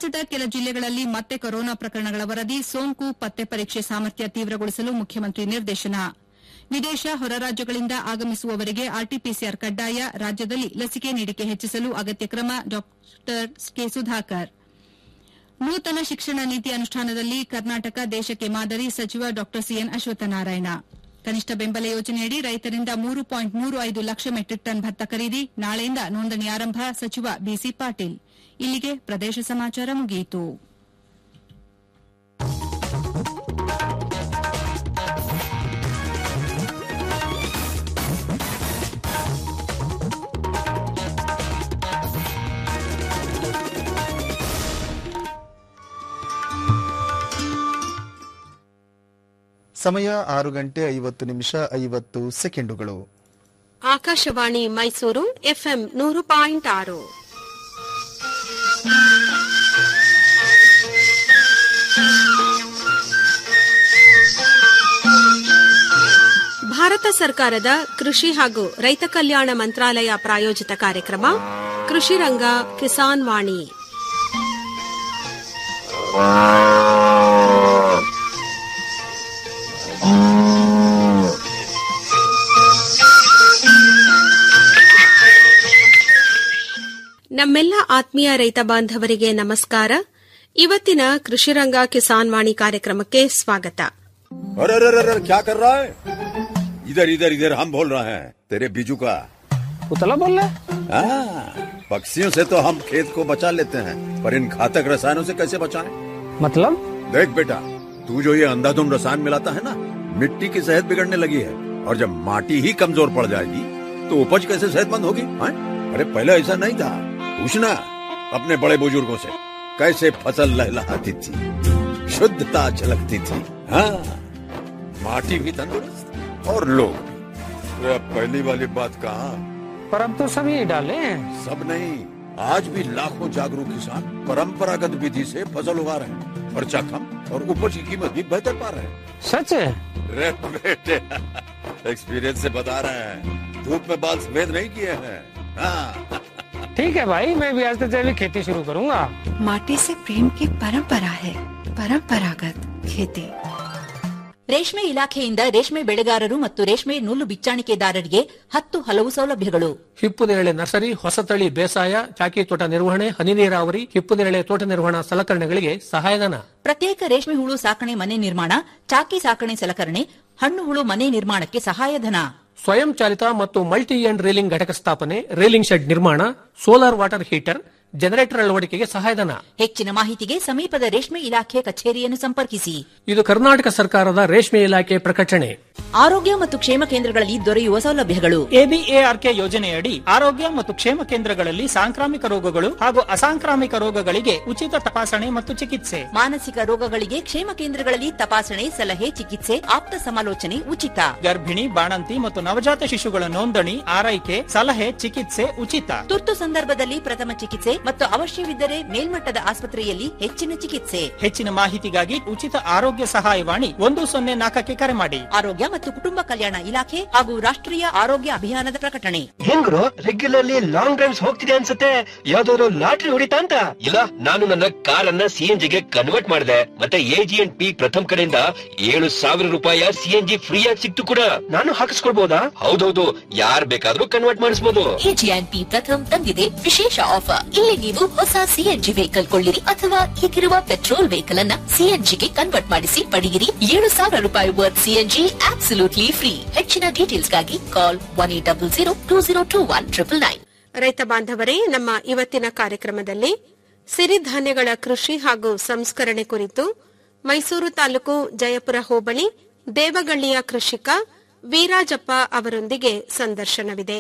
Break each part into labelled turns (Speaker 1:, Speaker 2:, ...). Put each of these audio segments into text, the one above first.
Speaker 1: ರಾಜ್ಯದ ಕೆಲ ಜಿಲ್ಲೆಗಳಲ್ಲಿ ಮತ್ತೆ ಕೊರೋನಾ ಪ್ರಕರಣಗಳ ವರದಿ ಸೋಂಕು ಪತ್ತೆ ಪರೀಕ್ಷೆ ಸಾಮರ್ಥ್ಯ ತೀವ್ರಗೊಳಿಸಲು ಮುಖ್ಯಮಂತ್ರಿ ನಿರ್ದೇಶನ ವಿದೇಶ ಹೊರ ರಾಜ್ಯಗಳಿಂದ ಆಗಮಿಸುವವರಿಗೆ ಆರ್ಟಿಪಿಸಿಆರ್ ಕಡ್ಡಾಯ ರಾಜ್ಯದಲ್ಲಿ ಲಸಿಕೆ ನೀಡಿಕೆ ಹೆಚ್ಚಿಸಲು ಅಗತ್ಯ ಕ್ರಮ ಡಾ ಕೆ ಸುಧಾಕರ್ ನೂತನ ಶಿಕ್ಷಣ ನೀತಿ ಅನುಷ್ಠಾನದಲ್ಲಿ ಕರ್ನಾಟಕ ದೇಶಕ್ಕೆ ಮಾದರಿ ಸಚಿವ ಡಾ ಸಿಎನ್ ಅಶ್ವತ್ಥನಾರಾಯಣ ಕನಿಷ್ಠ ಬೆಂಬಲ ಯೋಜನೆಯಡಿ ರೈತರಿಂದ ಮೂರು ಪಾಯಿಂಟ್ ಮೂರು ಐದು ಲಕ್ಷ ಮೆಟ್ರಿಕ್ ಟನ್ ಭತ್ತ ಖರೀದಿ ನಾಳೆಯಿಂದ ನೋಂದಣಿ ಆರಂಭ ಸಚಿವ ಬಿಸಿ ಪಾಟೀಲ್ ಇಲ್ಲಿಗೆ ಪ್ರದೇಶ ಸಮಾಚಾರ ಮುಗಿಯಿತು
Speaker 2: ಸಮಯ ಆರು ಗಂಟೆ ಐವತ್ತು ನಿಮಿಷ ಐವತ್ತು ಸೆಕೆಂಡುಗಳು
Speaker 3: ಆಕಾಶವಾಣಿ ಮೈಸೂರು ಎಫ್ಎಂ ನೂರು ಪಾಯಿಂಟ್ ಆರು ಭಾರತ ಸರ್ಕಾರದ ಕೃಷಿ ಹಾಗೂ ರೈತ ಕಲ್ಯಾಣ ಮಂತ್ರಾಲಯ ಪ್ರಾಯೋಜಿತ ಕಾರ್ಯಕ್ರಮ ಕೃಷಿ ರಂಗ ಕಿಸಾನ್ ವಾಣಿ ನಮ್ಮೆಲ್ಲ ಆತ್ಮೀಯ ರೈತ ಬಾಂಧವರಿಗೆ ನಮಸ್ಕಾರ ಇವತ್ತಿನ ಕೃಷಿರಂಗ ಕಿಸಾನ್ ವಾಣಿ ಕಾರ್ಯಕ್ರಮಕ್ಕೆ ಸ್ವಾಗತ
Speaker 4: अरे अरे अरे क्या कर रहा है इधर इधर इधर हम बोल रहे हैं तेरे बीजू का
Speaker 5: उतला बोल रहा है
Speaker 4: हाँ, पक्षियों से तो हम खेत को बचा लेते हैं पर इन घातक रसायनों से कैसे बचाएं?
Speaker 5: मतलब
Speaker 4: देख बेटा तू जो ये अंधाधुंध रसायन मिलाता है ना मिट्टी की सेहत बिगड़ने लगी है और जब माटी ही कमजोर पड़ जाएगी तो उपज कैसे सेहतमंद होगी हाँ? अरे पहले ऐसा नहीं था पूछना अपने बड़े बुजुर्गों से कैसे फसल लहलहाती थी शुद्धता झलकती थी हाँ माटी भी तंदुरुस्त और लोग भी। अरे अब पहली वाली बात कहा
Speaker 5: पर अब तो सभी डाले हैं
Speaker 4: सब नहीं आज भी लाखों जागरूक किसान परंपरागत विधि से फसल उगा रहे हैं खर्चा कम और उपज की कीमत भी बेहतर पा रहे हैं
Speaker 5: सच है
Speaker 4: रे बेटे एक्सपीरियंस से बता रहे हैं धूप में बाल सफेद नहीं किए हैं हाँ
Speaker 5: ठीक है भाई मैं भी आज से जैविक खेती शुरू करूंगा
Speaker 6: माटी से प्रेम की परंपरा है परंपरागत खेती
Speaker 7: ರೇಷ್ಮೆ ಇಲಾಖೆಯಿಂದ ರೇಷ್ಮೆ ಬೆಳೆಗಾರರು ಮತ್ತು ರೇಷ್ಮೆ ನೂಲು ಬಿಚ್ಚಾಣಿಕೆದಾರರಿಗೆ ಹತ್ತು ಹಲವು ಸೌಲಭ್ಯಗಳು
Speaker 5: ಹಿಪ್ಪುನೇರಳೆ ನರ್ಸರಿ ಹೊಸತಳಿ ಬೇಸಾಯ ಚಾಕಿ ತೋಟ ನಿರ್ವಹಣೆ ಹನಿ ನೀರಾವರಿ ಹಿಪ್ಪುನೇರಳೆ ತೋಟ ನಿರ್ವಹಣಾ ಸಲಕರಣೆಗಳಿಗೆ ಸಹಾಯಧನ
Speaker 7: ಪ್ರತ್ಯೇಕ ರೇಷ್ಮೆ ಹುಳು ಸಾಕಣೆ ಮನೆ ನಿರ್ಮಾಣ ಚಾಕಿ ಸಾಕಣೆ ಸಲಕರಣೆ ಹಣ್ಣು ಹುಳು ಮನೆ ನಿರ್ಮಾಣಕ್ಕೆ ಸಹಾಯಧನ
Speaker 5: ಸ್ವಯಂ ಚಾಲಿತ ಮತ್ತು ಮಲ್ಟಿ ಎಂಡ್ ರೇಲಿಂಗ್ ಘಟಕ ಸ್ಥಾಪನೆ ರೇಲಿಂಗ್ ಶೆಡ್ ನಿರ್ಮಾಣ ಸೋಲಾರ್ ವಾಟರ್ ಹೀಟರ್ ಜನರೇಟರ್ ಅಳವಡಿಕೆಗೆ ಸಹಾಯಧನ
Speaker 7: ಹೆಚ್ಚಿನ ಮಾಹಿತಿಗೆ ಸಮೀಪದ ರೇಷ್ಮೆ ಇಲಾಖೆ ಕಚೇರಿಯನ್ನು ಸಂಪರ್ಕಿಸಿ
Speaker 5: ಇದು ಕರ್ನಾಟಕ ಸರ್ಕಾರದ ರೇಷ್ಮೆ ಇಲಾಖೆ ಪ್ರಕಟಣೆ
Speaker 7: ಆರೋಗ್ಯ ಮತ್ತು ಕ್ಷೇಮ ಕೇಂದ್ರಗಳಲ್ಲಿ ದೊರೆಯುವ ಸೌಲಭ್ಯಗಳು
Speaker 8: ಎಬಿಎಆರ್ಕೆ ಯೋಜನೆಯಡಿ ಆರೋಗ್ಯ ಮತ್ತು ಕ್ಷೇಮ ಕೇಂದ್ರಗಳಲ್ಲಿ ಸಾಂಕ್ರಾಮಿಕ ರೋಗಗಳು ಹಾಗೂ ಅಸಾಂಕ್ರಾಮಿಕ ರೋಗಗಳಿಗೆ ಉಚಿತ ತಪಾಸಣೆ ಮತ್ತು ಚಿಕಿತ್ಸೆ
Speaker 7: ಮಾನಸಿಕ ರೋಗಗಳಿಗೆ ಕ್ಷೇಮ ಕೇಂದ್ರಗಳಲ್ಲಿ ತಪಾಸಣೆ ಸಲಹೆ ಚಿಕಿತ್ಸೆ ಆಪ್ತ ಸಮಾಲೋಚನೆ ಉಚಿತ
Speaker 8: ಗರ್ಭಿಣಿ ಬಾಣಂತಿ ಮತ್ತು ನವಜಾತ ಶಿಶುಗಳ ನೋಂದಣಿ ಆರೈಕೆ ಸಲಹೆ ಚಿಕಿತ್ಸೆ ಉಚಿತ
Speaker 7: ತುರ್ತು ಸಂದರ್ಭದಲ್ಲಿ ಪ್ರಥಮ ಚಿಕಿತ್ಸೆ ಮತ್ತು ಅವಶ್ಯವಿದ್ದರೆ ಮೇಲ್ಮಟ್ಟದ ಆಸ್ಪತ್ರೆಯಲ್ಲಿ ಹೆಚ್ಚಿನ ಚಿಕಿತ್ಸೆ
Speaker 8: ಹೆಚ್ಚಿನ ಮಾಹಿತಿಗಾಗಿ ಉಚಿತ ಆರೋಗ್ಯ ಸಹಾಯವಾಣಿ ಒಂದು ಸೊನ್ನೆ ನಾಲ್ಕಕ್ಕೆ ಕರೆ ಮಾಡಿ
Speaker 7: ಆರೋಗ್ಯ ಮತ್ತು ಕುಟುಂಬ ಕಲ್ಯಾಣ ಇಲಾಖೆ ಹಾಗೂ ರಾಷ್ಟ್ರೀಯ ಆರೋಗ್ಯ ಅಭಿಯಾನದ ಪ್ರಕಟಣೆ
Speaker 9: ಹೆಂಗ್ರು ರೆಗ್ಯುಲರ್ಲಿ ಲಾಂಗ್ ಡ್ರೈವ್ಸ್ ಹೋಗ್ತಿದೆ ಅನ್ಸುತ್ತೆ ಯಾವ್ದಾದ್ರು ಲಾಟ್ರಿ ಹೊಡಿತಾ ಅಂತ ಇಲ್ಲ ನಾನು ನನ್ನ ಕಾರ್ ಅನ್ನ ಸಿಎನ್ಜಿ ಗೆ ಕನ್ವರ್ಟ್ ಮಾಡಿದೆ ಮತ್ತೆ ಎಜಿ ಅಂಡ್ ಪಿ ಪ್ರಥಮ್ ಕಡೆಯಿಂದ ಏಳು ಸಾವಿರ ರೂಪಾಯಿ ಸಿಎನ್ಜಿ ಫ್ರೀ ಆಗಿ ಸಿಕ್ತು ಕೂಡ ನಾನು ಹಾಕಿಸ್ಕೊಳ್ಬಹುದಾ ಹೌದೌದು ಯಾರ್ ಬೇಕಾದ್ರೂ ಕನ್ವರ್ಟ್ ಮಾಡಿಸಬಹುದು
Speaker 10: ಎಜಿಎನ್ಪಿ ಪ್ರಥಮ್ ತಂದಿದೆ ವಿಶೇಷ ಆಫರ್ ಇಲ್ಲಿ ನೀವು ಹೊಸ ಸಿಎನ್ಜಿ ವೆಹಿಕಲ್ ಕೊಳ್ಳಿರಿ ಅಥವಾ ಈಗಿರುವ ಪೆಟ್ರೋಲ್ ವೆಹಿಕಲ್ ಅನ್ನ ಸಿಎನ್ಜಿಗೆ ಕನ್ವರ್ಟ್ ಮಾಡಿಸಿ ಪಡೆಯಿರಿ ಏಳು ಸಾವಿರ ರೂಪಾಯಿ ವರ್ತ್ ಸಿಎನ್ಜಿ ಆಬ್ಸಲ್ಯೂಟ್ಲಿ ಫ್ರೀ ಹೆಚ್ಚಿನ ಡೀಟೇಲ್ಸ್ಗಾಗಿ call one eight double zero two zero two one triple nine
Speaker 3: ರೈತ ಬಾಂಧವರೇ ನಮ್ಮ ಇವತ್ತಿನ ಕಾರ್ಯಕ್ರಮದಲ್ಲಿ ಸಿರಿಧಾನ್ಯಗಳ ಕೃಷಿ ಹಾಗೂ ಸಂಸ್ಕರಣೆ ಕುರಿತು ಮೈಸೂರು ತಾಲೂಕು ಜಯಪುರ ಹೋಬಳಿ ದೇವಗಳ್ಳಿಯ ಕೃಷಿಕ ವೀರಾಜಪ್ಪ ಅವರೊಂದಿಗೆ ಸಂದರ್ಶನವಿದೆ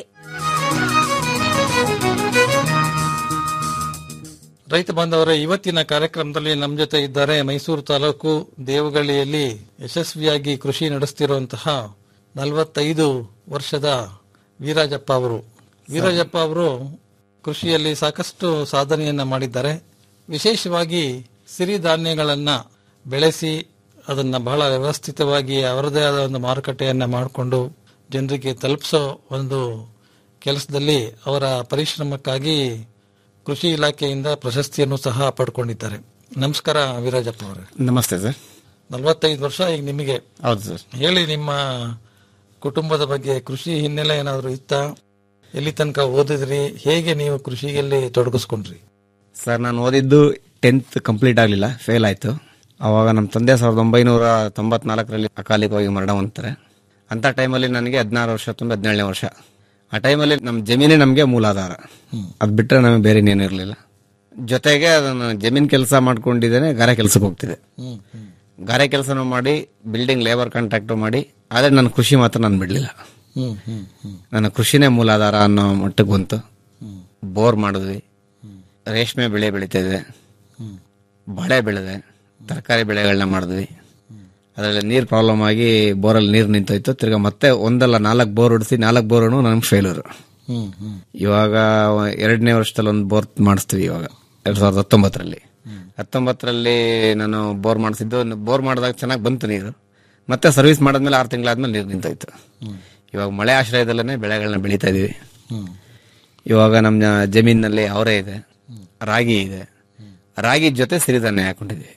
Speaker 11: ರೈತ ಬಾಂಧವರ ಇವತ್ತಿನ ಕಾರ್ಯಕ್ರಮದಲ್ಲಿ ನಮ್ಮ ಜೊತೆ ಇದ್ದಾರೆ ಮೈಸೂರು ತಾಲೂಕು ದೇವಗಳ್ಳಿಯಲ್ಲಿ ಯಶಸ್ವಿಯಾಗಿ ಕೃಷಿ ನಡೆಸುತ್ತಿರುವಂತಹ ನಲವತ್ತೈದು ವರ್ಷದ ವೀರಾಜಪ್ಪ ಅವರು ವೀರಾಜಪ್ಪ ಅವರು ಕೃಷಿಯಲ್ಲಿ ಸಾಕಷ್ಟು ಸಾಧನೆಯನ್ನ ಮಾಡಿದ್ದಾರೆ ವಿಶೇಷವಾಗಿ ಸಿರಿಧಾನ್ಯಗಳನ್ನ ಬೆಳೆಸಿ ಅದನ್ನ ಬಹಳ ವ್ಯವಸ್ಥಿತವಾಗಿ ಅವರದೇ ಆದ ಒಂದು ಮಾರುಕಟ್ಟೆಯನ್ನ ಮಾಡಿಕೊಂಡು ಜನರಿಗೆ ತಲುಪಿಸೋ ಒಂದು ಕೆಲಸದಲ್ಲಿ ಅವರ ಪರಿಶ್ರಮಕ್ಕಾಗಿ ಕೃಷಿ ಇಲಾಖೆಯಿಂದ ಪ್ರಶಸ್ತಿಯನ್ನು ಸಹ ಪಡ್ಕೊಂಡಿದ್ದಾರೆ ನಮಸ್ಕಾರ ವಿರಾಜಪ್ಪ ಅವರೇ
Speaker 12: ನಮಸ್ತೆ ಸರ್
Speaker 11: ನಲವತ್ತೈದು ವರ್ಷ ಈಗ ನಿಮಗೆ
Speaker 12: ಹೌದು ಸರ್
Speaker 11: ಹೇಳಿ ನಿಮ್ಮ ಕುಟುಂಬದ ಬಗ್ಗೆ ಕೃಷಿ ಹಿನ್ನೆಲೆ ಏನಾದರೂ ಇತ್ತಾ ಎಲ್ಲಿ ತನಕ ಓದಿದ್ರಿ ಹೇಗೆ ನೀವು ಕೃಷಿಯಲ್ಲಿ ತೊಡಗಿಸ್ಕೊಂಡ್ರಿ
Speaker 12: ಸರ್ ನಾನು ಓದಿದ್ದು ಟೆಂತ್ ಕಂಪ್ಲೀಟ್ ಆಗಲಿಲ್ಲ ಫೇಲ್ ಆಯಿತು ಅವಾಗ ನಮ್ಮ ತಂದೆ ಸಾವಿರದ ಒಂಬೈನೂರ ತೊಂಬತ್ನಾಲ್ಕರಲ್ಲಿ ಅಕಾಲಿಕವಾಗಿ ಮರಣ ಹೊಂದ್ತಾರೆ ಅಂಥ ಟೈಮಲ್ಲಿ ನನಗೆ ಹದಿನಾರು ವರ್ಷ ತುಂಬ ಹದಿನೇಳನೇ ವರ್ಷ ಆ ಟೈಮಲ್ಲಿ ನಮ್ಮ ಜಮೀನೇ ನಮಗೆ ಮೂಲಾಧಾರ ಅದು ಬಿಟ್ಟರೆ ನಮಗೆ ಬೇರೆ ಇನ್ನೇನು ಇರಲಿಲ್ಲ ಜೊತೆಗೆ ಅದನ್ನು ಜಮೀನ್ ಕೆಲಸ ಮಾಡ್ಕೊಂಡಿದ್ದೇನೆ ಗಾರೆ ಕೆಲಸಕ್ಕೆ ಹೋಗ್ತಿದ್ದೆ ಗಾರೆ ಕೆಲಸನೂ ಮಾಡಿ ಬಿಲ್ಡಿಂಗ್ ಲೇಬರ್ ಕಾಂಟ್ರಾಕ್ಟು ಮಾಡಿ ಆದರೆ ನನ್ನ ಕೃಷಿ ಮಾತ್ರ ನಾನು ಬಿಡಲಿಲ್ಲ
Speaker 11: ಹ್ಮ್ ಹ್ಮ್ ಹ್ಮ್
Speaker 12: ನನ್ನ ಕೃಷಿನೇ ಮೂಲಾಧಾರ ಅನ್ನೋ ಮಟ್ಟಕ್ಕೆ ಬಂತು ಬೋರ್ ಮಾಡಿದ್ವಿ ರೇಷ್ಮೆ ಬೆಳೆ ಬೆಳೀತಿದ್ದೆ ಬಾಳೆ ಬೆಳೆದೆ ತರಕಾರಿ ಬೆಳೆಗಳನ್ನ ಮಾಡಿದ್ವಿ ಅದರಲ್ಲಿ ನೀರು ಪ್ರಾಬ್ಲಮ್ ಆಗಿ ಬೋರಲ್ಲಿ ನೀರು ನಿಂತೋಯ್ತು ತಿರ್ಗಾ ಮತ್ತೆ ಒಂದಲ್ಲ ನಾಲ್ಕು ಬೋರ್ ಹೊಡಿಸಿ ನಾಲ್ಕು ಬೋರ್ ನಮ್ಗೆ ಫೇಲೂರು
Speaker 11: ಹ್ಮ್ ಹ್ಮ್
Speaker 12: ಇವಾಗ ಎರಡನೇ ವರ್ಷದಲ್ಲಿ ಒಂದು ಬೋರ್ ಮಾಡಿಸ್ತೀವಿ ಇವಾಗ ಎರಡ್ ಸಾವಿರದ ಹತ್ತೊಂಬತ್ತರಲ್ಲಿ ಹತ್ತೊಂಬತ್ತರಲ್ಲಿ ನಾನು ಬೋರ್ ಮಾಡಿಸಿದ್ದು ಬೋರ್ ಮಾಡಿದಾಗ ಚೆನ್ನಾಗಿ ಬಂತು ನೀರು ಮತ್ತೆ ಸರ್ವಿಸ್ ಮಾಡಿದ್ಮೇಲೆ ಆರು ತಿಂಗಳಾದ್ಮೇಲೆ ನೀರು ನಿಂತೋಯ್ತು ಇವಾಗ ಮಳೆ ಆಶ್ರಯದಲ್ಲೇ ಬೆಳೆಗಳನ್ನ ಬೆಳೀತಾ ಇದೀವಿ ಇವಾಗ ನಮ್ಮ ಜಮೀನಿನಲ್ಲಿ ಅವರೇ ಇದೆ ರಾಗಿ ಇದೆ ರಾಗಿ ಜೊತೆ ಸಿರಿಧಾನ್ಯ ಹಾಕೊಂಡಿದ್ವಿ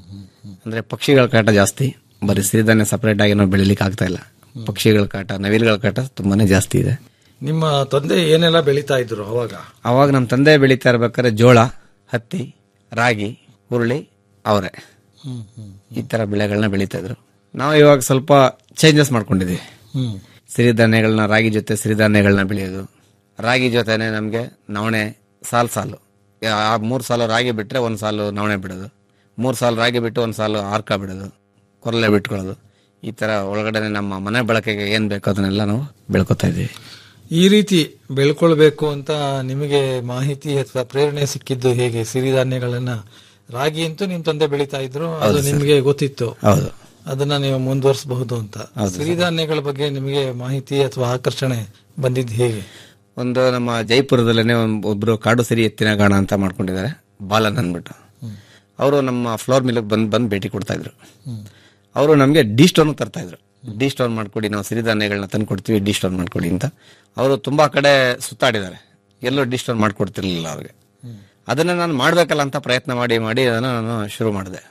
Speaker 12: ಅಂದ್ರೆ ಪಕ್ಷಿಗಳ ಕಾಟ ಜಾಸ್ತಿ ಬರೀ ಸಿರಿಧಾನ್ಯ ಸಪರೇಟ್ ಆಗಿ ನಾವು ಬೆಳಿಲಿಕ್ಕೆ ಆಗ್ತಾ ಇಲ್ಲ ಪಕ್ಷಿಗಳ ಕಾಟ ನವಿಲುಗಳ ಕಾಟ ತುಂಬಾನೇ ಜಾಸ್ತಿ ಇದೆ
Speaker 11: ನಿಮ್ಮ ತಂದೆ ಏನೆಲ್ಲ ಬೆಳೀತಾ ಇದ್ರು ಅವಾಗ
Speaker 12: ಅವಾಗ ನಮ್ಮ ತಂದೆ ಬೆಳೀತಾ ಇರ್ಬೇಕಾದ್ರೆ ಜೋಳ ಹತ್ತಿ ರಾಗಿ ಹುರುಳಿ ಅವರೆ
Speaker 11: ಹ್ಮ್ ಹ್ಮ್
Speaker 12: ಈ ತರ ಬೆಳೆಗಳನ್ನ ಬೆಳೀತಾ ಇದ್ರು ನಾವು ಇವಾಗ ಸ್ವಲ್ಪ ಚೇಂಜಸ್ ಮಾಡ್ಕೊಂಡಿದೀವಿ
Speaker 11: ಹ್ಮ್
Speaker 12: ಸಿರಿಧಾನ್ಯಗಳನ್ನ ರಾಗಿ ಜೊತೆ ಸಿರಿಧಾನ್ಯಗಳನ್ನ ಬೆಳೆಯೋದು ರಾಗಿ ಜೊತೆನೆ ನಮಗೆ ನವಣೆ ಸಾಲು ಸಾಲು ಆ ಮೂರು ಸಾಲು ರಾಗಿ ಬಿಟ್ರೆ ಒಂದು ಸಾಲು ನವಣೆ ಬಿಡೋದು ಮೂರು ಸಾಲು ರಾಗಿ ಬಿಟ್ಟು ಒಂದು ಸಾಲು ಆರ್ಕ ಬಿಡೋದು ಕೊರಲೆ ಬಿಟ್ಕೊಳ್ಳೋದು ಈ ತರ ಒಳಗಡೆ ನಮ್ಮ ಮನೆ ಬಳಕೆಗೆ ಏನ್ ಬೇಕೋ ಅದನ್ನೆಲ್ಲ ನಾವು ಬೆಳ್ಕೊತಾ ಇದೀವಿ
Speaker 11: ಈ ರೀತಿ ಬೆಳ್ಕೊಳ್ಬೇಕು ಅಂತ ನಿಮಗೆ ಮಾಹಿತಿ ಅಥವಾ ಪ್ರೇರಣೆ ಸಿಕ್ಕಿದ್ದು ಹೇಗೆ ಸಿರಿಧಾನ್ಯಗಳನ್ನ ರಾಗಿ ಅಂತೂ ನಿಮ್ ತಂದೆ ಬೆಳೀತಾ ಇದ್ರು ಅದು
Speaker 12: ಹೌದು ಸರ್.
Speaker 11: ನಿಮಗೆ ಗೊತ್ತಿತ್ತು
Speaker 12: ಹೌದು
Speaker 11: ಅದನ್ನ ನೀವು ಮುಂದುವರಿಸಬಹುದು ಅಂತ
Speaker 12: ಹೌದು ಸರ್.
Speaker 11: ಸಿರಿಧಾನ್ಯಗಳ ಬಗ್ಗೆ ನಿಮಗೆ ಮಾಹಿತಿ ಅಥವಾ ಆಕರ್ಷಣೆ ಬಂದಿದ್ದು ಹೇಗೆ
Speaker 12: ಒಂದು ನಮ್ಮ ಜೈಪುರದಲ್ಲೇ ಒಂದ್- ಒಬ್ರು ಕಾಡು ಸಿರಿ ಎತ್ತಿನ ಗಾಣ ಅಂತ ಮಾಡ್ಕೊಂಡಿದ್ದಾರೆ ಬಾಲನ್ ಅಂದ್ಬಿಟ್ಟು ಅವರು ನಮ್ಮ ಫ್ಲೋರ್ ಮಿಲ್ಗೆ ಬಂದ್ ಬಂದು ಭೇಟಿ ಕೊಡ್ತಾ ಇದ್ರು ಅವರು ನಮಗೆ ಡಿ ಸ್ಟೋನ್ ತರ್ತಾ ಇದ್ರು ಡಿ ಸ್ಟೋನ್ ಮಾಡ್ಕೊಡಿ ನಾವು ಸಿರಿಧಾನ್ಯಗಳನ್ನ ತಂದು ಕೊಡ್ತೀವಿ ಡಿ ಸ್ಟೋನ್ ಮಾಡ್ಕೊಡಿ ಅಂತ ಅವರು ತುಂಬಾ ಕಡೆ ಸುತ್ತಾಡಿದ್ದಾರೆ ಎಲ್ಲೋ ಡಿ ಸ್ಟೋನ್ ಮಾಡ್ಕೊಡ್ತಿರ್ಲಿಲ್ಲ ಅವ್ರಿಗೆ ಅದನ್ನ ನಾನು ಮಾಡ್ಬೇಕಲ್ಲ ಅಂತ ಪ್ರಯತ್ನ ಮಾಡಿ ಮಾಡಿ ಅದನ್ನ ನಾನು ಶುರು ಮಾಡಿದೆ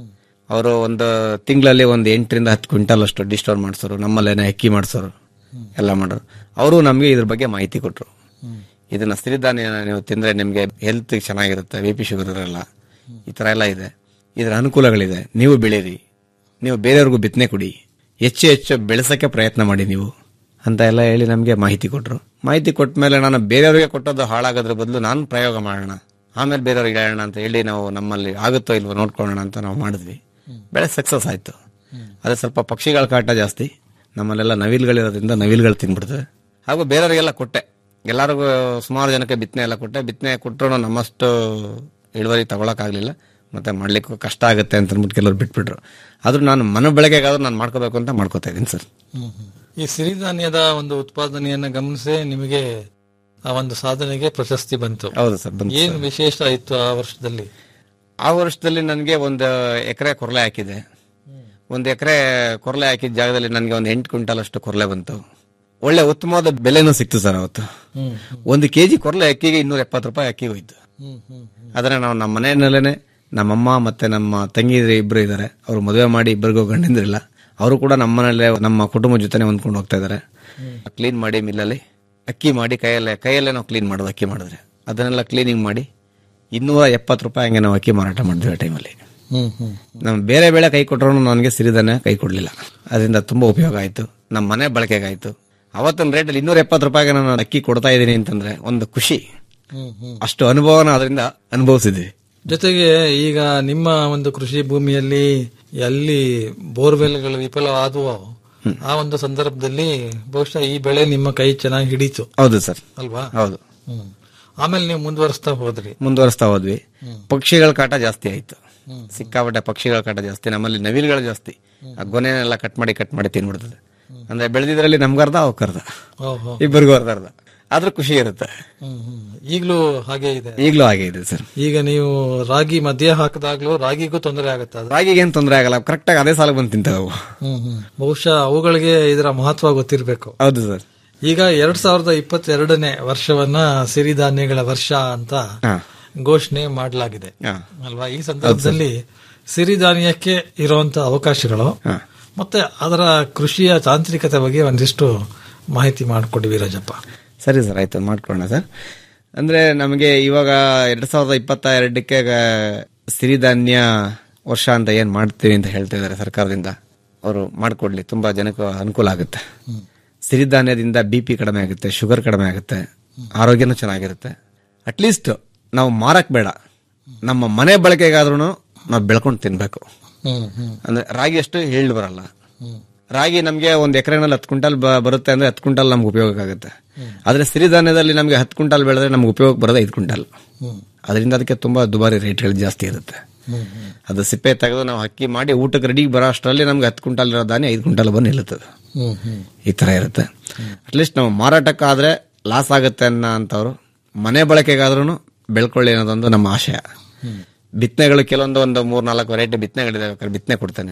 Speaker 12: ಅವರು ಒಂದು ತಿಂಗಳಲ್ಲಿ ಒಂದು ಎಂಟರಿಂದ ಹತ್ತು ಕ್ವಿಂಟಲ್ ಅಷ್ಟು ಡಿ ಸ್ಟೋನ್ ಮಾಡಿಸೋರು ನಮ್ಮಲ್ಲೇನೆ ಅಕ್ಕಿ ಮಾಡಿಸೋರು ಎಲ್ಲ ಮಾಡೋರು ಅವರು ನಮಗೆ ಇದ್ರ ಬಗ್ಗೆ ಮಾಹಿತಿ ಕೊಟ್ಟರು ಇದನ್ನ ಸಿರಿಧಾನ್ಯ ನೀವು ತಿಂದ್ರೆ ನಿಮಗೆ ಹೆಲ್ತ್ ಚೆನ್ನಾಗಿರುತ್ತೆ ಬಿ ಪಿ ಶುಗರ್ ಇರಲ್ಲ ಈ ತರ ಎಲ್ಲ ಇದೆ ಇದರ ಅನುಕೂಲಗಳಿದೆ ನೀವು ಬೆಳೀರಿ ನೀವು ಬೇರೆಯವ್ರಿಗೂ ಬಿತ್ತನೆ ಕೊಡಿ ಹೆಚ್ಚು ಹೆಚ್ಚು ಬೆಳೆಸಕ್ಕೆ ಪ್ರಯತ್ನ ಮಾಡಿ ನೀವು ಅಂತ ಎಲ್ಲ ಹೇಳಿ ನಮಗೆ ಮಾಹಿತಿ ಕೊಟ್ಟರು ಮಾಹಿತಿ ಕೊಟ್ಟ ಮೇಲೆ ನಾನು ಬೇರೆಯವ್ರಿಗೆ ಕೊಟ್ಟದ್ದು ಹಾಳಾಗೋದ್ರ ಬದಲು ನಾನು ಪ್ರಯೋಗ ಮಾಡೋಣ ಆಮೇಲೆ ಬೇರೆಯವ್ರಿಗೆ ಹೇಳೋಣ ಅಂತ ಹೇಳಿ ನಾವು ನಮ್ಮಲ್ಲಿ ಆಗುತ್ತೋ ಇಲ್ವೋ ನೋಡ್ಕೊಳ್ಳೋಣ ಅಂತ ನಾವು ಮಾಡಿದ್ವಿ ಬೆಳೆ ಸಕ್ಸಸ್ ಆಯ್ತು ಅದೇ ಸ್ವಲ್ಪ ಪಕ್ಷಿಗಳ ಕಾಟ ಜಾಸ್ತಿ ನಮ್ಮಲ್ಲೆಲ್ಲ ನವಿಲ್ಗಳಿರೋದ್ರಿಂದ ನವಿಲ್ಗಳು ತಿನ್ಬಿಡ್ತವೆ ಹಾಗೂ ಬೇರೆಯವರಿಗೆಲ್ಲ ಕೊಟ್ಟೆ ಎಲ್ಲರಿಗೂ ಸುಮಾರು ಜನಕ್ಕೆ ಬಿತ್ತನೆ ಎಲ್ಲ ಕೊಟ್ಟೆ ಬಿತ್ತನೆ ಕೊಟ್ಟರು ನಮ್ಮಷ್ಟು ಇಳುವರಿ ತಗೊಳಕ್ಕಾಗ್ಲಿಲ್ಲ ಮತ್ತೆ ಮಾಡ್ಲಿಕ್ಕೂ ಕಷ್ಟ ಆಗುತ್ತೆ ಅಂತ ಅಂದ್ಬಿಟ್ಟು ಕೆಲವರು ಬಿಟ್ಬಿಟ್ರು ಆದ್ರೂ ನಾನು ಮನ ಬೆಳಗ್ಗೆಗಾದ್ರೂ ನಾನು ಮಾಡ್ಕೋಬೇಕು ಅಂತ ಮಾಡ್ಕೋತಾ ಇದ್ದೀನಿ ಸರ್
Speaker 11: ಈ ಸಿರಿಧಾನ್ಯದ ಒಂದು ಉತ್ಪಾದನೆಯನ್ನ ಗಮನಿಸಿ ನಿಮಗೆ ಆ ಒಂದು ಸಾಧನೆಗೆ ಪ್ರಶಸ್ತಿ ಬಂತು
Speaker 12: ಹೌದು ಸರ್ ಬಂತು
Speaker 11: ಏನು ವಿಶೇಷ ಇತ್ತು ಆ ವರ್ಷದಲ್ಲಿ
Speaker 12: ಆ ವರ್ಷದಲ್ಲಿ ನನಗೆ ಒಂದು ಎಕರೆ ಕೊರಲೆ ಹಾಕಿದೆ ಒಂದು ಎಕರೆ ಕೊರಲೆ ಹಾಕಿದ ಜಾಗದಲ್ಲಿ ನನಗೆ ಒಂದು ಎಂಟು ಕ್ವಿಂಟಲ್ ಅಷ್ಟು ಕೊರಲೆ ಬಂತು ಒಳ್ಳೆ ಉತ್ತಮವಾದ ಬೆಲೆನೂ ಸಿಕ್ತು ಸರ್ ಅವತ್ತು
Speaker 11: ಹ್ಮ್,
Speaker 12: ಒಂದು ಕೆಜಿ ಕೊರಲೆ ಅಕ್ಕಿಗೆ ಇನ್ನೂರ ಎಪ್ಪತ್ತು ರೂಪಾಯಿ ಅಕ್ಕಿ ಹೋಯ್ತು
Speaker 11: ಹ್ಮ್, ಹ್ಮ್,
Speaker 12: ಅದನ್ನ ನಾವು ನಮ್ಮ ಮನೆಯಲ್ಲೇನೆ ನಮ್ಮಮ್ಮ ಮತ್ತೆ ನಮ್ಮ ತಂಗಿ ಇಬ್ರು ಇದ್ದಾರೆ ಅವ್ರು ಮದುವೆ ಮಾಡಿ ಇಬ್ಬರಿಗೂ ಗಂಡಂದಿರಿಲ್ಲ ಅವರು ಕೂಡ ನಮ್ಮ ಮನೆಯಲ್ಲೇ ನಮ್ಮ ಕುಟುಂಬ ಜೊತೆನೆ ಹೊಂದ್ಕೊಂಡು ಹೋಗ್ತಾ ಇದ್ದಾರೆ ಕ್ಲೀನ್ ಮಾಡಿ ಮಿಲ್ಲಲ್ಲಿ ಅಕ್ಕಿ ಮಾಡಿ ಕೈಯಲ್ಲೇ ಕೈಯಲ್ಲೇ ನಾವು ಕ್ಲೀನ್ ಮಾಡೋದು ಅಕ್ಕಿ ಮಾಡಿದ್ರೆ ಅದನ್ನೆಲ್ಲ ಕ್ಲೀನಿಂಗ್ ಮಾಡಿ ಇನ್ನೂರ ಎಪ್ಪತ್ತು ರೂಪಾಯಿ ಹಂಗೆ ನಾವು ಅಕ್ಕಿ ಮಾರಾಟ ಮಾಡಿದ್ವಿ ಆ ಟೈಮಲ್ಲಿ
Speaker 11: ಹ್ಮ್, ಹ್ಮ್.
Speaker 12: ನಮ್ಮ ಬೇರೆ ಬೆಳೆ ಕೈ ಕೊಟ್ಟರು ನನಗೆ ಸಿರಿಧಾನ್ಯ ಕೈ ಕೊಡ್ಲಿಲ್ಲ ಅದರಿಂದ ತುಂಬಾ ಉಪಯೋಗ ಆಯ್ತು ನಮ್ಮ ಮನೆ ಬಳಕೆಗಾಯ್ತು ಅವತ್ತಿನ ರೇಟಲ್ಲಿ ಇನ್ನೂರ ಎಪ್ಪತ್ತು ರೂಪಾಯಿಗೆ ನಾನು ಅಕ್ಕಿ ಕೊಡ್ತಾ ಇದ್ದೀನಿ ಅಂತಂದ್ರೆ ಒಂದು ಖುಷಿ
Speaker 11: ಹ್ಮ್, ಹ್ಮ್.
Speaker 12: ಅಷ್ಟು ಅನುಭವನ ಅದರಿಂದ ಅನುಭವಿಸಿದ್ವಿ
Speaker 11: ಜೊತೆಗೆ ಈಗ ನಿಮ್ಮ ಒಂದು ಕೃಷಿ ಭೂಮಿಯಲ್ಲಿ ಎಲ್ಲಿ ಬೋರ್ವೆಲ್ಗಳು ವಿಫಲ ಆದುವೋ ಆ ಒಂದು ಸಂದರ್ಭದಲ್ಲಿ ಬಹುಶಃ ಈ ಬೆಳೆ ನಿಮ್ಮ ಕೈ ಚೆನ್ನಾಗಿ ಹಿಡಿತು
Speaker 12: ಹೌದು ಸರ್
Speaker 11: ಅಲ್ವಾ
Speaker 12: ಹೌದು
Speaker 11: ಹ್ಮ್. ಆಮೇಲೆ ನೀವು ಮುಂದುವರಿಸ್ತಾ ಹೋದ್ರಿ
Speaker 12: ಮುಂದುವರಿಸ್ತಾ ಹೋದ್ವಿ ಪಕ್ಷಿಗಳ ಕಾಟ ಜಾಸ್ತಿ ಆಯ್ತು ಸಿಕ್ಕಾಪಟ್ಟೆ ಪಕ್ಷಿಗಳ ಕಾಟ ಜಾಸ್ತಿ ನಮ್ಮಲ್ಲಿ ನವಿಲುಗಳು ಜಾಸ್ತಿ ಆ ಗೊನೆನೆಲ್ಲ ಕಟ್ ಮಾಡಿ ಕಟ್ ಮಾಡಿ ತಿನ್ಬಿಡ್ತದೆ ಅಂದ್ರೆ ಬೆಳೆದಿದ್ರಲ್ಲಿ ನಮ್ಗರ್ಧ ಅವಕ್ಕರ್ಧ
Speaker 11: ಓಹೋ.
Speaker 12: ಇಬ್ಬರಿಗೂ ಅರ್ಧ ಅರ್ಧ ಆದ್ರೂ ಖುಷಿ ಇರುತ್ತೆ
Speaker 11: ಹ್ಮ್, ಹ್ಮ್. ಈಗ್ಲೂ ಹಾಗೆ ಇದೆ
Speaker 12: ಈಗಲೂ ಹಾಗೆ ಇದೆ ಸರ್
Speaker 11: ಈಗ ನೀವು ರಾಗಿ ಮಧ್ಯ ಹಾಕಿದಾಗ್ಲೂ ರಾಗಿಗೂ ತೊಂದರೆ ಆಗುತ್ತೆ ಅದು
Speaker 12: ರಾಗಿಗೆ ಏನ್ ತೊಂದರೆ ಆಗಲ್ಲ ಕರೆಕ್ಟ್ ಆಗಿ ಅದೇ ಸಾಲ ಬಂದು ತಿಂತಾವೆ ಅವು
Speaker 11: ಹ್ಮ್, ಹ್ಮ್. ಬಹುಶಃ ಅವುಗಳಿಗೆ ಇದರ ಮಹತ್ವ ಗೊತ್ತಿರಬೇಕು
Speaker 12: ಹೌದು ಸರ್
Speaker 11: ಈಗ ಎರಡ್ ಸಾವಿರದ ಇಪ್ಪತ್ತೆರಡನೇ ವರ್ಷವನ್ನ ಸಿರಿಧಾನ್ಯಗಳ ವರ್ಷ ಅಂತ ಘೋಷಣೆ ಮಾಡಲಾಗಿದೆ ಅಲ್ವಾ ಈ ಸಂದರ್ಭದಲ್ಲಿ ಸಿರಿಧಾನ್ಯಕ್ಕೆ ಇರುವಂತ ಅವಕಾಶಗಳು ಮತ್ತೆ ಅದರ ಕೃಷಿಯ ತಾಂತ್ರಿಕತೆ ಬಗ್ಗೆ ಒಂದಿಷ್ಟು ಮಾಹಿತಿ ಮಾಡಿಕೊಡಿ ವೀರಜಪ್ಪ
Speaker 12: ಸರಿ ಸರ್ ಆಯ್ತು ಮಾಡ್ಕೊಳ್ಳೋಣ ಸರ್ ಅಂದ್ರೆ ನಮಗೆ ಇವಾಗ ಎರಡ್ ಸಾವಿರದ ಇಪ್ಪತ್ತ ಎರಡಕ್ಕೆ ಸಿರಿಧಾನ್ಯ ವರ್ಷ ಅಂತ ಏನ್ ಮಾಡ್ತೀವಿ ಅಂತ ಹೇಳ್ತಾ ಇದ್ದಾರೆ ಸರ್ಕಾರದಿಂದ ಅವರು ಮಾಡ್ಕೊಡ್ಲಿ ತುಂಬಾ ಜನಕ್ಕೆ ಅನುಕೂಲ ಆಗುತ್ತೆ ಸಿರಿಧಾನ್ಯದಿಂದ ಬಿ ಪಿ ಕಡಿಮೆ ಆಗುತ್ತೆ ಶುಗರ್ ಕಡಿಮೆ ಆಗುತ್ತೆ ಆರೋಗ್ಯನೂ ಚೆನ್ನಾಗಿರುತ್ತೆ ಅಟ್ಲೀಸ್ಟ್ ನಾವು ಮಾರಕ್ ಬೇಡ ನಮ್ಮ ಮನೆ ಬಳಕೆಗಾದ್ರೂ ನಾವು ಬೆಳ್ಕೊಂಡು ತಿನ್ಬೇಕು ಅಂದ್ರೆ ರಾಗಿ ಅಷ್ಟು ಹೇಳಿ ಬರಲ್ಲ ರಾಗಿ ನಮಗೆ ಒಂದ್ ಎಕರೆನಲ್ಲಿ ಹತ್ತು ಕ್ವಿಂಟಲ್ ಬ- ಬರುತ್ತೆ ಅಂದ್ರೆ ಹತ್ತು ಕ್ವಿಂಟಲ್ ನಮ್ಗೆ ಉಪಯೋಗ ಆಗುತ್ತೆ ಆದ್ರೆ ಸಿರಿಧಾನ್ಯದಲ್ಲಿ ನಮಗೆ ಹತ್ತು ಕ್ವಿಂಟಲ್ ಬೆಳೆದ್ರೆ ನಮ್ಗೆ ಉಪಯೋಗ ಬರೋದು ಐದು ಕ್ವಿಂಟಲ್ ಅದರಿಂದ ಅದಕ್ಕೆ ತುಂಬಾ ದುಬಾರಿ ರೇಟ್ಗಳು ಜಾಸ್ತಿ ಇರುತ್ತೆ ಅದು ಸಿಪ್ಪೆ ತೆಗೆದು ನಾವು ಅಕ್ಕಿ ಮಾಡಿ ಊಟಕ್ಕೆ ರೆಡಿ ಬರೋ ಅಷ್ಟರಲ್ಲಿ ನಮ್ಗೆ ಹತ್ತು ಕ್ವಿಂಟಲ್ ಇರೋ ಧಾನ್ಯ ಐದು ಕ್ವಿಂಟಲ್ ಬಂದು ನಿಲ್ಲುತ್ತದೆ ಈ ತರ ಇರುತ್ತೆ ಅಟ್ಲೀಸ್ಟ್ ನಾವು ಮಾರಾಟಕ್ಕಾದ್ರೆ ಲಾಸ್ ಆಗುತ್ತೆ ಅನ್ನೋ ಅಂತವ್ರು ಮನೆ ಬಳಕೆಗಾದ್ರೂ ಬೆಳ್ಕೊಳ್ಳಿ ಅನ್ನೋದೊಂದು ನಮ್ಮ ಆಶಯ ಬಿತ್ತನೆಗಳು ಕೆಲವೊಂದು ಒಂದು ಮೂರ್ ನಾಲ್ಕು ವೆರೈಟಿ ಬಿತ್ತನೆಗಳಿದೆ ಬೇಕಾದ್ರೆ ಬಿತ್ತನೆ ಕೊಡ್ತೇನೆ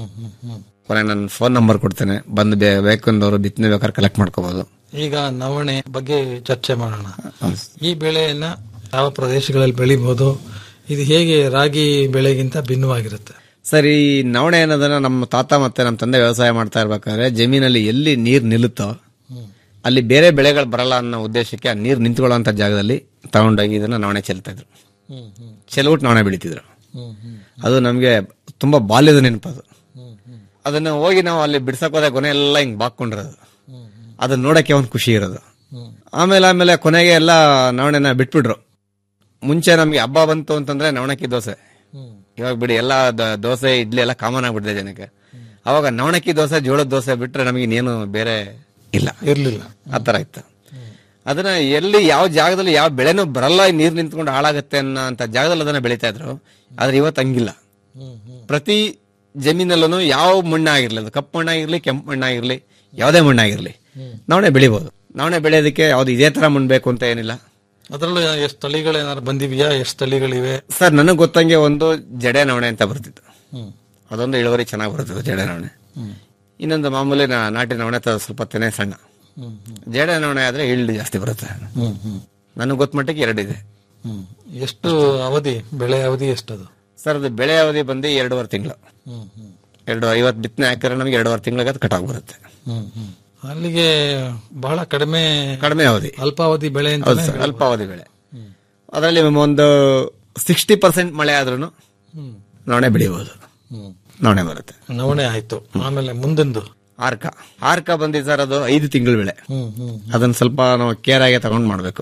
Speaker 12: ಕೊನೆ ನನ್ನ ಫೋನ್ ನಂಬರ್ ಕೊಡ್ತೇನೆ ಬಂದು ಬೇ- ಬೇಕು ಅಂದವರು ಬಿತ್ತನೆ ಬೇಕಾದ್ರೆ ಕಲೆಕ್ಟ್ ಮಾಡ್ಕೋಬಹುದು
Speaker 11: ಈಗ ನವಣೆ ಬಗ್ಗೆ ಚರ್ಚೆ ಮಾಡೋಣ ಈ ಬೆಳೆಯನ್ನ ಯಾವ ಪ್ರದೇಶಗಳಲ್ಲಿ ಬೆಳಿಬಹುದು ಇದು ಹೇಗೆ ರಾಗಿ ಬೆಳೆಗಿಂತ ಭಿನ್ನವಾಗಿರುತ್ತೆ
Speaker 12: ಸರ್ ಈ ನವಣೆ ಅನ್ನೋದನ್ನ ನಮ್ಮ ತಾತ ಮತ್ತೆ ನಮ್ಮ ತಂದೆ ವ್ಯವಸಾಯ ಮಾಡ್ತಾ ಇರ್ಬೇಕಾದ್ರೆ ಜಮೀನಲ್ಲಿ ಎಲ್ಲಿ ನೀರ್ ನಿಲ್ಲುತ್ತೋ ಅಲ್ಲಿ ಬೇರೆ ಬೆಳೆಗಳು ಬರಲ್ಲ ಅನ್ನೋ ಉದ್ದೇಶಕ್ಕೆ ಆ ನೀರ್ ನಿಂತ್ಕೊಳ್ಳುವಂತ ಜಾಗದಲ್ಲಿ ತಗೊಂಡೋಗಿ ಇದನ್ನ ನವಣೆ ಚೆಲ್ತಾ ಇದ್ರು ಚೆಲ್ಬಿಟ್ಟು ನವಣೆ ಬೆಳಿತಿದ್ರು ಅದು ನಮ್ಗೆ ತುಂಬಾ ಬಾಲ್ಯದ ನೆನಪದು ಅದನ್ನ ಹೋಗಿ ನಾವು ಅಲ್ಲಿ ಬಿಡ್ಸಕ್ ಹೋದ ಕೊನೆ ಎಲ್ಲ ಹಿಂಗ್ ಬಾಕೊಂಡಿರೋದು ಅದನ್ನ ನೋಡಕ್ಕೆ ಒಂದು ಖುಷಿ ಇರೋದು ಆಮೇಲೆ ಆಮೇಲೆ ಕೊನೆಗೆ ಎಲ್ಲ ನವಣೆನ ಬಿಟ್ಬಿಟ್ರು ಮುಂಚೆ ನಮ್ಗೆ ಹಬ್ಬ ಬಂತು ಅಂತಂದ್ರೆ ನವಣಕ್ಕಿ ದೋಸೆ ಇವಾಗ ಬಿಡಿ ಎಲ್ಲ ದ- ದೋಸೆ ಇಡ್ಲಿ ಎಲ್ಲ ಕಾಮನ್ ಆಗ್ಬಿಟ್ಟಿದೆ ಜನಕ್ಕೆ ಅವಾಗ ನವಣಕ್ಕಿ ದೋಸೆ ಜೋಳದ ದೋಸೆ ಬಿಟ್ರೆ ನಮಗೆ ಇನ್ನೇನು ಬೇರೆ ಇಲ್ಲ
Speaker 11: ಇರ್ಲಿಲ್ಲ
Speaker 12: ಆತರ ಇತ್ತು ಅದನ್ನ ಎಲ್ಲಿ ಯಾವ ಜಾಗದಲ್ಲಿ ಯಾವ ಬೆಳೆನೂ ಬರಲ್ಲ ನೀರ್ ನಿಂತ್ಕೊಂಡು ಹಾಳಾಗತ್ತೆ ಅನ್ನೋ ಅಂತ ಜಾಗದಲ್ಲಿ ಅದನ್ನ ಬೆಳಿತಾ ಇದ್ರು ಆದ್ರೆ ಇವತ್ತು ಹಂಗಿಲ್ಲ ಪ್ರತಿ ಜಮೀನಲ್ಲೂ ಯಾವ ಮಣ್ಣಾಗಿರ್ಲಿ ಅದು ಕಪ್ಪು ಮಣ್ಣಾಗಿರ್ಲಿ ಕೆಂಪು ಮಣ್ಣಾಗಿರ್ಲಿ ಯಾವುದೇ ಮಣ್ಣಾಗಿರ್ಲಿ ನವಣೆ ಬೆಳಿಬಹುದು ನವಣೆ ಬೆಳೆಯೋದಕ್ಕೆ ಯಾವ್ದು ಇದೇ ತರ ಮಣ್ಣು ಬೇಕು ಅಂತ ಏನಿಲ್ಲ
Speaker 11: ಅದರಲ್ಲೂ ಎಷ್ಟು ತಳಿಗಳೇನಾದ್ರು ಬಂದಿವೆಯಾ ಎಷ್ಟು ತಳಿಗಳಿವೆ
Speaker 12: ಸರ್ ನನಗೆ ಗೊತ್ತಂಗೆ ಒಂದು ಜಡೆ ನವಣೆ ಅಂತ ಬರ್ತಿತ್ತು ಅದೊಂದು ಇಳುವರಿ ಚೆನ್ನಾಗಿ ಬರ್ತದೆ ಜಡೆ ನವಣೆ ಇನ್ನೊಂದು ಮಾಮೂಲಿ ನಾ- ನಾಟಿ ನವಣೆ ತ- ಸ್ವಲ್ಪ ತೆನೆ ಸಣ್ಣ ಜಡೆ ನವಣೆ ಆದ್ರೆ ಇಳ್ಳು ಜಾಸ್ತಿ ಬರುತ್ತೆ ನನಗೆ ಗೊತ್ತ ಮಟ್ಟಿಗೆ ಎರಡಿದೆ
Speaker 11: ಎಷ್ಟು ಅವಧಿ ಬೆಳೆ ಅವಧಿ ಎಷ್ಟದು
Speaker 12: ಸರ್ ಅದು ಬೆಳೆ ಅವಧಿ ಬಂದು ಎರಡೂವರೆ ತಿಂಗಳು ಎರಡು ಐವತ್ತು ಬಿತ್ತನೆ ಹಾಕಿದ್ರೆ ನಮಗೆ ಎರಡೂವರೆ ತಿಂಗಳಿಗೆ ಅದು ಕಟಾವ್ ಬರುತ್ತೆ
Speaker 11: ಅಲ್ಲಿಗೆ ಬಹಳ ಕಡಿಮೆ
Speaker 12: ಕಡಿಮೆ ಅವಧಿ
Speaker 11: ಅಲ್ಪಾವಧಿ ಬೆಳೆ ಅಂತ
Speaker 12: ಹೌದು ಸರ್ ಅಲ್ಪಾವಧಿ ಬೆಳೆ ಅದರಲ್ಲಿ ಒಂದು ಸಿಕ್ಸ್ಟಿ ಪರ್ಸೆಂಟ್ ಮಳೆ ಆದ್ರೂ ನವಣೆ ಬೆಳಿಬಹುದು ನವಣೆ ಬರುತ್ತೆ
Speaker 11: ನವಣೆ ಆಯ್ತು ಆಮೇಲೆ ಮುಂದಿಂದು
Speaker 12: ಆರ್ಕ ಆರ್ಕ ಬಂದಿದೆ ಸರ್ ಅದು ಐದು ತಿಂಗಳು ಬೆಳೆ ಅದನ್ನ ಸ್ವಲ್ಪ ನಾವು ಕೇರ್ ಆಗಿ ತಗೊಂಡ್ ಮಾಡ್ಬೇಕು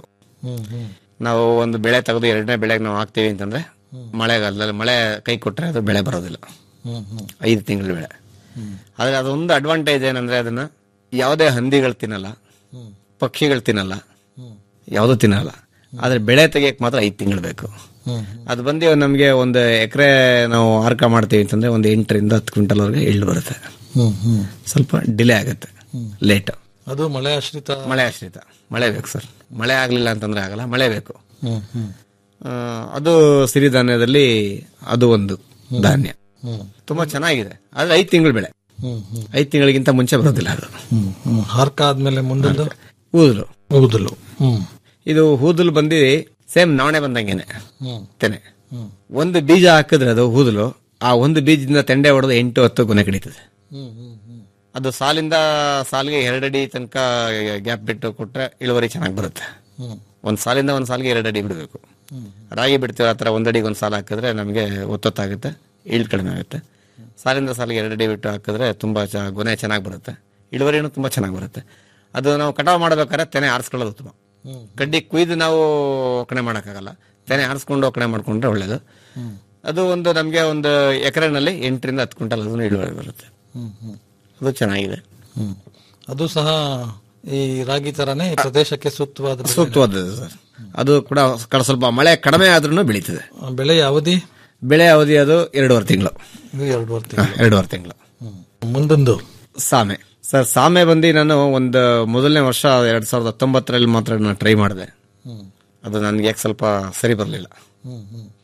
Speaker 12: ನಾವು ಒಂದು ಬೆಳೆ ತೆಗೆದು ಎರಡನೇ ಬೆಳೆಗೆ ನಾವು ಹಾಕ್ತೀವಿ ಅಂತಂದ್ರೆ ಮಳೆಗಾಲದಲ್ಲಿ ಮಳೆ ಕೈ ಕೊಟ್ರೆ ಅದು ಬೆಳೆ ಬರೋದಿಲ್ಲ ಐದು ತಿಂಗಳು ಬೆಳೆ ಆದ್ರೆ ಅದೊಂದು ಅಡ್ವಾಂಟೇಜ್ ಏನಂದ್ರೆ ಅದನ್ನ ಯಾವುದೇ ಹಂದಿಗಳು ತಿನ್ನಲ್ಲ ಪಕ್ಷಿಗಳು ತಿನ್ನಲ್ಲ ಯಾವುದು ತಿನ್ನಲ್ಲ ಆದ್ರೆ ಬೆಳೆ ತೆಗಿಯಕ್ ಮಾತ್ರ ಐದು ತಿಂಗಳು ಬೇಕು ಅದು ಬಂದು ನಮಗೆ ಒಂದು ಎಕರೆ ನಾವು ಆರ್ಕ ಮಾಡ್ತೀವಿ ಅಂತಂದ್ರೆ ಒಂದು ಎಂಟರಿಂದ ಹತ್ತು ಕ್ವಿಂಟಲ್ ವರೆಗೆ ಇಳ್ಳು ಬರುತ್ತೆ ಸ್ವಲ್ಪ ಡಿಲೇ ಆಗುತ್ತೆ ಲೇಟ್
Speaker 11: ಅದು ಮಳೆ ಆಶ್ರಿತ
Speaker 12: ಮಳೆ ಆಶ್ರಿತ ಮಳೆ ಬೇಕು ಸರ್ ಮಳೆ ಆಗ್ಲಿಲ್ಲ ಅಂತಂದ್ರೆ ಆಗಲ್ಲ ಮಳೆ ಬೇಕು ಆ, ಅದು ಸಿರಿಧಾನ್ಯದಲ್ಲಿ ಅದು ಒಂದು ಧಾನ್ಯ ತುಂಬಾ ಚೆನ್ನಾಗಿದೆ ಆದ್ರೆ ಐದು ತಿಂಗಳು ಬೆಳೆ ಐದು ತಿಂಗಳಿಗಿಂತ ಮುಂಚೆ ಬರೋದಿಲ್ಲ ಅದು
Speaker 11: ಹಾರ್ಕ ಆದ್ಮೇಲೆ ಮುಂದೊಂದು
Speaker 12: ಊದಲು
Speaker 11: ಊದಲು ಹ್ಮ್
Speaker 12: ಇದು ಹೂದಲು ಬಂದು ಸೇಮ್ ನವಣೆ ಬಂದಂಗೆನೆ
Speaker 11: ಹ್ಮ್
Speaker 12: ತೆನೆ ಒಂದು ಬೀಜ ಹಾಕಿದ್ರೆ ಅದು ಹೂದಲು ಆ ಒಂದು ಬೀಜದಿಂದ ತೆಂಡೆ ಹೊಡೆದು ಎಂಟು ಹತ್ತು ಕೊನೆ ಕಡಿತದೆ
Speaker 11: ಹ್ಮ್ ಹ್ಮ್ ಹ್ಮ್
Speaker 12: ಅದು ಸಾಲಿಂದ ಸಾಲಿಗೆ ಎರಡಡಿ ತನಕ ಗ್ಯಾಪ್ ಬಿಟ್ಟು ಕೊಟ್ರೆ ಇಳುವರಿ ಚೆನ್ನಾಗಿ ಬರುತ್ತೆ
Speaker 11: ಹ್ಮ್
Speaker 12: ಒಂದ್ ಸಾಲಿಂದ ಒಂದ್ ಸಾಲಿಗೆ ಎರಡಡಿ ಬಿಡಬೇಕು ರಾಗಿ ಬಿಡ್ತೀವಿ ಆ ಥರ ಒಂದಡಿಗೆ ಒಂದು ಸಾಲ ಹಾಕಿದ್ರೆ ನಮಗೆ ಒತ್ತೊತ್ತಾಗುತ್ತೆ ಇಳ್ ಕಡಿಮೆ ಆಗುತ್ತೆ ಸಾಲಿಂದ ಸಾಲಿಗೆ ಎರಡಡಿ ಬಿಟ್ಟು ಹಾಕಿದ್ರೆ ತುಂಬಾ ಚ- ಗೊನೆ ಚೆನ್ನಾಗಿ ಬರುತ್ತೆ ಇಳುವರಿನೂ ತುಂಬಾ ಚೆನ್ನಾಗಿ ಬರುತ್ತೆ ಅದು ನಾವು ಕಟಾವು ಮಾಡ್ಬೇಕಾದ್ರೆ ತೆನೆ ಆರಿಸ್ಕೊಳ್ಳೋದು ಉತ್ತಮ ಕಡ್ಡಿ ಕುಯ್ದು ನಾವು ಒಕ್ಕಣೆ ಮಾಡೋಕ್ಕಾಗಲ್ಲ ತೆನೆ ಆರಿಸ್ಕೊಂಡು ಒಕ್ಕಣೆ ಮಾಡ್ಕೊಂಡ್ರೆ ಒಳ್ಳೇದು ಅದು ಒಂದು ನಮಗೆ ಒಂದು ಎಕರೆನಲ್ಲಿ ಎಂಟರಿಂದ ಹತ್ತು ಕ್ವಿಂಟಲ್ ಅದನ್ನು ಇಳುವರಿ ಬರುತ್ತೆ
Speaker 11: ಹ್ಮ್ ಹ್ಮ್
Speaker 12: ಅದು ಚೆನ್ನಾಗಿದೆ
Speaker 11: ಹ್ಮ್ ಅದು ಸಹ ಈ ರಾಗಿ ತರನೇ ಈ ಪ್ರದೇಶಕ್ಕೆ ಸೂಕ್ತವಾದ ಬೆಳೆ.
Speaker 12: ಸೂಕ್ತವಾದದ್ದು ಸರ್ ಅದು ಕೂಡ ಕ- ಸ್ವಲ್ಪ ಮಳೆ ಕಡಿಮೆ ಆದ್ರೂ ಬೆಳೀತದೆ
Speaker 11: ಆ ಬೆಳೆಯ ಅವಧಿ
Speaker 12: ಬೆಳೆ ಅವಧಿ ಅದು ಎರಡೂವರೆ ತಿಂಗಳು
Speaker 11: ಇದು ಎರಡೂವರೆ ತಿಂಗಳು
Speaker 12: ಎರಡೂವರೆ ತಿಂಗಳು
Speaker 11: ಮುಂದೊಂದು
Speaker 12: ಸಾಮೆ ಸರ್ ಸಾಮೆ ಬಂದು ನಾನು ಒಂದು ಮೊದಲನೇ ವರ್ಷ ಎರಡ್ ಸಾವಿರದ ಹತ್ತೊಂಬತ್ತರಲ್ಲಿ ಮಾತ್ರ ನಾನು ಟ್ರೈ ಮಾಡಿದೆ
Speaker 11: ಹ್ಮ್
Speaker 12: ಅದು ನನಗೆ ಯಾಕೆ ಸ್ವಲ್ಪ ಸರಿ ಬರಲಿಲ್ಲ
Speaker 11: ಹ್ಮ್ ಹ್ಮ್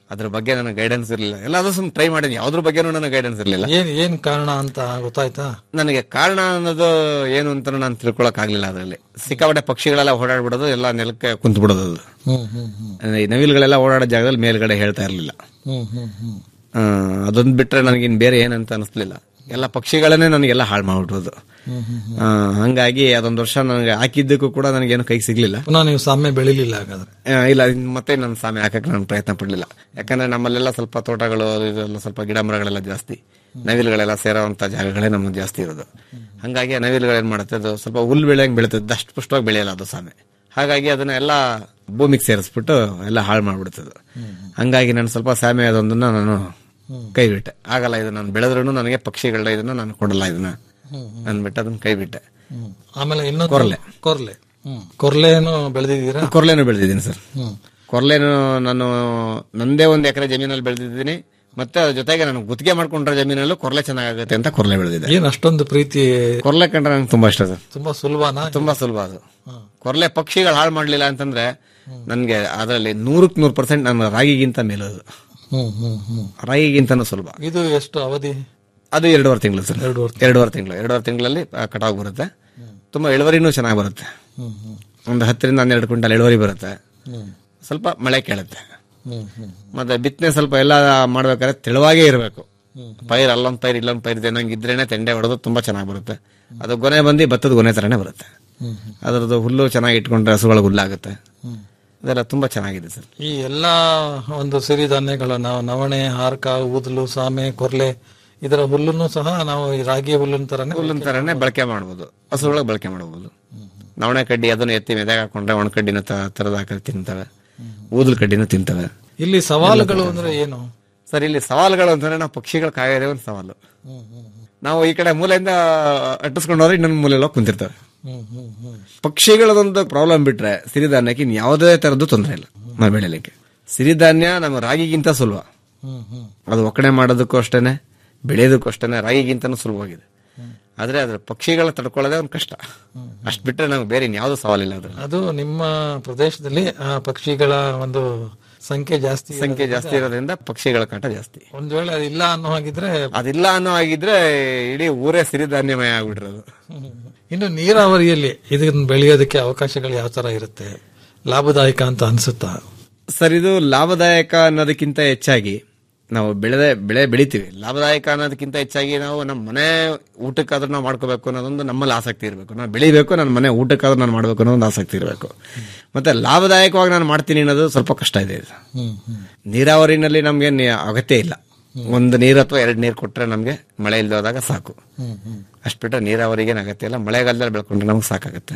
Speaker 12: ಅದ್ರ ಬಗ್ಗೆ ನನಗೆ ಗೈಡೆನ್ಸ್ ಇರಲಿಲ್ಲ ಎಲ್ಲಾದ್ರೂ ಸುಮ್ಮನೆ ಟ್ರೈ ಮಾಡಿದ್ವಿ ಯಾವ್ದ್ರ ಬಗ್ಗೆನೂ ನನಗೆ ಗೈಡೆನ್ಸ್ ಇರಲಿಲ್ಲ
Speaker 11: ಏನ್ ಏನ್ ಕಾರಣ ಅಂತ ಗೊತ್ತಾಯ್ತಾ
Speaker 12: ನನಗೆ ಕಾರಣ ಅನ್ನೋದು ಏನು ಅಂತ ನಾನು ತಿಳ್ಕೊಳಕ್ ಆಗ್ಲಿಲ್ಲ ಅದರಲ್ಲಿ ಸಿಕ್ಕಾಪಟ್ಟೆ ಪಕ್ಷಿಗಳೆಲ್ಲ ಓಡಾಡ್ಬಿಡೋದು ಎಲ್ಲ ನೆಲಕ್ಕೆ ಕುಂತ್ ಬಿಡೋದು ಅದು
Speaker 11: ಹ್ಮ್ ಹ್ಮ್ ಹ್ಮ್
Speaker 12: ಈ ನವಿಲುಗಳೆಲ್ಲ ಓಡಾಡೋ ಜಾಗದಲ್ಲಿ ಮೇಲ್ಗಡೆ ಹೇಳ್ತಾ ಇರ್ಲಿಲ್ಲ
Speaker 11: ಹ್ಮ್ ಹ್ಮ್ ಹ್ಮ್
Speaker 12: ಆ, ಅದೊಂದ್ ಬಿಟ್ರೆ ನನಗಿನ್ ಬೇರೆ ಏನಂತ ಅನಿಸ್ಲಿಲ್ಲ ಎಲ್ಲ ಪಕ್ಷಿಗಳನ್ನೇ ನನಗೆಲ್ಲ ಹಾಳು ಮಾಡ್ಬಿಟ್ಟೋದು
Speaker 11: ಹ್ಮ್ ಹ್ಮ್
Speaker 12: ಆ, ಹಂಗಾಗಿ ಅದೊಂದ್ ವರ್ಷ ನನಗೆ ಹಾಕಿದ್ದಕ್ಕೂ ಕೂಡ ನನಗೇನು ಕೈಗೆ ಸಿಗ್ಲಿಲ್ಲ
Speaker 11: ಪುನಃ ನೀವು ಸಾಮ್ಯ ಬೆಳಿಲಿಲ್ಲ ಹಾಗಾದ್ರೆ
Speaker 12: ಆ, ಇಲ್ಲ ಇನ್ ಮತ್ತೆ ನನ್ನ ಸಾಮೆ ಹಾಕಕ್ಕೆ ನಾನು ಪ್ರಯತ್ನ ಪಡ್ಲಿಲ್ಲ ಯಾಕಂದ್ರೆ ನಮ್ಮಲ್ಲೆಲ್ಲ ಸ್ವಲ್ಪ ತೋಟಗಳು ಅದು ಇದೆಲ್ಲ ಸ್ವಲ್ಪ ಗಿಡ ಮರಗಳೆಲ್ಲ ಜಾಸ್ತಿ ನವಿಲುಗಳೆಲ್ಲ ಸೇರೋವಂತ ಜಾಗಗಳೇ ನಮ್ಗೆ ಜಾಸ್ತಿ ಇರೋದು ಹಂಗಾಗಿ ಆ ನವಿಲುಗಳು ಏನ್ ಮಾಡುತ್ತೆ ಅದು ಸ್ವಲ್ಪ ಹುಲ್ಲು ಬೆಳೆಯಂಗ್ ಬೆಳೀತದೆ ದಷ್ಟು ಪುಷ್ಟವಾಗಿ ಬೆಳೆಯಲ್ಲ ಅದು ಸಾಮೆ ಹಾಗಾಗಿ ಅದನ್ನ ಎಲ್ಲ ಭೂಮಿಗೆ ಸೇರಿಸ್ಬಿಟ್ಟು ಎಲ್ಲ ಹಾಳು ಮಾಡ್ಬಿಡ್ತದೆ ಹಂಗಾಗಿ ನಾನು ಸ್ವಲ್ಪ ಸಾಮೆ ಅದೊಂದನ್ನ ನಾನು ಕೈ ಬಿಟ್ಟೆ ಆಗಲ್ಲ ಇದು ನಾನು ಬೆಳೆದ್ರೂ ನನಗೆ ಪಕ್ಷಿಗಳ ಇದನ್ನ ನಾನು ಕೊಡಲ್ಲ ಇದನ್ನ ಅಂದ್ಬಿಟ್ಟು ಅದನ್ನ ಕೈ ಬಿಟ್ಟೆ
Speaker 11: ಹ್ಮ್. ಆಮೇಲೆ ಇನ್ನೊಂದು
Speaker 12: ಕೊರ್ಲೆ.
Speaker 11: ಕೊರ್ಲೆ ಹ್ಮ್ ಕೊರ್ಲೆನು ಬೆಳೆದಿದ್ದೀರಾ
Speaker 12: ಕೊರ್ಲೆನೂ ಬೆಳೆದಿದ್ದೀನಿ ಸರ್
Speaker 11: ಹ್ಮ್.
Speaker 12: ಕೊರ್ಲೆನು ನಾನು ನಂದೇ ಒಂದು ಎಕರೆ ಜಮೀನಲ್ಲಿ ಬೆಳೆದಿದ್ದೀನಿ ಮತ್ತೆ ಅದ್ರ ಜೊತೆಗೆ ನಾನು ಗುತ್ತಿಗೆ ಮಾಡ್ಕೊಂಡ್ರೆ ಜಮೀನಲ್ಲೂ ಕೊರ್ಲೆ ಚೆನ್ನಾಗುತ್ತೆ ಅಂತ ಕೊರ್ಲೆ ಬೆಳೆದಿದೆ
Speaker 11: ಏನ್ ಅಷ್ಟೊಂದು ಪ್ರೀತಿ
Speaker 12: ಕೊರ್ಲೆ ಕಂಡ್ರೆ ನಂಗೆ ತುಂಬಾ ಇಷ್ಟ ಸರ್
Speaker 11: ತುಂಬಾ ಸುಲಭನಾ
Speaker 12: ತುಂಬಾ ಸುಲಭ ಅದು ಕೊರ್ಲೆ ಪಕ್ಷಿಗಳು ಹಾಳು ಮಾಡ್ಲಿಲ್ಲ ಅಂತಂದ್ರೆ ನನ್ಗೆ ಅದರಲ್ಲಿ ನೂರಕ್ ನೂರು ಪರ್ಸೆಂಟ್ ನನ್ನ ರಾಗಿಗಿಂತ ಮೇಲದು
Speaker 11: ಹ್ಮ್ ಹ್ಮ್ ಹ್ಮ್
Speaker 12: ರಾಗಿಗಿಂತನೂ ಸುಲಭ
Speaker 11: ಇದು ಎಷ್ಟು ಅವಧಿ
Speaker 12: ಅದು ಎರಡೂವರೆ ತಿಂಗಳು ಸರ್
Speaker 11: ಎರಡೂವರೆ
Speaker 12: ಎರಡೂವರೆ ತಿಂಗಳು ಎರಡೂವರೆ ತಿಂಗಳಲ್ಲಿ ಕಟಾವ್ ಬರುತ್ತೆ ತುಂಬಾ ಇಳುವರಿನೂ ಚೆನ್ನಾಗಿ ಬರುತ್ತೆ
Speaker 11: ಹ್ಮ್ ಹ್ಮ್
Speaker 12: ಒಂದು ಹತ್ತರಿಂದ ಹನ್ನೆರಡು ಕ್ವಿಂಟಲ್ ಇಳುವರಿ ಬರುತ್ತೆ
Speaker 11: ಹ್ಮ್
Speaker 12: ಸ್ವಲ್ಪ ಮಳೆ ಕೇಳುತ್ತೆ
Speaker 11: ಹ್ಮ್ ಹ್ಮ್
Speaker 12: ಮತ್ತೆ ಬಿತ್ತನೆ ಸ್ವಲ್ಪ ಎಲ್ಲ ಮಾಡ್ಬೇಕಾದ್ರೆ ತೆಳುವಾಗೇ ಇರಬೇಕು ಪೈರ್ ಅಲ್ಲೊಂದ್ ಪೈರ್ ಇಲ್ಲೊಂದ್ ಪೈರ್ ಇದೆ ನಂಗೆ ಇದ್ರೇನೆ ತೆಂಡೆ ಹೊಡೆದು ತುಂಬಾ ಚೆನ್ನಾಗಿ ಬರುತ್ತೆ ಅದು ಗೊನೆ ಬಂದು ಭತ್ತದ ಗೊನೆ ತರನೇ ಬರುತ್ತೆ ಅದರದ್ದು ಹುಲ್ಲು ಚೆನ್ನಾಗಿ ಇಟ್ಕೊಂಡ್ರೆ ಹಸುಗಳ ಹುಲ್ಲಾಗುತ್ತೆ ಅದೆಲ್ಲ ತುಂಬಾ ಚೆನ್ನಾಗಿದೆ ಸರ್
Speaker 11: ಈ ಎಲ್ಲಾ ಒಂದು ಸಿರಿಧಾನ್ಯಗಳ ನಾವು ನವಣೆ ಹಾರ್ಕ ಊದಲು ಸಾಮೆ ಕೊರ್ಲೆ ಇದರ ಹುಲ್ಲನ್ನು ಸಹ ನಾವು ಈ ರಾಗಿ ಹುಲ್ಲಿನ ತರನೇ
Speaker 12: ಹುಲ್ಲಿನ ತರನೇ ಬಳಕೆ ಮಾಡಬಹುದು ಹಸುಗಳಿಗೆ ಬಳಕೆ ಮಾಡಬಹುದು ನವಣೆ ಕಡ್ಡಿ ಅದನ್ನು ಎತ್ತಿ ಮೆದಾಗ ಹಾಕೊಂಡ್ರೆ ಒಣ ಕಡ್ಡಿನ ತರದ ಹಾಕಿ ತಿಂತವೆ ಊದಲ್ ಕಡ್ಡಿನ ತಿಂತವೆ
Speaker 11: ಇಲ್ಲಿ ಸವಾಲುಗಳು ಅಂದ್ರೆ ಏನು
Speaker 12: ಸರ್ ಇಲ್ಲಿ ಸವಾಲುಗಳು ಅಂತಂದ್ರೆ ನಾವು ಪಕ್ಷಿಗಳು ಕಾಯೋದೇ ಒಂದು ಸವಾಲು ನಾವು ಈ ಕಡೆ ಮೂಲೆಯಿಂದ ಅಟ್ಟಿಸ್ಕೊಂಡು ಹೋದ್ರೆ ಇನ್ನೊಂದು ಮೂಲೆಲ್ಲ ಕುಂತಿರ್ತವೆ
Speaker 11: ಹ್ಮ್ ಹ್ಮ್ ಹ್ಮ್
Speaker 12: ಪಕ್ಷಿಗಳದೊಂದು ಪ್ರಾಬ್ಲಮ್ ಬಿಟ್ರೆ ಸಿರಿಧಾನ್ಯಕ್ಕೆ ಇನ್ ಯಾವುದೇ ತರದ್ದು ತೊಂದರೆ ಇಲ್ಲ ನಾವು ಬೆಳಿಲಿಕ್ಕೆ ಸಿರಿಧಾನ್ಯ ನಮ್ಮ ರಾಗಿಗಿಂತ ಸುಲಭ
Speaker 11: ಹ್ಮ್ ಹ್ಮ್
Speaker 12: ಅದು ಒಕ್ಕಣೆ ಮಾಡೋದಕ್ಕೂ ಅಷ್ಟೇನೆ ಬೆಳೆಯೋದಕ್ಕೂ ಅಷ್ಟೇನೆ ರಾಗಿಗಿಂತನೂ ಸುಲಭವಾಗಿದೆ ಆದ್ರೆ ಅದ್ರ ಪಕ್ಷಿಗಳ ತಡ್ಕೊಳ್ಳೋದೇ ಒಂದು ಕಷ್ಟ ಅಷ್ಟ್ ಬಿಟ್ರೆ ನಮ್ಗೆ ಬೇರೆ ಇನ್ಯಾವುದು ಸವಾಲಿಲ್ಲ ಅದ್ರ
Speaker 11: ಅದು ನಿಮ್ಮ ಪ್ರದೇಶದಲ್ಲಿ ಆ ಪಕ್ಷಿಗಳ ಒಂದು ಸಂಖ್ಯೆ ಜಾಸ್ತಿ
Speaker 12: ಸಂಖ್ಯೆ ಜಾಸ್ತಿ ಇರೋದ್ರಿಂದ ಪಕ್ಷಿಗಳ ಕಾಟ ಜಾಸ್ತಿ
Speaker 11: ಒಂದ್ ವೇಳೆ ಅದಿಲ್ಲ ಅನ್ನೋ ಹಾಗಿದ್ರೆ
Speaker 12: ಅದಿಲ್ಲ ಅನ್ನೋ ಆಗಿದ್ರೆ ಇಡೀ ಊರೇ ಸಿರಿಧಾನ್ಯಮಯ ಆಗ್ಬಿಟ್ಟಿರೋದು
Speaker 11: ಇನ್ನು ನೀರಾವರಿಯಲ್ಲಿ ಇದನ್ನ ಬೆಳೆಯೋದಕ್ಕೆ ಅವಕಾಶಗಳು ಯಾವ ತರ ಇರುತ್ತೆ ಲಾಭದಾಯಕ ಅಂತ ಅನ್ಸುತ್ತಾ
Speaker 12: ಸರ್ ಇದು ಲಾಭದಾಯಕ ಅನ್ನೋದಕ್ಕಿಂತ ಹೆಚ್ಚಾಗಿ ನಾವು ಬೆಳೆದ ಬೆಳೆ ಬೆಳಿತೀವಿ ಲಾಭದಾಯಕ ಅನ್ನೋದಕ್ಕಿಂತ ಹೆಚ್ಚಾಗಿ ನಾವು ನಮ್ಮ ಮನೆ ಊಟಕ್ಕಾದ್ರೂ ನಾವು ಮಾಡ್ಕೋಬೇಕು ಅನ್ನೋದೊಂದು ನಮ್ಮಲ್ಲಿ ಆಸಕ್ತಿ ಇರಬೇಕು ನಾವು ಬೆಳಿಬೇಕು ನನ್ನ ಮನೆ ಊಟಕ್ಕಾದ್ರೂ ನಾನು ಮಾಡ್ಬೇಕು ಅನ್ನೋ ಒಂದು ಆಸಕ್ತಿ ಇರಬೇಕು ಮತ್ತೆ ಲಾಭದಾಯಕವಾಗಿ ನಾನು ಮಾಡ್ತೀನಿ ಅನ್ನೋದು ಸ್ವಲ್ಪ ಕಷ್ಟ ಇದೆ ಇದು.
Speaker 11: ಹ್ಮ್ ಹ್ಮ್
Speaker 12: ನೀರಾವರಿನಲ್ಲಿ ನಮ್ಗೆ ನಿ- ಅಗತ್ಯ ಇಲ್ಲ ಒಂದು ನೀರು ಅಥವಾ ಎರಡು ನೀರು ಕೊಟ್ರೆ ನಮ್ಗೆ ಮಳೆ ಇಲ್ದೇ ಹೋದಾಗ ಸಾಕು
Speaker 11: ಹ್ಮ್ ಹ್ಮ್
Speaker 12: ಅಷ್ಟು ಬಿಟ್ರೆ ನೀರಾವರಿಗೆ ಅಗತ್ಯ ಇಲ್ಲ ಮಳೆಗಾಲದಲ್ಲಿ ಬೆಳ್ಕೊಂಡ್ರೆ ನಮ್ಗೆ ಸಾಕಾಗುತ್ತೆ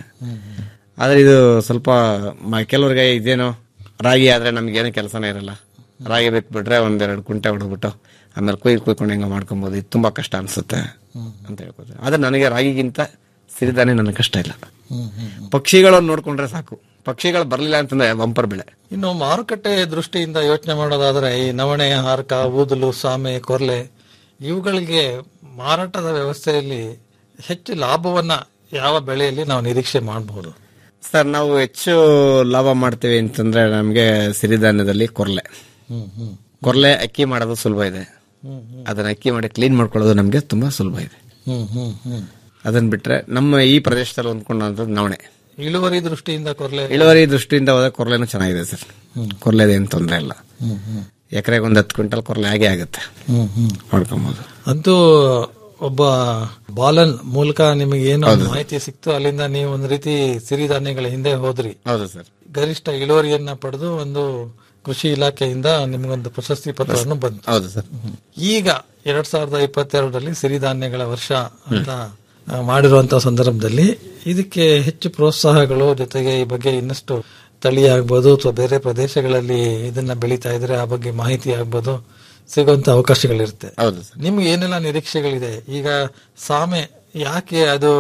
Speaker 12: ಆದ್ರೆ ಇದು ಸ್ವಲ್ಪ ಮ- ಕೆಲವ್ರಿಗೆ ಇದೇನೋ ರಾಗಿ ಆದ್ರೆ ನಮ್ಗೇನು ಕೆಲಸನೇ ಇರಲ್ಲ ರಾಗಿ ಬಿಟ್ಬಿಟ್ರೆ ಒಂದೆರಡು ಕುಂಟೆ ಹೊಡೆದ್ಬಿಟ್ಟು ಆಮೇಲೆ ಕುಯ್ ಕುಯ್ಕೊಂಡು ಹಿಂಗ ಮಾಡ್ಕೊಬೋದು ಇದು ತುಂಬಾ ಕಷ್ಟ ಅನ್ಸುತ್ತೆ ಅಂತ ಹೇಳ್ಬೋದು ಆದ್ರೆ ನನಗೆ ರಾಗಿಗಿಂತ ಸಿರಿಧಾನ್ಯ ನನಗೆ ಕಷ್ಟ ಇಲ್ಲ
Speaker 11: ಹ್ಮ್ ಹ್ಮ್
Speaker 12: ಪಕ್ಷಿಗಳನ್ನು ನೋಡ್ಕೊಂಡ್ರೆ ಸಾಕು ಪಕ್ಷಿಗಳು ಬರ್ಲಿಲ್ಲ ಅಂತಂದ್ರೆ ಬಂಪರ್ ಬೆಳೆ
Speaker 11: ಇನ್ನು ಮಾರುಕಟ್ಟೆ ದೃಷ್ಟಿಯಿಂದ ಯೋಚನೆ ಮಾಡೋದಾದ್ರೆ ಈ ನವಣೆ ಹಾರ್ಕ ಊದಲು ಸಾಮೆ ಕೊರ್ಲೆ ಇವುಗಳಿಗೆ ಮಾರಾಟದ ವ್ಯವಸ್ಥೆಯಲ್ಲಿ ಹೆಚ್ಚು ಲಾಭವನ್ನ ಯಾವ ಬೆಳೆಯಲ್ಲಿ ನಾವು ನಿರೀಕ್ಷೆ ಮಾಡಬಹುದು
Speaker 12: ಸರ್ ನಾವು ಹೆಚ್ಚು ಲಾಭ ಮಾಡ್ತೀವಿ ಅಂತಂದ್ರೆ ನಮಗೆ ಸಿರಿಧಾನ್ಯದಲ್ಲಿ ಕೊರ್ಲೆ
Speaker 11: ಹ್ಮ್ ಹ್ಮ್
Speaker 12: ಕೊರ್ಲೆ ಅಕ್ಕಿ ಮಾಡೋದು ಸುಲಭ ಇದೆ
Speaker 11: ಹ್ಮ್ ಹ್ಮ್
Speaker 12: ಅದನ್ನ ಅಕ್ಕಿ ಮಾಡಿ ಕ್ಲೀನ್ ಮಾಡ್ಕೊಳ್ಳೋದು ನಮಗೆ ತುಂಬಾ ಸುಲಭ ಇದೆ
Speaker 11: ಹ್ಮ್ ಹ್ಮ್ ಹ್ಮ್
Speaker 12: ಅದನ್ನ ಬಿಟ್ರೆ ನಮ್ಮ ಈ ಪ್ರದೇಶದಲ್ಲಿ ಹೊಂದ್ಕೊಂಡಂತ ನವಣೆ
Speaker 11: ಇಳುವರಿ ದೃಷ್ಟಿಯಿಂದ ಕೊರ್ಲೆ
Speaker 12: ಇಳುವರಿ ದೃಷ್ಟಿಯಿಂದ ಹೋದ ಕೊರ್ಲೆನೂ ಚೆನ್ನಾಗಿದೆ ಸರ್ ಕೊರ್ಲೆದೇನು ತೊಂದರೆ ಇಲ್ಲ
Speaker 11: ಹ್ಮ್ ಹ್ಮ್
Speaker 12: ಎಕರೆಗೆ ಒಂದ್ ಹತ್ತು ಕ್ವಿಂಟಲ್ ಕೊರ್ಲೆ ಆಗೇ ಆಗುತ್ತೆ
Speaker 11: ಹ್ಮ್ ಹ್ಮ್
Speaker 12: ಮಾಡ್ಕೊಬೋದು
Speaker 11: ಅಂತೂ ಒಬ್ಬ ಬಾಲನ್ ಮೂಲಕ ನಿಮಗೆ ಏನು ಮಾಹಿತಿ ಸಿಕ್ತು ಅಲ್ಲಿಂದ ನೀವು ಒಂದು ರೀತಿ ಸಿರಿಧಾನ್ಯಗಳ ಹಿಂದೆ ಹೋದ್ರಿ
Speaker 12: ಹೌದು ಸರ್
Speaker 11: ಗರಿಷ್ಠ ಇಳುವರಿಯನ್ನ ಪಡೆದು ಒಂದು ಕೃಷಿ ಇಲಾಖೆಯಿಂದ ನಿಮಗೊಂದು ಪ್ರಶಸ್ತಿ ಪತ್ರವನ್ನು ಬಂತು
Speaker 12: ಹೌದು ಸರ್
Speaker 11: ಈಗ ಎರಡ್ ಸಾವಿರದ ಇಪ್ಪತ್ತೆರಡರಲ್ಲಿ ಸಿರಿಧಾನ್ಯಗಳ ವರ್ಷ ಅಂತ ಆ, ಮಾಡಿರುವಂತಹ ಸಂದರ್ಭದಲ್ಲಿ ಇದಕ್ಕೆ ಹೆಚ್ಚು ಪ್ರೋತ್ಸಾಹಗಳು ಜೊತೆಗೆ ಈ ಬಗ್ಗೆ ಇನ್ನಷ್ಟು ತಳಿ ಆಗ್ಬೋದು ಅಥವಾ ಬೇರೆ ಪ್ರದೇಶಗಳಲ್ಲಿ ಇದನ್ನ ಬೆಳೀತಾ ಇದ್ರೆ ಆ ಬಗ್ಗೆ ಮಾಹಿತಿ ಆಗ್ಬೋದು ಸಿಗುವಂತ ಅವಕಾಶಗಳಿರುತ್ತೆ
Speaker 12: ಹೌದು ಸರ್
Speaker 11: ನಿಮ್ಗೆ ಏನೆಲ್ಲ ನಿರೀಕ್ಷೆಗಳಿದೆ ಈಗ ಸಾಮೆ ಯಾಕೆ ಅದು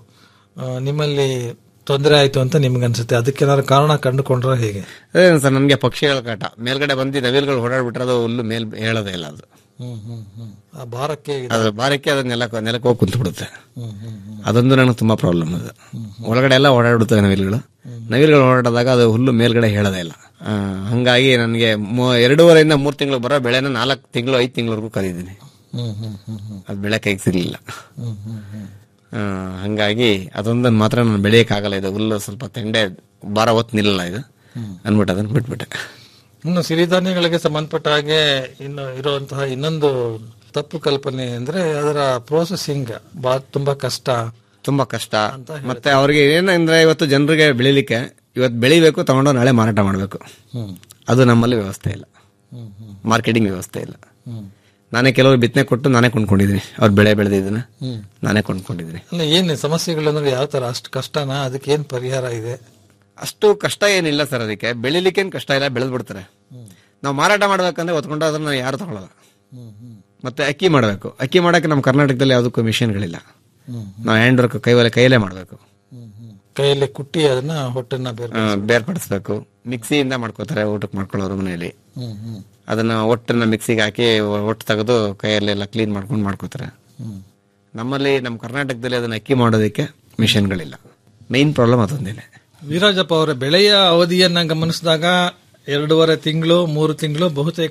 Speaker 11: ಆ, ನಿಮ್ಮಲ್ಲಿ ತೊಂದರೆ ಆಯ್ತು ಅಂತ ನಿಮ್ಗೆ ಅನ್ಸುತ್ತೆ ಅದಕ್ಕೇನಾದ್ರು ಕಾರಣ ಕಂಡುಕೊಂಡ್ರೆ ಹೇಗೆ
Speaker 12: ಅದೇನು ಸರ್ ನಮ್ಗೆ ಪಕ್ಷಿಗಳ ಕಾಟ ಮೇಲ್ಗಡೆ ಬಂದು ನವಿಲ್ಗಳು ಓಡಾಡ್ಬಿಟ್ರೆ ಅದು ಹುಲ್ಲು ಮೇಲ್ ಹೇಳೋದೇ ಇಲ್ಲ ಅದು
Speaker 11: ಹ್ಮ್ ಹ್ಮ್ ಹ್ಮ್ ಆ ಭಾರಕ್ಕೆ ಇದು-
Speaker 12: ಅದು ಬಾರಕ್ಕೆ ಅದು ನೆಲಕ್ಕೆ ನೆಲಕ್ಕೆ ಹೋಗಿ ಕುಂತು ಬಿಡುತ್ತೆ
Speaker 11: ಹ್ಮ್ ಹ್ಮ್ ಹ್ಮ್
Speaker 12: ಅದೊಂದು ನನಗೆ ತುಂಬಾ ಪ್ರಾಬ್ಲಮ್ ಅದು ಒಳಗಡೆ ಎಲ್ಲ ಓಡಾಡ್ಬಿಡ್ತವೆ ನವಿಲ್ಗಳು ನವಿಲ್ಗಳು ಓಡಾಡಿದಾಗ ಅದು ಹುಲ್ಲು ಮೇಲ್ಗಡೆ ಹೇಳೋದೇ ಇಲ್ಲ ಆ, ಹಂಗಾಗಿ ನನಗೆ ಎರಡೂವರೆಯಿಂದ ಮೂರು ತಿಂಗಳು ಬರೋ ಬೆಳೆನ ನಾಲ್ಕು ತಿಂಗಳು ಐದು ತಿಂಗಳವರೆಗೂ ಕದಿದ್ದೀನಿ
Speaker 11: ಹ್ಮ್ ಹ್ಮ್ ಹ್ಮ್ ಹ್ಮ್
Speaker 12: ಅದು ಬೆಳೆ ಕೈಗೆ ಸಿಗ್ಲಿಲ್ಲ
Speaker 11: ಹ್ಮ್ ಹ್ಮ್ ಹ್ಮ್
Speaker 12: ಆ, ಹಂಗಾಗಿ ಅದೊಂದನ್ನು ಮಾತ್ರ ನಾನು ಬೆಳೆಯಕ್ಕಾಗಲ್ಲ ಇದು ಹುಲ್ಲು ಸ್ವಲ್ಪ ತೆಂಡೆ ಭಾರ ಹೊತ್ತು ನಿಲ್ಲಲ್ಲ ಇದು ಅಂದ್ಬಿಟ್ಟು ಅದನ್ನು ಬಿಟ್ಬಿಟ್ಟೆ
Speaker 11: ಇನ್ನು ಸಿರಿಧಾನ್ಯಗಳಿಗೆ ಸಂಬಂಧಪಟ್ಟ ಹಾಗೆ ಇನ್ನು ಇರುವಂತಹ ಇನ್ನೊಂದು ತಪ್ಪು ಕಲ್ಪನೆ ಅಂದ್ರೆ ಅದರ ಪ್ರೋಸೆಸಿಂಗ್ ಬಾ ತುಂಬಾ ಕಷ್ಟ
Speaker 12: ತುಂಬಾ ಕಷ್ಟ ಮತ್ತೆ ಅವ್ರಿಗೆ ಏನಂದ್ರೆ ಇವತ್ತು ಜನರಿಗೆ ಬೆಳಿಲಿಕ್ಕೆ ಇವತ್ತು ಬೆಳಿಬೇಕು ತಗೊಂಡು ನಾಳೆ ಮಾರಾಟ ಮಾಡಬೇಕು
Speaker 11: ಹ್ಮ್
Speaker 12: ಅದು ನಮ್ಮಲ್ಲಿ ವ್ಯವಸ್ಥೆ ಇಲ್ಲ
Speaker 11: ಹ್ಮ್ ಹ್ಮ್
Speaker 12: ಮಾರ್ಕೆಟಿಂಗ್ ವ್ಯವಸ್ಥೆ ಇಲ್ಲ
Speaker 11: ಹ್ಮ್
Speaker 12: ನಾನೇ ಕೆಲವರು ಬಿತ್ತನೆ ಕೊಟ್ಟು ನಾನೇ ಕೊಂಡ್ಕೊಂಡಿದ್ದೀನಿ ಅವ್ರು ಬೆಳೆ ಬೆಳೆದಿದ್ದನ್ನ
Speaker 11: ಹ್ಮ್
Speaker 12: ನಾನೇ ಕೊಂಡ್ಕೊಂಡಿದ್ದೀನಿ
Speaker 11: ಅಲ್ಲ ಏನ್ ಸಮಸ್ಯೆಗಳು ಅಂದ್ರೆ ಯಾವ ತರ ಅಷ್ಟು ಕಷ್ಟನಾ ಅದಕ್ಕೆ ಏನ್ ಪರಿಹಾರ ಇದೆ
Speaker 12: ಅಷ್ಟು ಕಷ್ಟ ಏನಿಲ್ಲ ಸರ್ ಅದಕ್ಕೆ ಬೆಳಿಲಿಕ್ಕೇನು ಕಷ್ಟ ಇಲ್ಲ ಬೆಳೆದ್ ಬಿಡ್ತಾರೆ ನಾವು ಮಾರಾಟ ಮಾಡ್ಬೇಕಂದ್ರೆ ಹೊತ್ಕೊಂಡು ಅದನ್ನ ಯಾರು ತಗೊಳಲ್ಲ
Speaker 11: ಹ್ಮ್ ಹ್ಮ್
Speaker 12: ಮತ್ತೆ ಅಕ್ಕಿ ಮಾಡಬೇಕು ಅಕ್ಕಿ ಮಾಡಕ್ಕೆ ನಮ್ಮ ಕರ್ನಾಟಕದಲ್ಲಿ ಯಾವುದಕ್ಕೂ ಮಿಷನ್ಗಳಿಲ್ಲ
Speaker 11: ಹ್ಮ್
Speaker 12: ನಾವು ಹ್ಯಾಂಡ್ ವರ್ಕ್ ಕೈವಲೆ ಕೈಯಲ್ಲೇ ಮಾಡಬೇಕು
Speaker 11: ಹ್ಮ್ ಹ್ಮ್ ಕೈಯಲ್ಲಿ ಕುಟ್ಟಿ ಅದನ್ನ ಹೊಟ್ಟೆನ ಬೇರೆ
Speaker 12: ಬೇರ್ಪಡಿಸ್ಬೇಕು ಮಿಕ್ಸಿಯಿಂದ ಮಾಡ್ಕೋತಾರೆ ಊಟಕ್ಕೆ ಮಾಡ್ಕೊಳ್ಳೋರು ಮನೆಯಲ್ಲಿ
Speaker 11: ಹ್ಮ್ ಹ್ಮ್
Speaker 12: ಅದನ್ನ ಒಟ್ಟನ್ನ ಮಿಕ್ಸಿಗೆ ಹಾಕಿ ಒಟ್ಟು ತೆಗೆದು ಕೈಯಲ್ಲೆಲ್ಲ ಕ್ಲೀನ್ ಮಾಡ್ಕೊಂಡು ಮಾಡ್ಕೋತಾರೆ
Speaker 11: ಹ್ಮ್
Speaker 12: ನಮ್ಮಲ್ಲಿ ನಮ್ಮ ಕರ್ನಾಟಕದಲ್ಲಿ ಅದನ್ನ ಅಕ್ಕಿ ಮಾಡೋದಕ್ಕೆ ಮಿಷನ್ಗಳಿಲ್ಲ ಮೇನ್ ಪ್ರಾಬ್ಲಮ್ ಅದೊಂದಿದೆ
Speaker 11: ವೀರಾಜಪ್ಪ ಅವರ ಬೆಳೆಯ ಅವಧಿಯನ್ನ ಗಮನಿಸಿದಾಗ ಎರಡೂವರೆ ತಿಂಗಳು ಮೂರು ತಿಂಗಳು ಬಹುತೇಕ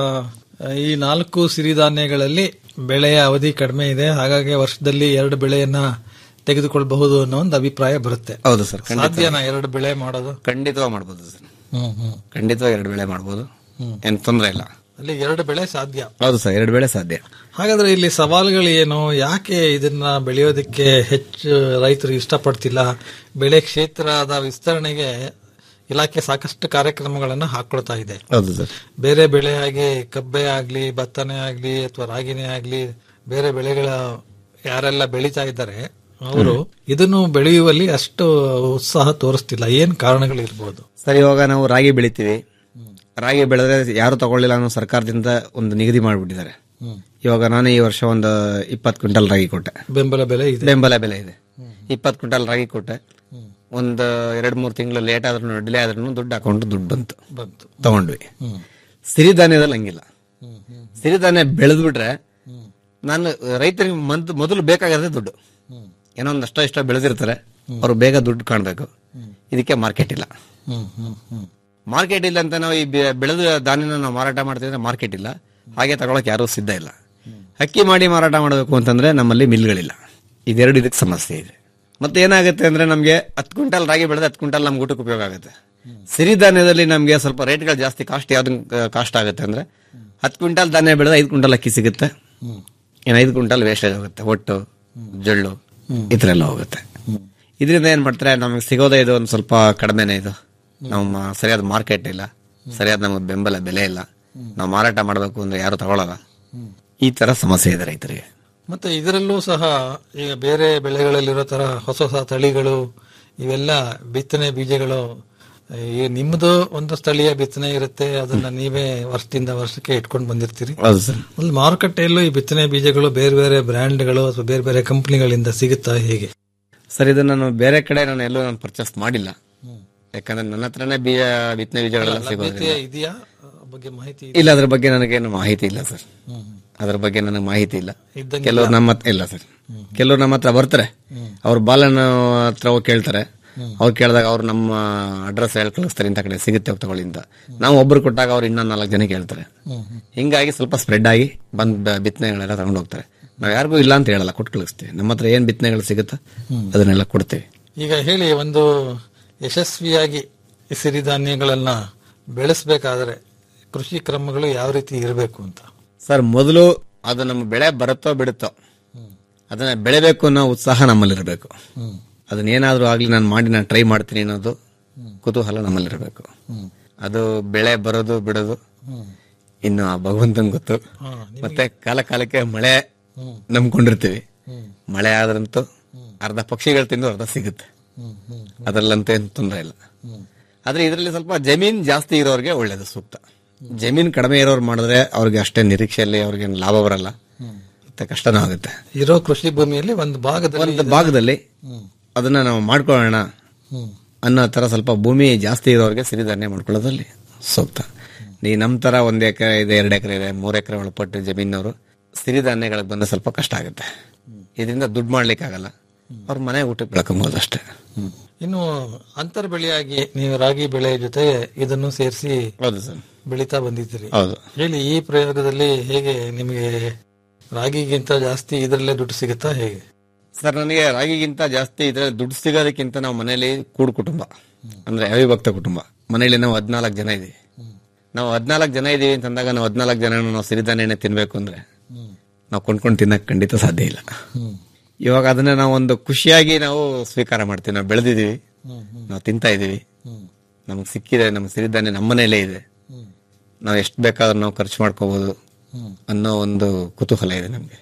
Speaker 11: ಆ, ಈ ನಾಲ್ಕು ಸಿರಿಧಾನ್ಯಗಳಲ್ಲಿ ಬೆಳೆಯ ಅವಧಿ ಕಡಿಮೆ ಇದೆ ಹಾಗಾಗಿ ವರ್ಷದಲ್ಲಿ ಎರಡು ಬೆಳೆಯನ್ನ ತೆಗೆದುಕೊಳ್ಳಬಹುದು ಅನ್ನೋ ಒಂದು ಅಭಿಪ್ರಾಯ ಬರುತ್ತೆ
Speaker 12: ಹೌದು ಸರ್ ಖಂಡಿತ
Speaker 11: ಸಾಧ್ಯನಾ ಎರಡು ಬೆಳೆ ಮಾಡೋದು
Speaker 12: ಖಂಡಿತವಾಗಿ ಮಾಡ್ಬೋದು ಸರ್
Speaker 11: ಹ್ಮ್ ಹ್ಮ್
Speaker 12: ಖಂಡಿತವಾಗಿ ಎರಡು ಬೆಳೆ ಮಾಡ್ಬೋದು
Speaker 11: ಹ್ಮ್.
Speaker 12: ಏನ್ ತೊಂದರೆ ಇಲ್ಲ
Speaker 11: ಅಲ್ಲಿ ಎರಡು ಬೆಳೆ ಸಾಧ್ಯ
Speaker 12: ಹೌದು ಸರ್ ಎರಡು ಬೆಳೆ ಸಾಧ್ಯ
Speaker 11: ಹಾಗಾದ್ರೆ ಇಲ್ಲಿ ಸವಾಲುಗಳು ಏನು ಯಾಕೆ ಇದನ್ನ ಬೆಳೆಯೋದಕ್ಕೆ ಹೆಚ್ಚು ರೈತರು ಇಷ್ಟಪಡ್ತಿಲ್ಲ ಬೆಳೆ ಕ್ಷೇತ್ರದ ವಿಸ್ತರಣೆಗೆ ಇಲಾಖೆ ಸಾಕಷ್ಟು ಕಾರ್ಯಕ್ರಮಗಳನ್ನ ಹಾಕೊಳ್ತಾ ಇದೆ
Speaker 12: ಹೌದು ಸರ್
Speaker 11: ಬೇರೆ ಬೆಳೆ ಆಗಿ ಕಬ್ಬೆ ಆಗ್ಲಿ ಭತ್ತನೇ ಆಗ್ಲಿ ಅಥವಾ ರಾಗಿನೇ ಆಗ್ಲಿ ಬೇರೆ ಬೆಳೆಗಳ ಯಾರೆಲ್ಲ ಬೆಳೀತಾ ಇದ್ದಾರೆ ಅವರು ಇದನ್ನು ಬೆಳೆಯುವಲ್ಲಿ ಅಷ್ಟು ಉತ್ಸಾಹ ತೋರಿಸ್ತಿಲ್ಲ ಏನ್ ಕಾರಣಗಳಿರ್ಬೋದು
Speaker 12: ಸರ್ ಇವಾಗ ನಾವು ರಾಗಿ ಬೆಳಿತೀವಿ ರಾಗಿ ಬೆಳೆದ್ರೆ ಯಾರು ತಗೊಳ್ಳಿಲ್ಲ ಅನ್ನೋ ಸರ್ಕಾರದಿಂದ ಒಂದು ನಿಗದಿ ಮಾಡಿಬಿಟ್ಟಿದ್ದಾರೆ
Speaker 11: ಹ್ಮ್.
Speaker 12: ಇವಾಗ ನಾನು ಈ ವರ್ಷ ಒಂದು ಇಪ್ಪತ್ತು ಕ್ವಿಂಟಲ್ ರಾಗಿ ಕೊಟ್ಟೆ
Speaker 11: ಬೆಂಬಲ ಬೆಲೆ ಇದೆ
Speaker 12: ಬೆಂಬಲ ಬೆಲೆ ಇದೆ ಇಪ್ಪತ್ತು ಕ್ವಿಂಟಲ್ ರಾಗಿ ಕೊಟ್ಟೆ ಒಂದು ಎರಡ್ ಮೂರು ತಿಂಗಳು ಲೇಟ್ ಆದ್ರೂ ಡಿಲೇ ಆದ್ರೂ ದುಡ್ಡು ಅಕೌಂಟ್ ದುಡ್ಡು ಬಂತು
Speaker 11: ಬಂತು
Speaker 12: ತಗೊಂಡ್ವಿ
Speaker 11: ಹ್ಮ್.
Speaker 12: ಸಿರಿಧಾನ್ಯದಲ್ಲಿ ಹಂಗಿಲ್ಲ
Speaker 11: ಹ್ಮ್, ಹ್ಮ್,
Speaker 12: ಸಿರಿಧಾನ್ಯ ಬೆಳೆದ್ಬಿಟ್ರೆ ನಾನು ರೈತರಿಗೆ ಮೊದ್- ಮೊದಲು ಬೇಕಾಗಿರೋದೇ ದುಡ್ಡು
Speaker 11: ಹ್ಮ್.
Speaker 12: ಏನೋ ಒಂದು ಅಷ್ಟೋ ಇಷ್ಟೋ ಬೆಳೆದಿರ್ತಾರೆ ಅವ್ರು ಬೇಗ ದುಡ್ಡು ಕಾಣಬೇಕು ಇದಕ್ಕೆ ಮಾರ್ಕೆಟ್ ಇಲ್ಲ
Speaker 11: ಹ್ಮ್, ಹ್ಮ್, ಹ್ಮ್.
Speaker 12: ಮಾರ್ಕೆಟ್ ಇಲ್ಲ ಅಂತ ನಾವು ಈ ಬೆ- ಬೆಳೆದ ಧಾನ್ಯನ ನಾವು ಮಾರಾಟ ಮಾಡ್ತಿದ್ರೆ ಮಾರ್ಕೆಟ್ ಇಲ್ಲ ಹಾಗೆ ತಗೊಳಕ್ ಯಾರೂ ಸಿದ್ಧ ಇಲ್ಲ ಅಕ್ಕಿ ಮಾಡಿ ಮಾರಾಟ ಮಾಡಬೇಕು ಅಂತಂದ್ರೆ ನಮ್ಮಲ್ಲಿ ಮಿಲ್ಗಳಿಲ್ಲ ಇದೆರಡು ಇದಕ್ಕೆ ಸಮಸ್ಯೆ ಇದೆ ಮತ್ತೆ ಏನಾಗುತ್ತೆ ಅಂದ್ರೆ ನಮಗೆ ಹತ್ತು ಕ್ವಿಂಟಲ್ ರಾಗಿ ಬೆಳೆದ್ರೆ ಹತ್ತು ಕ್ವಿಂಟಲ್ ನಮ್ಗೆ ಊಟಕ್ಕೆ ಉಪಯೋಗ ಆಗುತ್ತೆ ಸಿರಿಧಾನ್ಯದಲ್ಲಿ ನಮಗೆ ಸ್ವಲ್ಪ ರೇಟ್ಗಳು ಜಾಸ್ತಿ ಕಾಸ್ಟ್ ಯಾವ್ದು ಕಾಸ್ಟ್ ಆಗುತ್ತೆ ಅಂದ್ರೆ ಹತ್ತು ಕ್ವಿಂಟಲ್ ಧಾನ್ಯ ಬೆಳೆದ್ರೆ ಐದು ಕ್ವಿಂಟಲ್ ಅಕ್ಕಿ ಸಿಗುತ್ತೆ ಇನ್ನು ಐದು ಕ್ವಿಂಟಲ್ ವೇಸ್ಟೇಜ್ ಹೋಗುತ್ತೆ ಒಟ್ಟು ಜೊಳ್ಳು ಈ ಥರ ಎಲ್ಲ ಹೋಗುತ್ತೆ ಇದರಿಂದ ಏನ್ ಮಾಡ್ತಾರೆ ನಮಗೆ ಸಿಗೋದೇ ಇದು ಒಂದು ಸ್ವಲ್ಪ ಕಡಿಮೆನೇ ಇದು ನಮ್ಮ ಸರಿಯಾದ ಮಾರ್ಕೆಟ್ ಇಲ್ಲ ಸರಿಯಾದ ನಮಗೆ ಬೆಂಬಲ ಬೆಲೆ ಇಲ್ಲ ನಾವು ಮಾರಾಟ ಮಾಡಬೇಕು ಅಂದ್ರೆ ಯಾರು ತಗೊಳ್ಳಲ್ಲ ಈ ತರ ಸಮಸ್ಯೆ ಇದೆ ರೈತರಿಗೆ
Speaker 11: ಮತ್ತೆ ಇದರಲ್ಲೂ ಸಹ ಈಗ ಬೇರೆ ಬೆಳೆಗಳಲ್ಲಿರೋ ತರ ಹೊಸ ಹೊಸ ತಳಿಗಳು ಇವೆಲ್ಲ ಬಿತ್ತನೆ ಬೀಜಗಳು ಈ ನಿಮ್ಮದು ಒಂದು ಸ್ಥಳೀಯ ಬಿತ್ತನೆ ಇರುತ್ತೆ ಅದನ್ನ ನೀವೇ ವರ್ಷದಿಂದ ವರ್ಷಕ್ಕೆ ಇಟ್ಕೊಂಡು ಬಂದಿರ್ತೀರಿ
Speaker 12: ಹೌದು ಸರ್
Speaker 11: ಅಲ್ಲಿ ಮಾರುಕಟ್ಟೆಯಲ್ಲೂ ಈ ಬಿತ್ತನೆ ಬೀಜಗಳು ಬೇರೆ ಬೇರೆ ಬ್ರ್ಯಾಂಡ್ಗಳು ಅಥವಾ ಬೇರೆ ಬೇರೆ ಕಂಪನಿಗಳಿಂದ ಸಿಗುತ್ತಾ ಹೇಗೆ
Speaker 12: ಸರ್ ಇದು ನಾನು ಬೇರೆ ಕಡೆ ನಾನು ಎಲ್ಲೂ ನಾನು ಪರ್ಚೇಸ್ ಮಾಡಿಲ್ಲ ಯಾಕಂದ್ರೆ ನನ್ನ ಹತ್ರನೇ ಬೀಜ ಬಿತ್ತನೆ ಬೀಜಗಳೆಲ್ಲ
Speaker 11: ಲಭ್ಯತೆ
Speaker 12: ಸಿಗೋದ್ರಿಂದ
Speaker 11: ಇದೆಯಾ ಆ ಬಗ್ಗೆ ಮಾಹಿತಿ
Speaker 12: ಇಲ್ಲ ಅದ್ರ ಬಗ್ಗೆ ನನಗೇನು ಮಾಹಿತಿ ಇಲ್ಲ ಸರ್ ಅದ್ರ ಬಗ್ಗೆ ನನಗೆ ಮಾಹಿತಿ ಇಲ್ಲ
Speaker 11: ಇದ್ದಂಗೆ
Speaker 12: ಕೆಲವ್ರು ನಮ್ಮ ಹತ್ರ ಇಲ್ಲ ಸರ್ ಕೆಲವ್ರು ನಮ್ಮ ಹತ್ರ ಬರ್ತಾರೆ ಅವ್ರ ಬಾಲನ ಹತ್ರ ಹೋಗಿ ಕೇಳ್ತಾರೆ ಅವ್ರು ಕೇಳಿದಾಗ ಅವ್ರು ನಮ್ಮ ಅಡ್ರೆಸ್ ಹೇಳಿ ಕಳಿಸ್ತಾರೆ ಇಂಥ ಕಡೆ ಸಿಗುತ್ತೆ ಹೋಗಿ ತಗೊಳ್ಳಿ ಅಂತ ನಾವು ಒಬ್ರು ಕೊಟ್ಟಾಗ ಅವ್ರು ಇನ್ನೊಂದು ನಾಲ್ಕು ಜನ ಕೇಳ್ತಾರೆ ಹಿಂಗಾಗಿ ಸ್ವಲ್ಪ ಸ್ಪ್ರೆಡ್ ಆಗಿ ಬಂದ್ ಬ- ಬಿತ್ತನೆಗಳೆಲ್ಲ ತಗೊಂಡು ಹೋಗ್ತಾರೆ ನಾವು ಯಾರಿಗೂ ಇಲ್ಲ ಅಂತ ಹೇಳಲ್ಲ ಕೊಟ್ಟು ಕಳಿಸ್ತೀವಿ ನಮ್ಮ ಹತ್ರ ಏನ್ ಬಿತ್ತನೆಗಳು ಸಿಗುತ್ತೋ ಅದನ್ನೆಲ್ಲ ಕೊಡ್ತೀವಿ
Speaker 11: ಈಗ ಹೇಳಿ ಒಂದು ಯಶಸ್ವಿಯಾಗಿ ಈ ಸಿರಿಧಾನ್ಯಗಳನ್ನ ಬೆಳೆಸಬೇಕಾದ್ರೆ ಕೃಷಿ ಕ್ರಮಗಳು ಯಾವ ರೀತಿ ಇರಬೇಕು ಅಂತ
Speaker 12: ಸರ್ ಮೊದಲು ಅದು ನಮ್ಮ ಬೆಳೆ ಬರುತ್ತೋ ಬಿಡುತ್ತೋ ಅದನ್ನ ಬೆಳೆಬೇಕು ಅನ್ನೋ ಉತ್ಸಾಹ ನಮ್ಮಲ್ಲಿರಬೇಕು ಅದನ್ನ ಏನಾದ್ರೂ ಆಗ್ಲಿ ನಾನು ಮಾಡಿ ನಾನು ಟ್ರೈ ಮಾಡ್ತೀನಿ ಅನ್ನೋದು ಕುತೂಹಲ ನಮ್ಮಲ್ಲಿರಬೇಕು ಅದು ಬೆಳೆ ಬರೋದು ಬಿಡೋದು ಇನ್ನು ಆ ಭಗವಂತನ್ ಗೊತ್ತು ಮತ್ತೆ ಕಾಲ ಕಾಲಕ್ಕೆ ಮಳೆ ನಂಬ್ಕೊಂಡಿರ್ತೀವಿ ಮಳೆ ಆದ್ರಂತೂ ಅರ್ಧ ಪಕ್ಷಿಗಳು ತಿಂದು ಅರ್ಧ ಸಿಗುತ್ತೆ ಅದ್ರಲ್ಲಂತೂ ಏನು ತೊಂದರೆ ಇಲ್ಲ ಆದ್ರೆ ಇದರಲ್ಲಿ ಸ್ವಲ್ಪ ಜಮೀನ್ ಜಾಸ್ತಿ ಇರೋರಿಗೆ ಒಳ್ಳೇದು ಸೂಕ್ತ ಜಮೀನ್ ಕಡಿಮೆ ಇರೋರು ಮಾಡಿದ್ರೆ ಅವ್ರಿಗೆ ಅಷ್ಟೇ ನಿರೀಕ್ಷೆಯಲ್ಲಿ ಅವ್ರಿಗೆ ಲಾಭ ಬರಲ್ಲ ಮತ್ತೆ ಕಷ್ಟನೂ ಆಗುತ್ತೆ
Speaker 11: ಇರೋ ಕೃಷಿ ಭೂಮಿಯಲ್ಲಿ ಒಂದು ಭಾಗದಲ್ಲಿ
Speaker 12: ಒಂದು ಭಾಗದಲ್ಲಿ ಅದನ್ನ ನಾವು ಮಾಡ್ಕೊಳ್ಳೋಣ ಅನ್ನೋ ತರ ಸ್ವಲ್ಪ ಭೂಮಿ ಜಾಸ್ತಿ ಇರೋರಿಗೆ ಸಿರಿಧಾನ್ಯ ಮಾಡ್ಕೊಳ್ಳೋದ್ರಲ್ಲಿ ಸೂಕ್ತ ನೀ ನಮ್ ತರ ಒಂದ್ ಎಕರೆ ಇದೆ ಎರಡು ಎಕರೆ ಇದೆ ಮೂರ್ ಎಕರೆ ಒಳಪಟ್ಟು ಜಮೀನವರು ಸಿರಿಧಾನ್ಯಗಳಿಗೆ ಬಂದ್ರೆ ಸ್ವಲ್ಪ ಕಷ್ಟ ಆಗುತ್ತೆ ಇದರಿಂದ ದುಡ್ಡು ಮಾಡ್ಲಿಕ್ಕೆ ಆಗಲ್ಲ ಅವ್ರ ಮನೆ ಊಟಕ್ಕೆ ಬೆಳ್ಕೊಬಹುದು ಅಷ್ಟೇ
Speaker 11: ಇನ್ನು ಅಂತರ್ ಬೆಳೆಯಾಗಿ ನೀವು ರಾಗಿ ಬೆಳೆ ಜೊತೆಗೆ ಇದನ್ನು ಸೇರಿಸಿ
Speaker 12: ಹೌದು ಸರ್
Speaker 11: ಬೆಳೀತಾ ಬಂದಿದ್ದೀರಿ
Speaker 12: ಹೌದು
Speaker 11: ಹೇಳಿ ಈ ಪ್ರಯೋಗದಲ್ಲಿ ಹೇಗೆ ನಿಮಗೆ ರಾಗಿಗಿಂತ ಜಾಸ್ತಿ ಇದರಲ್ಲೇ ದುಡ್ಡು ಸಿಗುತ್ತಾ ಹೇಗೆ
Speaker 12: ಸರ್ ನನಗೆ ರಾಗಿಗಿಂತ ಜಾಸ್ತಿ ಇದ್ರೆ ದುಡ್ಡು ಸಿಗೋದಕ್ಕಿಂತ ನಾವು ಮನೇಲಿ ಕೂಡು ಕುಟುಂಬ ಅಂದ್ರೆ ಅವಿಭಕ್ತ ಕುಟುಂಬ ಮನೇಲಿ ನಾವು ಹದ್ನಾಲ್ಕು ಜನ ಇದೀವಿ ನಾವು ಹದ್ನಾಲ್ಕು ಜನ ಇದೀವಿ ಅಂತಂದಾಗ ನಾವು ಹದ್ನಾಲ್ಕು ಜನ ನಾವು ಸಿರಿಧಾನ್ಯನೇ ತಿನ್ಬೇಕು ಅಂದ್ರೆ ನಾವು ಕೊಂಡ್ಕೊಂಡು ತಿನ್ನಕ್ ಖಂಡಿತ ಸಾಧ್ಯ ಇಲ್ಲ ಇವಾಗ ಅದನ್ನ ನಾವು ಒಂದು ಖುಷಿಯಾಗಿ ನಾವು ಸ್ವೀಕಾರ ಮಾಡ್ತೀವಿ ನಾವು ಬೆಳೆದಿದೀವಿ ನಾವು ತಿಂತಾ ಇದೀವಿ ನಮ್ಗೆ ಸಿಕ್ಕಿದೆ ನಮ್ಗೆ ಸಿರಿಧಾನ್ಯ ನಮ್ಮ ಮನೇಲೇ ಇದೆ ನಾವು ಎಷ್ಟು ಬೇಕಾದ್ರೂ ನಾವು ಖರ್ಚು ಮಾಡ್ಕೋಬಹುದು ಅನ್ನೋ ಒಂದು ಕುತೂಹಲ ಇದೆ ನಮ್ಗೆ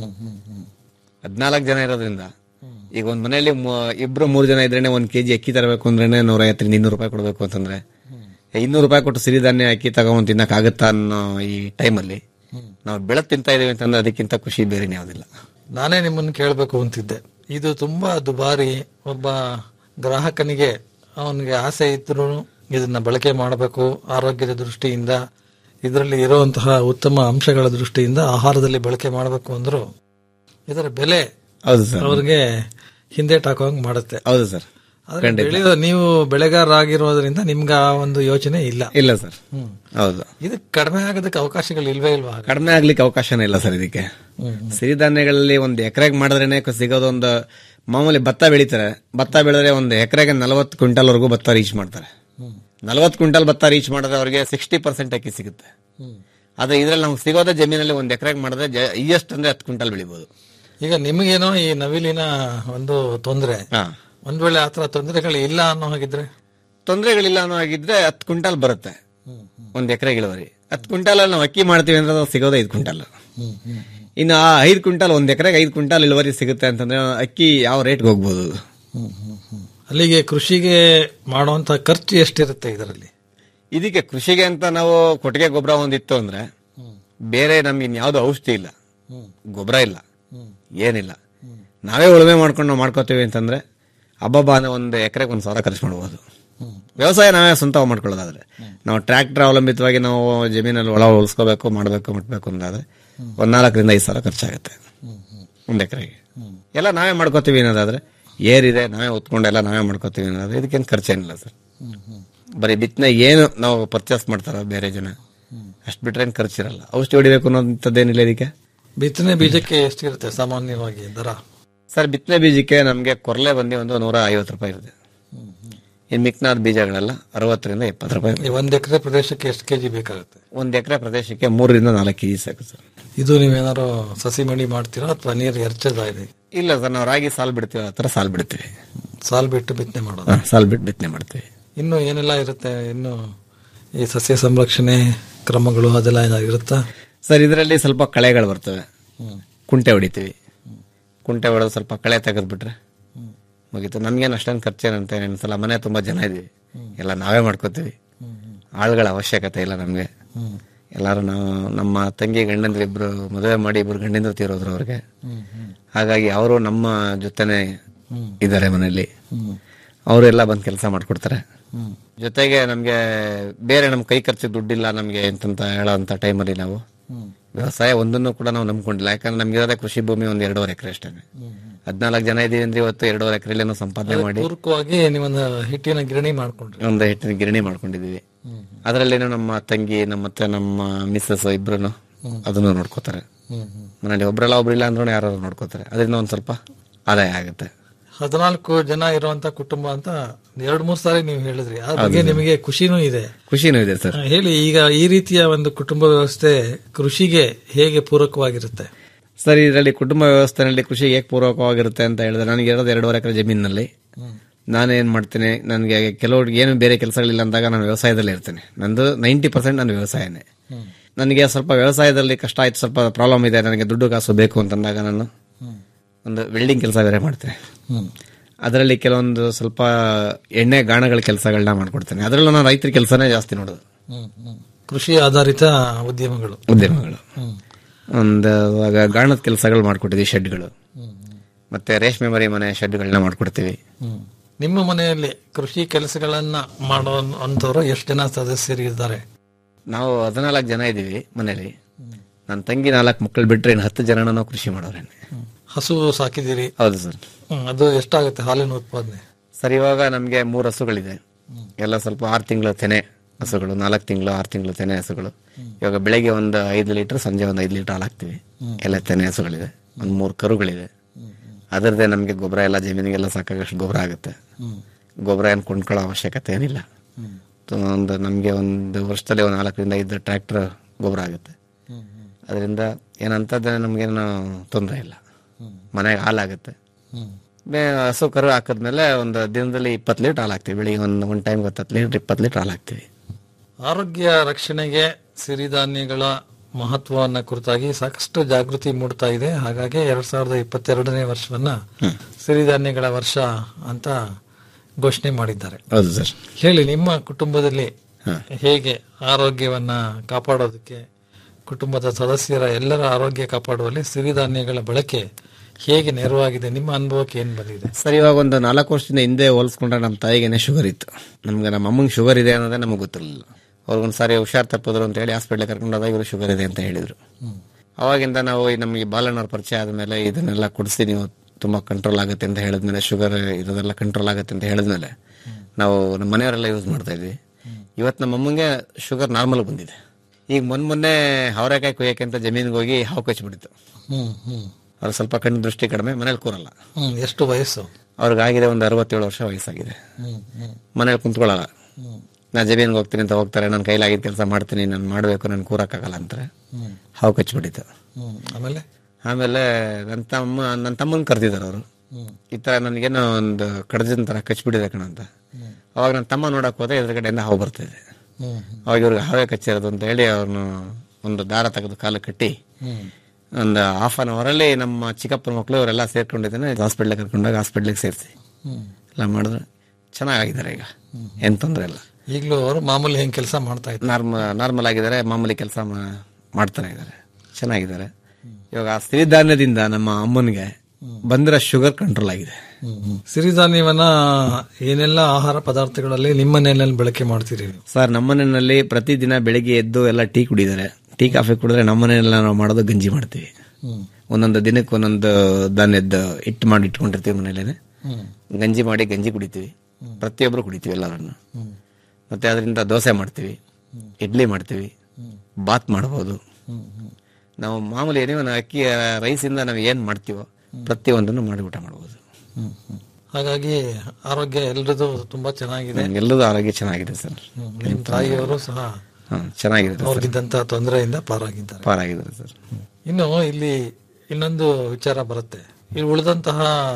Speaker 12: ಹದ್ನಾಲ್ಕು ಜನ ಇರೋದ್ರಿಂದ ಈಗ ಒಂದ್ ಮನೆಯಲ್ಲಿ ಮೂ- ಇಬ್ರು ಮೂರು ಜನ ಇದ್ರೇನೆ ಒಂದ್ ಕೆಜಿ ಅಕ್ಕಿ ತರಬೇಕು ಅಂದ್ರೇನೆ ನೂರ ಐವತ್ತರಿಂದ ಇನ್ನೂರು ರೂಪಾಯಿ ಕೊಡ್ಬೇಕು ಅಂತಂದ್ರೆ ಇನ್ನೂರು ರೂಪಾಯಿ ಕೊಟ್ಟು ಸಿರಿಧಾನ್ಯ ಅಕ್ಕಿ ತಗೊಂಡ್ ತಿನ್ನಕ್ ಆಗುತ್ತಾ ಅನ್ನೋ ಈ ಟೈಮಲ್ಲಿ ನಾವು ಬೆಳತ್ ತಿಂತಾ ಇದೀವಿ ಅಂತಂದ್ರೆ ಅದಕ್ಕಿಂತ ಖುಷಿ ಬೇರೆ ಯಾವ್ದಿಲ್ಲ
Speaker 11: ನಾನೇ ನಿಮ್ಮನ್ನು ಕೇಳಬೇಕು ಅಂತಿದ್ದೆ ಇದು ತುಂಬಾ ದುಬಾರಿ ಒಬ್ಬ ಗ್ರಾಹಕನಿಗೆ ಅವನಿಗೆ ಆಸೆ ಇದ್ರು ಇದನ್ನ ಬಳಕೆ ಮಾಡಬೇಕು ಆರೋಗ್ಯದ ದೃಷ್ಟಿಯಿಂದ ಇದರಲ್ಲಿ ಇರುವಂತಹ ಉತ್ತಮ ಅಂಶಗಳ ದೃಷ್ಟಿಯಿಂದ ಆಹಾರದಲ್ಲಿ ಬಳಕೆ ಮಾಡಬೇಕು ಅಂದ್ರು ಇದರ ಬೆಲೆ
Speaker 12: ಹೌದು ಸರ್
Speaker 11: ಅವ್ರಿಗೆ ಹಿಂದೇಟಾಕೋಂಗ್ ಮಾಡುತ್ತೆ
Speaker 12: ಹೌದು ಸರ್
Speaker 11: ಆದ್ರೆ ಬೆಳೆಯೋ ನೀವು ಬೆಳೆಗಾರರಾಗಿರೋದ್ರಿಂದ ನಿಮ್ಗೆ ಆ ಒಂದು ಯೋಚನೆ ಇಲ್ಲ
Speaker 12: ಇಲ್ಲ ಸರ್ ಹೌದು
Speaker 11: ಇದು ಕಡಿಮೆ ಆಗೋದಕ್ಕೆ ಅವಕಾಶಗಳು ಇಲ್ವೇ ಇಲ್ವಾ ಹಾಗಾದ್ರೆ?
Speaker 12: ಕಡಿಮೆ ಆಗ್ಲಿಕ್ಕೆ ಅವಕಾಶನೇ ಇಲ್ಲ ಸರ್ ಇದಕ್ಕೆ ಸಿರಿಧಾನ್ಯಗಳಲ್ಲಿ ಒಂದು ಎಕರೆಗೆ ಮಾಡಿದ್ರೇನೆ ಸಿಗೋದು ಒಂದು ಮಾಮೂಲಿ ಭತ್ತ ಬೆಳಿತಾರೆ ಭತ್ತ ಬೆಳೆದ್ರೆ ಒಂದು ಎಕರೆಗೆ ನಲವತ್ತು ಕ್ವಿಂಟಲ್ ವರೆಗೂ ಭತ್ತ ರೀಚ್ ಮಾಡ್ತಾರೆ ನಲವತ್ತು ಕ್ವಿಂಟಲ್ ಭತ್ತ ರೀಚ್ ಮಾಡಿದ್ರೆ ಅವರಿಗೆ ಸಿಕ್ಸ್ಟಿ ಪರ್ಸೆಂಟ್ ಅಕ್ಕಿ ಸಿಗುತ್ತೆ ಆದ್ರೆ ಇದ್ರಲ್ಲಿ ನಮ್ಗೆ ಸಿಗೋದೇ ಜಮೀನಲ್ಲಿ ಒಂದು ಎಕರೆಗೆ ಮಾಡಿದ್ರೆ ಜ- ಎಷ್ಟು ಅಂದ್ರೆ ಹತ್ತು ಕ್ವಿಂಟಲ್ ಬೆಳಿಬಹುದು
Speaker 11: ಈಗ ನಿಮಗೇನೋ ಈ ನವಿಲಿನ ಒಂದು ತೊಂದರೆ ಒಂದ್ ವೇಳೆ ಆತರ ತೊಂದರೆಗಳು ಇಲ್ಲ ಅನ್ನೋ ಹಾಗಿದ್ರೆ
Speaker 12: ತೊಂದರೆಗಳಿಲ್ಲ ಅನ್ನೋ ಹಾಗಿದ್ರೆ ಹತ್ತು ಕ್ವಿಂಟಲ್ ಬರುತ್ತೆ ಒಂದ್ ಎಕರೆಗೆ ಇಳುವರಿ ಹತ್ತು ಕ್ವಿಂಟಲ್ ನಾವು ಅಕ್ಕಿ ಮಾಡ್ತೀವಿ ಅಂದ್ರೆ ಅದು ಸಿಗೋದು ಐದು ಕ್ವಿಂಟಲ್ ಇನ್ನು ಆ ಐದು ಕ್ವಿಂಟಲ್ ಒಂದ್ ಎಕರೆಗೆ ಐದು ಕ್ವಿಂಟಲ್ ಇಳುವರಿ ಸಿಗುತ್ತೆ ಅಂತಂದ್ರೆ ಅಕ್ಕಿ ಯಾವ ರೇಟ್ಗೆ ಹೋಗ್ಬೋದು
Speaker 11: ಅಲ್ಲಿಗೆ ಕೃಷಿಗೆ ಮಾಡುವಂತ ಖರ್ಚು ಎಷ್ಟಿರುತ್ತೆ ಇದರಲ್ಲಿ
Speaker 12: ಇದಕ್ಕೆ ಕೃಷಿಗೆ ಅಂತ ನಾವು ಕೊಟ್ಟಿಗೆ ಗೊಬ್ಬರ ಒಂದಿತ್ತು ಅಂದ್ರೆ ಬೇರೆ ನಮ್ಗೆ ಇನ್ಯಾವ್ದು ಔಷಧಿ ಇಲ್ಲ ಗೊಬ್ಬರ ಇಲ್ಲ ಏನಿಲ್ಲ ನಾವೇ ಉಳುಮೆ ಮಾಡ್ಕೊಂಡು ನಾವು ಮಾಡ್ಕೋತೀವಿ ಅಂತಂದ್ರೆ ಹಬ್ಬಬ್ಬ ಅಂದ್ರೆ ಒಂದು ಎಕರೆಗೆ ಒಂದು ಸಾವಿರ ಖರ್ಚು ಮಾಡ್ಬೋದು ವ್ಯವಸಾಯ ನಾವೇ ಸ್ವಂತ ಮಾಡ್ಕೊಳ್ಳೋದಾದ್ರೆ ನಾವು ಟ್ರ್ಯಾಕ್ಟರ್ ಅವಲಂಬಿತವಾಗಿ ನಾವು ಜಮೀನಲ್ಲಿ ಒಳ ಉಳಿಸ್ಕೋಬೇಕು ಮಾಡಬೇಕು ಮುಟ್ಬೇಕು ಅಂದಾದ್ರೆ ಒಂದ್ ನಾಲ್ಕರಿಂದ ಐದು ಸಾವಿರ ಖರ್ಚಾಗುತ್ತೆ ಒಂದ್ ಎಕರೆಗೆ ಎಲ್ಲ ನಾವೇ ಮಾಡ್ಕೋತೀವಿ ಅನ್ನೋದಾದ್ರೆ ಏರಿದೆ ನಾವೇ ಹೊತ್ಕೊಂಡು ಎಲ್ಲ ನಾವೇ ಮಾಡ್ಕೋತೀವಿ ಅನ್ನೋದಾದ್ರೆ ಇದಕ್ಕೇನು ಖರ್ಚೇನಿಲ್ಲ ಸರ್ ಬರೀ ಬಿತ್ತನೆ ಏನು ನಾವು ಪರ್ಚೇಸ್ ಮಾಡ್ತಾರ ಬೇರೆ ಜನ ಅಷ್ಟು ಬಿಟ್ರೆ ಏನು ಖರ್ಚಿರಲ್ಲ ಔಷಧಿ ಹೊಡಿಬೇಕು ಅನ್ನೋಂಥದ್ದೇನಿಲ್ಲ ಇದಕ್ಕೆ
Speaker 11: ಬಿತ್ತನೆ ಬೀಜಕ್ಕೆ ಎಷ್ಟಿರುತ್ತೆ ಸಾಮಾನ್ಯವಾಗಿ ದರ
Speaker 12: ಸರ್ ಬಿತ್ತನೆ ಬೀಜಕ್ಕೆ ನಮಗೆ ಕೊರಲೆ ಬಂದು ಒಂದು ನೂರ ಐವತ್ತು ರೂಪಾಯಿ ಇರುತ್ತೆ ಇನ್ನು ಮಿಕ್ನಾದ ಬೀಜಗಳೆಲ್ಲ ಅರವತ್ತರಿಂದ ಎಪ್ಪತ್ತು ರೂಪಾಯಿ
Speaker 11: ಈ ಒಂದ್ ಎಕರೆ ಪ್ರದೇಶಕ್ಕೆ ಎಷ್ಟು ಕೆಜಿ ಬೇಕಾಗುತ್ತೆ
Speaker 12: ಒಂದ್ ಎಕರೆ ಪ್ರದೇಶಕ್ಕೆ ಮೂರರಿಂದ ನಾಲ್ಕು ಕೆಜಿ ಸಾಕು ಸರ್
Speaker 11: ಇದು ನೀವೇನಾದ್ರು ಸಸಿ ಮಡಿ ಮಾಡ್ತೀರಾ ಅಥವಾ ನೀರು ಎರಚದ ಇದೆ
Speaker 12: ಇಲ್ಲ ಸರ್ ನಾವು ರಾಗಿ ಸಾಲ್ ಬಿಡ್ತೀವಿ ಆ ಥರ ಸಾಲ್ ಬಿಡ್ತೀವಿ
Speaker 11: ಸಾಲ್ ಬಿಟ್ಟು ಬಿತ್ತನೆ ಮಾಡೋದು
Speaker 12: ಹಾ, ಸಾಲ್ ಬಿಟ್ಟು ಬಿತ್ತನೆ ಮಾಡ್ತೀವಿ
Speaker 11: ಇನ್ನು ಏನೆಲ್ಲ ಇರುತ್ತೆ ಇನ್ನು ಈ ಸಸ್ಯ ಸಂರಕ್ಷಣೆ ಕ್ರಮಗಳು ಅದೆಲ್ಲ ಏನಾದ್ರು ಇರುತ್ತಾ
Speaker 12: ಸರ್ ಇದರಲ್ಲಿ ಸ್ವಲ್ಪ ಕಳೆಗಳು ಬರ್ತವೆ ಕುಂಟೆ ಹೊಡಿತೀವಿ ಕುಂಟೆ ಹೊಡೆದು ಸ್ವಲ್ಪ ಕಳೆ ತೆಗೆದ್ಬಿಟ್ರೆ ಮುಗೀತು ನಮ್ಗೇನು ಅಷ್ಟೊಂದು ಖರ್ಚೇನಂತ ಅನ್ಸಲ್ಲ ಮನೆ ತುಂಬಾ ಜನ ಇದೀವಿ ಎಲ್ಲ ನಾವೇ ಮಾಡ್ಕೋತೀವಿ ಆಳುಗಳ ಅವಶ್ಯಕತೆ ಇಲ್ಲ ನಮ್ಗೆ ಎಲ್ಲಾರು ನಾವು ನಮ್ಮ ತಂಗಿ ಗಂಡಂದ್ರು ಇಬ್ರು ಮದುವೆ ಮಾಡಿ ಇಬ್ರು ಗಂಡಂದ್ರು ತೀರೋದ್ರು ಅವ್ರಿಗೆ ಹಾಗಾಗಿ ಅವರು ನಮ್ಮ ಜೊತೆನೆ ಇದ್ದಾರೆ ಮನೆಯಲ್ಲಿ ಅವರೆಲ್ಲ ಬಂದು ಕೆಲಸ ಮಾಡ್ಕೊಡ್ತಾರೆ ಜೊತೆಗೆ ನಮ್ಗೆ ಬೇರೆ ನಮ್ ಕೈ ಖರ್ಚು ದುಡ್ಡಿಲ್ಲ ನಮ್ಗೆ ಅಂತಂತ ಹೇಳೋಂತ ಟೈಮಲ್ಲಿ ನಾವು ವ್ಯವಸಾಯ ಒಂದನ್ನು ಕೂಡ ನಾವು ನಂಬ್ಕೊಂಡಿಲ್ಲ ಯಾಕಂದ್ರೆ ನಮ್ಗೆ ಇರೋದೇ ಕೃಷಿ ಭೂಮಿ ಒಂದ್ ಎರಡೂವರೆ ಎಕರೆ ಅಷ್ಟೇ ಹದಿನಾಲ್ಕು ಜನ ಇದೀವಿ ಅಂದ್ರೆ ಇವತ್ತು ಎರಡೂವರೆ ಎಕರೆಲಿ ನಾವು ಸಂಪಾದನೆ ಮಾಡಿ
Speaker 11: ಪೂರ್ವಕವಾಗಿ ನೀವೊಂದು ಹಿಟ್ಟಿನ ಗಿರಣಿ ಮಾಡ್ಕೊಂಡ್ರಿ
Speaker 12: ಒಂದು ಹಿಟ್ಟಿನ ಗಿರಣಿ ಮಾಡ್ಕೊಂಡಿದೀವಿ ಅದರಲ್ಲೇನು ನಮ್ಮ ತಂಗಿ ನಮ್ಮ ಮತ್ತೆ ನಮ್ಮ ಮಿಸ್ಸಸ್ ಇಬ್ರು ಅದನ್ನು ನೋಡ್ಕೋತಾರೆ ಮನೇಲಿ ಒಬ್ರಲ್ಲ ಒಬ್ರಿಲ್ಲ ಅಂದ್ರೂ ಯಾರು ನೋಡ್ಕೋತಾರೆ ಅದರಿಂದ ಒಂದ್ ಸ್ವಲ್ಪ ಆದಾಯ ಆಗುತ್ತೆ
Speaker 11: ಹದಿನಾಲ್ಕು ಜನ ಇರುವಂತ ಕುಟುಂಬ ಅಂತ ಎರಡ್ ಮೂರ್ ಸಾರಿ ನೀವು ಹೇಳಿದ್ರಿ ಆ ಬಗ್ಗೆ ನಿಮಗೆ ಖುಷಿನೂ ಇದೆ
Speaker 12: ಖುಷಿನೂ ಇದೆ ಸರ್
Speaker 11: ಆ, ಹೇಳಿ ಈಗ ಈ ರೀತಿಯ ಒಂದು ಕುಟುಂಬ ವ್ಯವಸ್ಥೆ ಕೃಷಿಗೆ ಹೇಗೆ ಪೂರಕವಾಗಿರುತ್ತೆ
Speaker 12: ಸರ್ ಇದರಲ್ಲಿ ಕುಟುಂಬ ವ್ಯವಸ್ಥೆನಲ್ಲಿ ಕೃಷಿ ಹೇಗೆ ಪೂರ್ವಕವಾಗಿರುತ್ತೆ ಅಂತ ಹೇಳಿದ್ರೆ ನನಗೆ ಇರೋದು ಎರಡೂವರೆ ಎಕರೆ ಜಮೀನಿನಲ್ಲಿ ನಾನೇನ್ ಮಾಡ್ತೀನಿ ನನಗೆ ಕೆಲವ್ರಿಗೆ ಏನು ಬೇರೆ ಕೆಲಸಗಳಿಲ್ಲ ಅಂದಾಗ ನಾನು ವ್ಯವಸಾಯದಲ್ಲಿ ಇರ್ತೇನೆ ನಂದು ನೈಂಟಿ ಪರ್ಸೆಂಟ್ ನನ್ನ ವ್ಯವಸಾಯನೇ ನನಗೆ ಸ್ವಲ್ಪ ವ್ಯವಸಾಯದಲ್ಲಿ ಕಷ್ಟ ಆಯ್ತು ಸ್ವಲ್ಪ ಪ್ರಾಬ್ಲಮ್ ಇದೆ ನನಗೆ ದುಡ್ಡು ಕಾಸು ಬೇಕು ಅಂತಂದಾಗ ನಾನು ಒಂದು ವೆಲ್ಡಿಂಗ್ ಕೆಲಸ ಬೇರೆ ಮಾಡ್ತೇನೆ ಅದರಲ್ಲಿ ಕೆಲವೊಂದು ಸ್ವಲ್ಪ ಎಣ್ಣೆ ಗಾಣಗಳ ಕೆಲಸಗಳನ್ನ ಮಾಡ್ಕೊಡ್ತೇನೆ ಅದರಲ್ಲೂ ನಾನು ರೈತರ ಕೆಲಸನೇ ಜಾಸ್ತಿ ನೋಡೋದು
Speaker 11: ಕೃಷಿ ಆಧಾರಿತ ಉದ್ಯಮಗಳು
Speaker 12: ಉದ್ಯಮಗಳು ಒಂದು ಇವಾಗ ಗಾಣದ ಕೆಲಸಗಳು ಮಾಡ್ಕೊಟ್ಟಿದ್ವಿ ಶೆಡ್ಗಳು ಮತ್ತೆ ರೇಷ್ಮೆ ಮರಿ ಮನೆ ಶೆಡ್ಗಳನ್ನ ಮಾಡ್ಕೊಡ್ತೀವಿ
Speaker 11: ನಿಮ್ಮ ಮನೆಯಲ್ಲಿ ಕೃಷಿ ಕೆಲಸಗಳನ್ನ ಮಾಡೋ ಅಂತವ್ರು ಎಷ್ಟು ಜನ ಸದಸ್ಯರು ಇದ್ದಾರೆ
Speaker 12: ನಾವು ಹದಿನಾಲ್ಕು ಜನ ಇದೀವಿ ಮನೇಲಿ ನನ್ನ ತಂಗಿ ನಾಲ್ಕು ಮಕ್ಕಳು ಬಿಟ್ರೆ ಇನ್ನು ಹತ್ತು ಜನ ನಾವು ಕೃಷಿ ಮಾಡೋರೇನೆ
Speaker 11: ಹಸು ಸಾಕಿದಿರಿ
Speaker 12: ಹೌದು ಸರ್
Speaker 11: ಹ್ಮ್, ಅದು ಎಷ್ಟಾಗುತ್ತೆ ಹಾಲಿನ ಉತ್ಪಾದನೆ
Speaker 12: ಸರ್ ಇವಾಗ ನಮಗೆ ಮೂರು ಹಸುಗಳಿದೆ ಎಲ್ಲ ಸ್ವಲ್ಪ ಆರು ತಿಂಗಳು ತೆನೆ ಹಸುಗಳು ನಾಲ್ಕು ತಿಂಗಳು ಆರು ತಿಂಗಳು ತೆನೆ ಹಸುಗಳು ಇವಾಗ ಬೆಳಗ್ಗೆ ಒಂದು ಐದು ಲೀಟರ್ ಸಂಜೆ ಒಂದು ಐದು ಲೀಟರ್ ಹಾಲು ಹಾಕ್ತಿವಿ ಎಲ್ಲ ತೆನೆ ಹಸುಗಳಿದೆ ಒಂದು ಮೂರು ಕರುಗಳಿದೆ ಅದರದ್ದೇ ನಮಗೆ ಗೊಬ್ಬರ ಎಲ್ಲ ಜಮೀನಿಗೆಲ್ಲ ಸಾಕಾಗಷ್ಟು ಗೊಬ್ಬರ ಆಗುತ್ತೆ ಗೊಬ್ಬರ ಏನು ಕೊಂಡ್ಕೊಳ್ಳೋ ಅವಶ್ಯಕತೆ ಏನಿಲ್ಲ ಒಂದು ನಮಗೆ ಒಂದು ವರ್ಷದಲ್ಲಿ ಒಂದು ನಾಲ್ಕರಿಂದ ಐದು ಟ್ರ್ಯಾಕ್ಟರ್ ಗೊಬ್ಬರ ಆಗುತ್ತೆ ಅದರಿಂದ ಏನಂತದ್ದು ನಮಗೇನು ತೊಂದರೆ ಇಲ್ಲ ಮನೆಗೆ ಹಾಲಾಗುತ್ತೆ ಬೇ ಹಸು ಕರು ಹಾಕಿದ್ಮೇಲೆ ಒಂದು ದಿನದಲ್ಲಿ ಇಪ್ಪತ್ತು ಲೀಟರ್ ಹಾಲು ಹಾಕ್ತೀವಿ ಬೆಳಿಗ್ಗೆ ಒಂದು ಒಂದು ಟೈಮ್ ಹತ್ತು ಲೀಟರ್ ಇಪ್ಪತ್ತು ಲೀಟರ್ ಹಾಲು ಹಾಕ್ತೀವಿ
Speaker 11: ಆರೋಗ್ಯ ರಕ್ಷಣೆಗೆ ಸಿರಿಧಾನ್ಯಗಳ ಮಹತ್ವವನ್ನ ಕುರಿತಾಗಿ ಸಾಕಷ್ಟು ಜಾಗೃತಿ ಮೂಡ್ತಾ ಇದೆ ಹಾಗಾಗಿ ಎರಡ್ ಸಾವಿರದ ಇಪ್ಪತ್ತೆರಡನೇ ವರ್ಷವನ್ನ ಸಿರಿಧಾನ್ಯಗಳ ವರ್ಷ ಅಂತ ಘೋಷಣೆ ಮಾಡಿದ್ದಾರೆ
Speaker 12: ಹೌದು ಸರ್
Speaker 11: ಹೇಳಿ ನಿಮ್ಮ ಕುಟುಂಬದಲ್ಲಿ ಹೇಗೆ ಆರೋಗ್ಯವನ್ನ ಕಾಪಾಡೋದಕ್ಕೆ ಕುಟುಂಬದ ಸದಸ್ಯರ ಎಲ್ಲರ ಆರೋಗ್ಯ ಕಾಪಾಡುವಲ್ಲಿ ಸಿರಿಧಾನ್ಯಗಳ ಬಳಕೆ ಹೇಗೆ ನೆರವಾಗಿದೆ ನಿಮ್ಮ ಅನುಭವಕ್ಕೆ ಏನ್ ಬಂದಿದೆ
Speaker 12: ಸರ್ ಇವಾಗ ಒಂದು ನಾಲ್ಕು ವರ್ಷದಿಂದ ಹಿಂದೆ ಹೋಲಿಸ್ಕೊಂಡ್ರೆ ನಮ್ಮ ತಾಯಿಗೇನೆ ಶುಗರ್ ಇತ್ತು ನಮ್ಗೆ ನಮ್ಮ ಅಮ್ಮಂಗೆ ಶುಗರ್ ಇದೆ ಅನ್ನೋದೇ ನಮಗೆ ಗೊತ್ತಿರಲಿಲ್ಲ ಅವ್ರಿಗೊಂದು ಸಾರಿ ಹುಷಾರ್ ತಪ್ಪಿದ್ರು ಅಂತ ಹೇಳಿ ಹಾಸ್ಪಿಟ್ಲಿಗೆ ಕರ್ಕೊಂಡು ಹೋದಾಗ ಇವರು ಶುಗರ್ ಇದೆ ಅಂತ ಹೇಳಿದ್ರು ಅವಾಗಿಂದ ನಾವು ಈ ನಮಗೆ ಬಾಲಣ್ಣವ್ರ ಪರಿಚಯ ಆದಮೇಲೆ ಇದನ್ನೆಲ್ಲ ಕುಡಿಸಿ ನೀವು ತುಂಬಾ ಕಂಟ್ರೋಲ್ ಆಗುತ್ತೆ ಅಂತ ಹೇಳಿದ್ಮೇಲೆ ಶುಗರ್ ಇರೋದೆಲ್ಲ ಕಂಟ್ರೋಲ್ ಆಗುತ್ತೆ ಅಂತ ಹೇಳಿದ್ಮೇಲೆ ನಾವು ನಮ್ಮ ಮನೆಯವರೆಲ್ಲ ಯೂಸ್ ಮಾಡ್ತಾ ಇದ್ವಿ ಇವತ್ತು ನಮ್ಮ ಅಮ್ಮಂಗೆ ಶುಗರ್ ನಾರ್ಮಲ್ ಬಂದಿದೆ ಈಗ ಮೊನ್ನೆ ಮೊನ್ನೆ ಅವರೆಕಾಯಿ ಕೊಯ್ಯಕ್ಕೆ ಅಂತ ಜಮೀನಿಗೆ ಹೋಗಿ ಹಾವು ಕಚ್ಚಿಬಿಡ್ತು
Speaker 11: ಹ್ಮ್ ಹ್ಮ್
Speaker 12: ಅವ್ರಿಗೆ ಸ್ವಲ್ಪ ಕಣ್ಣು ದೃಷ್ಟಿ ಕಡಿಮೆ ಮನೇಲಿ ಕೂರಲ್ಲ
Speaker 11: ಹ್ಮ್ ಎಷ್ಟು ವಯಸ್ಸು
Speaker 12: ಅವ್ರಿಗಾಗಿದೆ ಒಂದು ಅರವತ್ತೇಳು ವರ್ಷ ವಯಸ್ಸಾಗಿದೆ
Speaker 11: ಹ್ಮ್ ಹ್ಮ್
Speaker 12: ಮನೇಲಿ ಕುಂತ್ಕೊಳ್ಳಲ್ಲ ನಾ ಜಮೀನ್ಗೆ ಹೋಗ್ತೀನಿ ಅಂತ ಹೋಗ್ತಾರೆ ನಾನು ಕೈಲಾಗಿದ್ದ ಕೆಲಸ ಮಾಡ್ತೀನಿ ನಾನು ಮಾಡಬೇಕು ನಾನು ಕೂರಕ್ಕಾಗಲ್ಲ ಅಂತಾರೆ
Speaker 11: ಹ್ಮ್
Speaker 12: ಹಾವು ಕಚ್ಚಿಬಿಟ್ಟಿತ್ತು
Speaker 11: ಹ್ಮ್ ಆಮೇಲೆ
Speaker 12: ಆಮೇಲೆ ನನ್ನ ತಮ್ಮ ನನ್ನ ತಮ್ಮನ ಕರೆದಿದ್ದಾರೆ ಅವರು ಈ ತರ ನನಗೇನೋ ಒಂದು ಕಡಜಿನ ತರ ಕಚ್ಬಿಟ್ಟಿದೆ ಕಣ ಅಂತ ಅವಾಗ ನನ್ನ ತಮ್ಮ ನೋಡಕ್ ಹೋದೆ ಎದುರುಗಡೆಯಿಂದ ಹಾವು ಬರ್ತಿದೆ
Speaker 11: ಹ್ಮ್
Speaker 12: ಅವಾಗ ಇವ್ರಿಗೆ ಹಾವೇ ಕಚ್ಚಿರೋದು ಅಂತ ಹೇಳಿ ಅವ್ರನ್ನ ಒಂದು ದಾರ ತೆಗೆದು ಕಾಲು ಕಟ್ಟಿ
Speaker 11: ಹ್ಮ್
Speaker 12: ಒಂದು ಹಾಫ್ ಅನ್ ಅವರಲ್ಲಿ ನಮ್ಮ ಚಿಕ್ಕಪ್ಪನ ಮಕ್ಕಳು ಅವರೆಲ್ಲ ಸೇರ್ಕೊಂಡಿದ್ದೇನೆ ಹಾಸ್ಪಿಟ್ಲಿಗೆ ಕರ್ಕೊಂಡಾಗ ಹಾಸ್ಪಿಟ್ಲಿಗೆ ಸೇರಿಸಿ
Speaker 11: ಹ್ಮ್
Speaker 12: ಎಲ್ಲ ಮಾಡಿದ್ರೆ ಚೆನ್ನಾಗಿದ್ದಾರೆ ಈಗ ಏನ್ ತೊಂದರೆ ಇಲ್ಲ
Speaker 11: ಈಗಲೂ ಅವರು ಮಾಮೂಲಿ ಹೆಂಗ್ ಕೆಲಸ ಮಾಡ್ತಾ ಇದ್ದಾರೆ
Speaker 12: ನಾರ್ಮಲ್ ನಾರ್ಮಲ್ ಆಗಿದ್ದಾರೆ ಮಾಮೂಲಿ ಕೆಲಸ ಮಾಡ್ತಾನೆ ಇದ್ದಾರೆ ಚೆನ್ನಾಗಿದ್ದಾರೆ ಇವಾಗ ಆ ಸಿರಿಧಾನ್ಯದಿಂದ ನಮ್ಮ ಅಮ್ಮನಿಗೆ ಬಂದಿರೋ ಶುಗರ್ ಕಂಟ್ರೋಲ್ ಆಗಿದೆ
Speaker 11: ಸಿರಿಧಾನ್ಯವನ್ನ ಏನೆಲ್ಲ ಆಹಾರ ಪದಾರ್ಥಗಳಲ್ಲಿ ನಿಮ್ಮ ಮನೆಯಲ್ಲಿ ಬಳಕೆ ಮಾಡ್ತೀರಿ ನೀವು
Speaker 12: ಸರ್ ನಮ್ಮನೆಯಲ್ಲಿ ಪ್ರತಿದಿನ ಬೆಳಿಗ್ಗೆ ಎದ್ದು ಎಲ್ಲ ಟೀ ಕುಡಿತಾರೆ ಟೀ ಕಾಫಿ ಕುಡಿದ್ರೆ ನಮ್ಮನೆಲ್ಲ ನಾವು ಮಾಡೋದು ಗಂಜಿ ಮಾಡ್ತೀವಿ
Speaker 11: ಹ್ಮ್.
Speaker 12: ಒಂದೊಂದು ದಿನಕ್ಕೆ ಒಂದೊಂದು ಧಾನ್ಯದ ಹಿಟ್ಟು ಮಾಡಿ ಇಟ್ಕೊಂಡಿರ್ತೀವಿ ಮನೇಲೇನೆ
Speaker 11: ಹ್ಮ್.
Speaker 12: ಗಂಜಿ ಮಾಡಿ ಗಂಜಿ ಕುಡಿತೀವಿ ಪ್ರತಿಯೊಬ್ಬರು ಕುಡಿತೀವಿ ಎಲ್ಲರನ್ನು ಮತ್ತೆ ಅದರಿಂದ ದೋಸೆ ಮಾಡ್ತೀವಿ ಇಡ್ಲಿ ಮಾಡ್ತೀವಿ ಬಾತ್ ಮಾಡ್ಬೋದು ನಾವು ಮಾಮೂಲಿ ಏನೇ ಒಂದು ಅಕ್ಕಿ ರೈಸಿಂದ ನಾವು ಏನ್ ಮಾಡ್ತೀವೋ ಪ್ರತಿಯೊಂದನ್ನು ಮಾಡಿ ಊಟ ಮಾಡ್ಬೋದು
Speaker 11: ಹಾಗಾಗಿ ಆರೋಗ್ಯ ಎಲ್ರದ್ದು ತುಂಬಾ ಚೆನ್ನಾಗಿದೆ
Speaker 12: ಎಲ್ಲದೂ ಆರೋಗ್ಯ ಚೆನ್ನಾಗಿದೆ ಸರ್
Speaker 11: ಹ್ಮ್. ನಿಮ್ ತಾಯಿಯವರು ಸಹ
Speaker 12: ಹ್ಮ್, ಚೆನ್ನಾಗಿದೆ ಸರ್
Speaker 11: ಅವ್ರಿಗಿದ್ದಂತ ತೊಂದರೆಯಿಂದ ಪಾರಾಗಿದ್ದಾರೆ
Speaker 12: ಪಾರಾಗಿದ್ದಾರೆ ಸರ್
Speaker 11: ಇನ್ನು ಇಲ್ಲಿ ಇನ್ನೊಂದು ವಿಚಾರ ಬರುತ್ತೆ ಇಲ್ಲಿ ಉಳಿದಂತಹ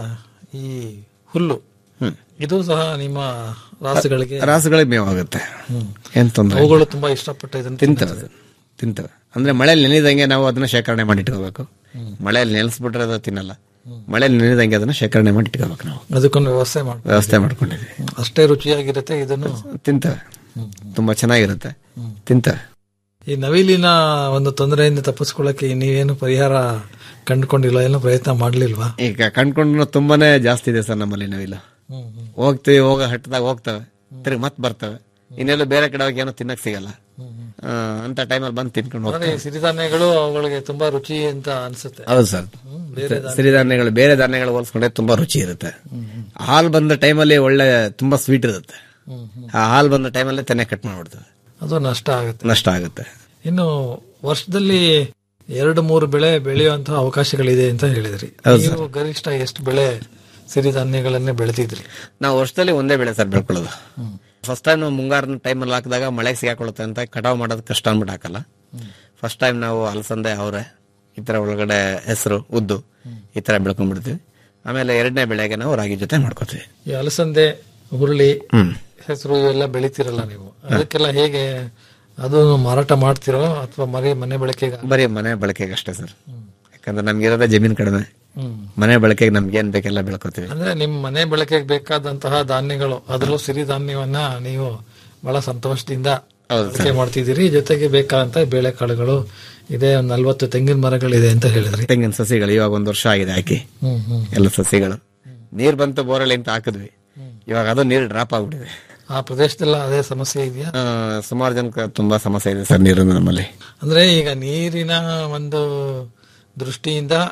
Speaker 11: ಈ ಹುಲ್ಲು ಇದು ಸಹ ನಿಮ್ಮ ರಾಸುಗಳಿಗೆ
Speaker 12: ರಾಸುಗಳಿಗೆ ಮೇವಾಗುತ್ತೆ
Speaker 11: ಹ್ಮ್.
Speaker 12: ಏನ್ ತೊಂದರೆ
Speaker 11: ಅವುಗಳು ತುಂಬಾ ಇಷ್ಟಪಟ್ಟು ಇದನ್ನ
Speaker 12: ತಿಂತವೆ ಅದು. ತಿಂತವೆ ಅಂದ್ರೆ ಮಳೆಯಲ್ಲಿ ನೆನೆದಂಗೆ ನಾವು ಅದನ್ನ ಶೇಖರಣೆ ಮಾಡಿ ಇಟ್ಕೋಬೇಕು ಮಳೆಯಲ್ಲಿ ನೆನೆಸ್ಬಿಟ್ರೆ ಅದು ತಿನ್ನಲ್ಲ ಮಳೆಯಲ್ಲಿ ನೆನೆದಂಗೆ ಅದನ್ನ ಶೇಖರಣೆ ಮಾಡಿ ಇಟ್ಕೋಬೇಕು ನಾವು
Speaker 11: ಅದಕ್ಕೊಂದು ವ್ಯವಸ್ಥೆ ಮಾಡಿ
Speaker 12: ವ್ಯವಸ್ಥೆ ಮಾಡ್ಕೊಂಡಿದ್ವಿ
Speaker 11: ಅಷ್ಟೇ ರುಚಿಯಾಗಿರುತ್ತೆ ಇದನ್ನು
Speaker 12: ತಿಂತವೆ ತುಂಬಾ ಚೆನ್ನಾಗಿರುತ್ತೆ ತಿಂತವೆ
Speaker 11: ಈ ನವಿಲಿನ ಒಂದು ತೊಂದರೆಯಿಂದ ತಪ್ಪಿಸ್ಕೊಳ್ಳಕ್ಕೆ ನೀವೇನು ಪರಿಹಾರ ಕಂಡುಕೊಂಡಿಲ್ಲ ಏನೋ ಪ್ರಯತ್ನ ಮಾಡ್ಲಿಲ್ವಾ
Speaker 12: ಈಗ ಕಂಡ್ಕೊಂಡು ತುಂಬಾನೇ ಜಾಸ್ತಿ ಇದೆ ಸರ್ ನಮ್ಮಲ್ಲಿ ನಾವಿಲ್ಲ ಹೋಗ್ತೀವಿ ಹೋಗ ಹಟ್ಟದಾಗ ಹೋಗ್ತವೆ ತಿರ್ಗಿ ಮತ್ತೆ ಬರ್ತವೆ ಇನ್ನೆಲ್ಲೂ ಬೇರೆ ಕಡೆ ಹೋಗಿ ಏನೋ ತಿನ್ನಕ್ ಸಿಗಲ್ಲ ಆ, ಅಂತ ಟೈಮಲ್ಲಿ ಬಂದು ತಿನ್ಕೊಂಡು
Speaker 11: ಅಂದ್ರೆ
Speaker 12: ಹೋಗ್ತವೆ
Speaker 11: ಈ ಸಿರಿಧಾನ್ಯಗಳು ಅವುಗಳಿಗೆ ತುಂಬಾ ರುಚಿ ಅಂತ ಅನ್ಸುತ್ತೆ
Speaker 12: ಹೌದು ಸರ್
Speaker 11: ಬೇರೆ
Speaker 12: ಸಿರಿಧಾನ್ಯಗಳು ಬೇರೆ ಧಾನ್ಯಗಳು ಹೋಲಿಸ್ಕೊಂಡ್ರೆ ತುಂಬಾ ರುಚಿ ಇರುತ್ತೆ ಹಾಲು ಬಂದ ಟೈಮಲ್ಲಿ ಒಳ್ಳೆ ತುಂಬಾ ಸ್ವೀಟ್ ಇರುತ್ತೆ ಆ ಹಾಲು ಬಂದ ಟೈಮಲ್ಲಿ ತೆನೆ ಕಟ್ ಮಾಡ್ಬಿಡ್ತದೆ
Speaker 11: ಅದು ನಷ್ಟ ಆಗುತ್ತೆ
Speaker 12: ನಷ್ಟ ಆಗುತ್ತೆ
Speaker 11: ಇನ್ನು ವರ್ಷದಲ್ಲಿ ಎರಡು ಮೂರು ಬೆಳೆ ಬೆಳೆಯುವಂತಹ ಅವಕಾಶಗಳಿದೆ ಅಂತ ಹೇಳಿದ್ರಿ
Speaker 12: ಹೌದು
Speaker 11: ನೀವು ಗರಿಷ್ಠ ಎಷ್ಟು ಬೆಳೆ ಸಿರಿಧಾನ್ಯಗಳನ್ನೇ ಬೆಳೆದಿದ್ರಿ
Speaker 12: ನಾವು ವರ್ಷದಲ್ಲಿ ಒಂದೇ ಬೆಳೆ ಸರ್ ಬೆಳ್ಕೊಳ್ಳೋದು ಫಸ್ಟ್ ಟೈಮ್ ನಾವು ಮುಂಗಾರಿನ ಟೈಮಲ್ಲಿ ಹಾಕಿದಾಗ ಮಳೆಗೆ ಸಿಗಾಕೊಳ್ಳುತ್ತೆ ಅಂತ ಕಟಾವ್ ಮಾಡೋದು ಕಷ್ಟ ಅಂದ್ಬಿಟ್ಟು ಹಾಕಲ್ಲ ಫಸ್ಟ್ ಟೈಮ್ ನಾವು ಅಲಸಂದೆ ಅವರೆ ಈ ತರ ಒಳಗಡೆ ಹೆಸರು ಉದ್ದು ಈ ತರ ಬೆಳ್ಕೊಂಡ್ಬಿಡ್ತೀವಿ ಆಮೇಲೆ ಎರಡನೇ ಬೆಳೆಗೆ ನಾವು ರಾಗಿ ಜೊತೆ ಮಾಡ್ಕೋತೀವಿ
Speaker 11: ಈ ಅಲಸಂದೆ ಹುರುಳಿ
Speaker 12: ಹ್ಮ್
Speaker 11: ಹೆಸರು ಎಲ್ಲ ಬೆಳಿತೀರಲ್ಲ ನೀವು ಅದಕ್ಕೆಲ್ಲ ಹೇಗೆ ಅದು ಮಾರಾಟ ಮಾಡ್ತಿರೋ ಅಥವಾ ಮರಿ ಮನೆ ಬಳಕೆಗೆ
Speaker 12: ಬರೀ ಮನೆ ಬಳಕೆಗೆ ಅಷ್ಟೇ ಸರ್ ಯಾಕಂದ್ರೆ ನಮ್ಗೆ ಇರೋದೇ ಜಮೀನು ಕಡಿಮೆ
Speaker 11: ಹ್ಮ್.
Speaker 12: ಮನೆ ಬಳಕೆಗೆ ನಮ್ಗೆ ಏನ್ ಬೇಕೆಲ್ಲ ಬೆಳ್ಕೊತೀವಿ
Speaker 11: ಅಂದ್ರೆ ನಿಮ್ ಮನೆ ಬಳಕೆಗೆ ಬೇಕಾದಂತಹ ಧಾನ್ಯಗಳು ಅದರಲ್ಲೂ ಸಿರಿಧಾನ್ಯವನ್ನ ನೀವು ಬಹಳ ಸಂತೋಷದಿಂದ
Speaker 12: ಹೌದು
Speaker 11: ಬಳಕೆ ಮಾಡ್ತಿದ್ದೀರಿ ಜೊತೆಗೆ ಬೇಕಾದಂತ ಬೇಳೆಕಾಳುಗಳು ಇದೆ ಒಂದ್ ನಲ್ವತ್ತು ತೆಂಗಿನ ಮರಗಳಿದೆ ಅಂತ ಹೇಳಿದ್ರಿ
Speaker 12: ತೆಂಗಿನ ಸಸಿಗಳು ಇವಾಗ ಒಂದ್ ವರ್ಷ ಆಗಿದೆ ಹಾಕಿ
Speaker 11: ಹ್ಮ್ ಹ್ಮ್
Speaker 12: ಎಲ್ಲ ಸಸಿಗಳು ನೀರ್ ಬಂತು ಬೋರಲ್ಲಿ ಅಂತ ಹಾಕಿದ್ವಿ ಇವಾಗ ಅದು ನೀರು ಡ್ರಾಪ್ ಆಗ್ಬಿಟ್ಟಿದೆ
Speaker 11: ಆ ಪ್ರದೇಶದಲ್ಲ ಅದೇ ಸಮಸ್ಯೆ ಇದೆಯಾ
Speaker 12: ಆ, ಸುಮಾರು ಜನಕ್ಕೆ ತುಂಬಾ ಸಮಸ್ಯೆ ಇದೆ ಸರ್ ನೀರಿನ ನಮ್ಮಲ್ಲಿ
Speaker 11: ಅಂದ್ರೆ ಈಗ ನೀರಿನ ಒಂದು ದೃಷ್ಟಿಯಿಂದ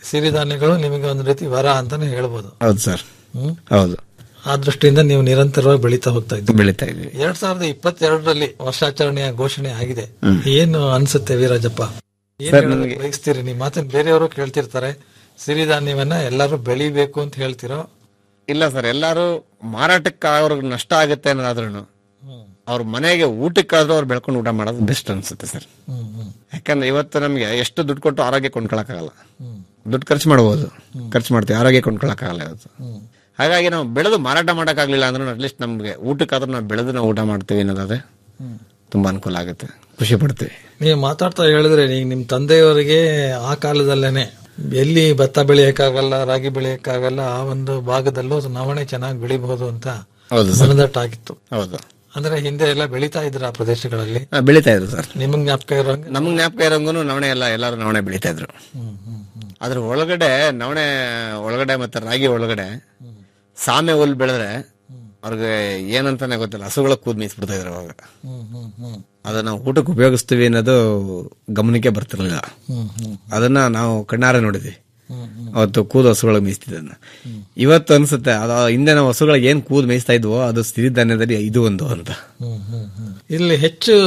Speaker 11: ಸಿರಿಧಾನ್ಯಗಳು ನಿಮಗೆ ಒಂದು ರೀತಿ ವರ ಅಂತಾನೆ ಹೇಳ್ಬೋದು
Speaker 12: ಹೌದು ಸರ್
Speaker 11: ಹ್ಮ್
Speaker 12: ಹೌದು
Speaker 11: ಆ ದೃಷ್ಟಿಯಿಂದ ನೀವು ನಿರಂತರವಾಗಿ ಬೆಳೀತಾ ಹೋಗ್ತಾ ಇದ್ದೀವಿ
Speaker 12: ಬೆಳೀತಾ ಇದ್ವಿ
Speaker 11: ಎರಡ್ ಸಾವಿರದ ಇಪ್ಪತ್ತೆರಡರಲ್ಲಿ ವರ್ಷಾಚರಣೆಯ ಘೋಷಣೆ ಆಗಿದೆ
Speaker 12: ಹ್ಮ್.
Speaker 11: ಏನು ಅನ್ಸುತ್ತೆ ವೀರಾಜಪ್ಪ ಏನ್
Speaker 12: ಸರ್,
Speaker 11: ಹೇಳೋದಕ್ಕೆ
Speaker 12: ನನಗೆ-
Speaker 11: ಬಯಸ್ತೀರಿ ನಿಮ್ಮ ಮಾತನ್ನ ಬೇರೆಯವರು ಕೇಳ್ತಿರ್ತಾರೆ ಸಿರಿಧಾನ್ಯವನ್ನ ಎಲ್ಲರೂ ಬೆಳಿಬೇಕು ಅಂತ ಹೇಳ್ತಿರೋ
Speaker 12: ಇಲ್ಲ ಸರ್ ಎಲ್ಲಾರು ಮಾರಾಟಕ್ಕೆ ಅವ್ರಿಗೆ ನಷ್ಟ ಆಗುತ್ತೆ ಅನ್ನೋದಾದ್ರೂ ಅವ್ರ ಮನೆಗೆ ಊಟಕ್ಕಾದ್ರೂ ಅವ್ರು ಬೆಳ್ಕೊಂಡು ಊಟ ಮಾಡೋದು ಬೆಸ್ಟ್ ಅನ್ಸುತ್ತೆ ಸರ್
Speaker 11: ಹ್ಮ್ ಹ್ಮ್
Speaker 12: ಯಾಕಂದ್ರೆ ಇವತ್ತು ನಮಗೆ ಎಷ್ಟು ದುಡ್ಡು ಕೊಟ್ಟು ಆರೋಗ್ಯ ಕೊಂಡ್ಕೊಳಕ್ಕಾಗಲ್ಲ ದುಡ್ಡು ಖರ್ಚು ಮಾಡ್ಬೋದು ಖರ್ಚು ಮಾಡ್ತೀವಿ ಆರೋಗ್ಯ ಕೊಂಡ್ಕೊಳಕ್ಕಾಗಲ್ಲ ಇವತ್ತು ಹಾಗಾಗಿ ನಾವು ಬೆಳೆದು ಮಾರಾಟ ಮಾಡೋಕ್ಕಾಗಲಿಲ್ಲ ಅಂದ್ರೆ ಅಟ್ಲೀಸ್ಟ್ ನಮ್ಗೆ ಊಟಕ್ಕಾದ್ರೂ ನಾವು ಬೆಳೆದು ನಾವು ಊಟ ಮಾಡ್ತೀವಿ ಅನ್ನೋದಾದ್ರೆ ತುಂಬಾ ಅನುಕೂಲ ಆಗುತ್ತೆ ಖುಷಿ ಪಡ್ತೀವಿ
Speaker 11: ನೀವು ಮಾತಾಡ್ತಾ ಹೇಳಿದ್ರೆ ಈಗ ನಿಮ್ ತಂದೆಯವರಿಗೆ ಆ ಕಾಲದಲ್ಲೇನೆ ಎಲ್ಲಿ ಭತ್ತ ಬೆಳೆಯಕ್ಕಾಗಲ್ಲ ರಾಗಿ ಬೆಳೆಯಕ್ಕಾಗಲ್ಲ ಆ ಒಂದು ಭಾಗದಲ್ಲೂ ನವಣೆ ಚೆನ್ನಾಗಿ ಬೆಳಿಬಹುದು ಅಂತ
Speaker 12: ಹೌದು ಸರ್.
Speaker 11: ಮನದಟ್ಟಾಗಿತ್ತು
Speaker 12: ಹೌದು
Speaker 11: ಅಂದ್ರೆ ಹಿಂದೆ ಎಲ್ಲ ಬೆಳೀತಾ ಇದ್ರ ಆ ಪ್ರದೇಶಗಳಲ್ಲಿ
Speaker 12: ಆ, ಬೆಳೀತಾ ಇದ್ರು ಸರ್
Speaker 11: ನಿಮಗ್ ಜ್ಞಾಪಕ ಇರೋಂಗೆ
Speaker 12: ನಮಗ್ ಜ್ಞಾಪಕ ಇರೋಂಗು ನವಣೆ ಎಲ್ಲ ಎಲ್ಲರೂ ನವಣೆ ಬೆಳೀತಾ ಇದ್ರು ಅದ್ರ ಒಳಗಡೆ ನವಣೆ ಒಳಗಡೆ ಮತ್ತೆ ರಾಗಿ ಒಳಗಡೆ ಸಾಮೆ ಹುಲ್ ಬೆಳೆದ್ರೆ ಅವ್ರಿಗೆ ಏನಂತಾನೆ ಗೊತ್ತಿಲ್ಲ ಹಸುಗಳ ಕೂದ್ ಮೀಸ್ಬಿಡ್ತಾ ಇದ್ರು ಅವಾಗ
Speaker 11: ಹ್ಮ್ ಹ್ಮ್ ಹ್ಮ್
Speaker 12: ಅದನ್ನ ನಾವು ಊಟಕ್ಕೆ ಉಪಯೋಗಿಸ್ತೀವಿ ಅನ್ನೋದು ಗಮನಕ್ಕೆ ಬರ್ತಿರ್ಲಿಲ್ಲ
Speaker 11: ಹ್ಮ್ ಹ್ಮ್
Speaker 12: ಅದನ್ನ ನಾವು ಕಣ್ಣಾರೆ ನೋಡಿದ್ವಿ
Speaker 11: ಹ್ಮ್ ಹ್ಮ್
Speaker 12: ಅವತ್ತು ಕೂದು ಹಸುಗಳಿಗೆ ಮೇಯಿಸ್ತಿದ್ದನ್ನ ಇವತ್ತು ಅನ್ಸುತ್ತೆ ಅದ ಹಿಂದೆ ನಾವು ಹಸುಗಳಿಗೆ ಏನ್ ಕೂದ್ ಮೇಯಿಸ್ತಾ ಇದ್ವೋ ಅದು ಸಿರಿಧಾನ್ಯದಲ್ಲಿ ಇದು ಒಂದು ಅಂತ
Speaker 11: ಹ್ಮ್ ಹ್ಮ್ ಹ್ಮ್. ಇಲ್ಲಿ ಹೆಚ್ಚು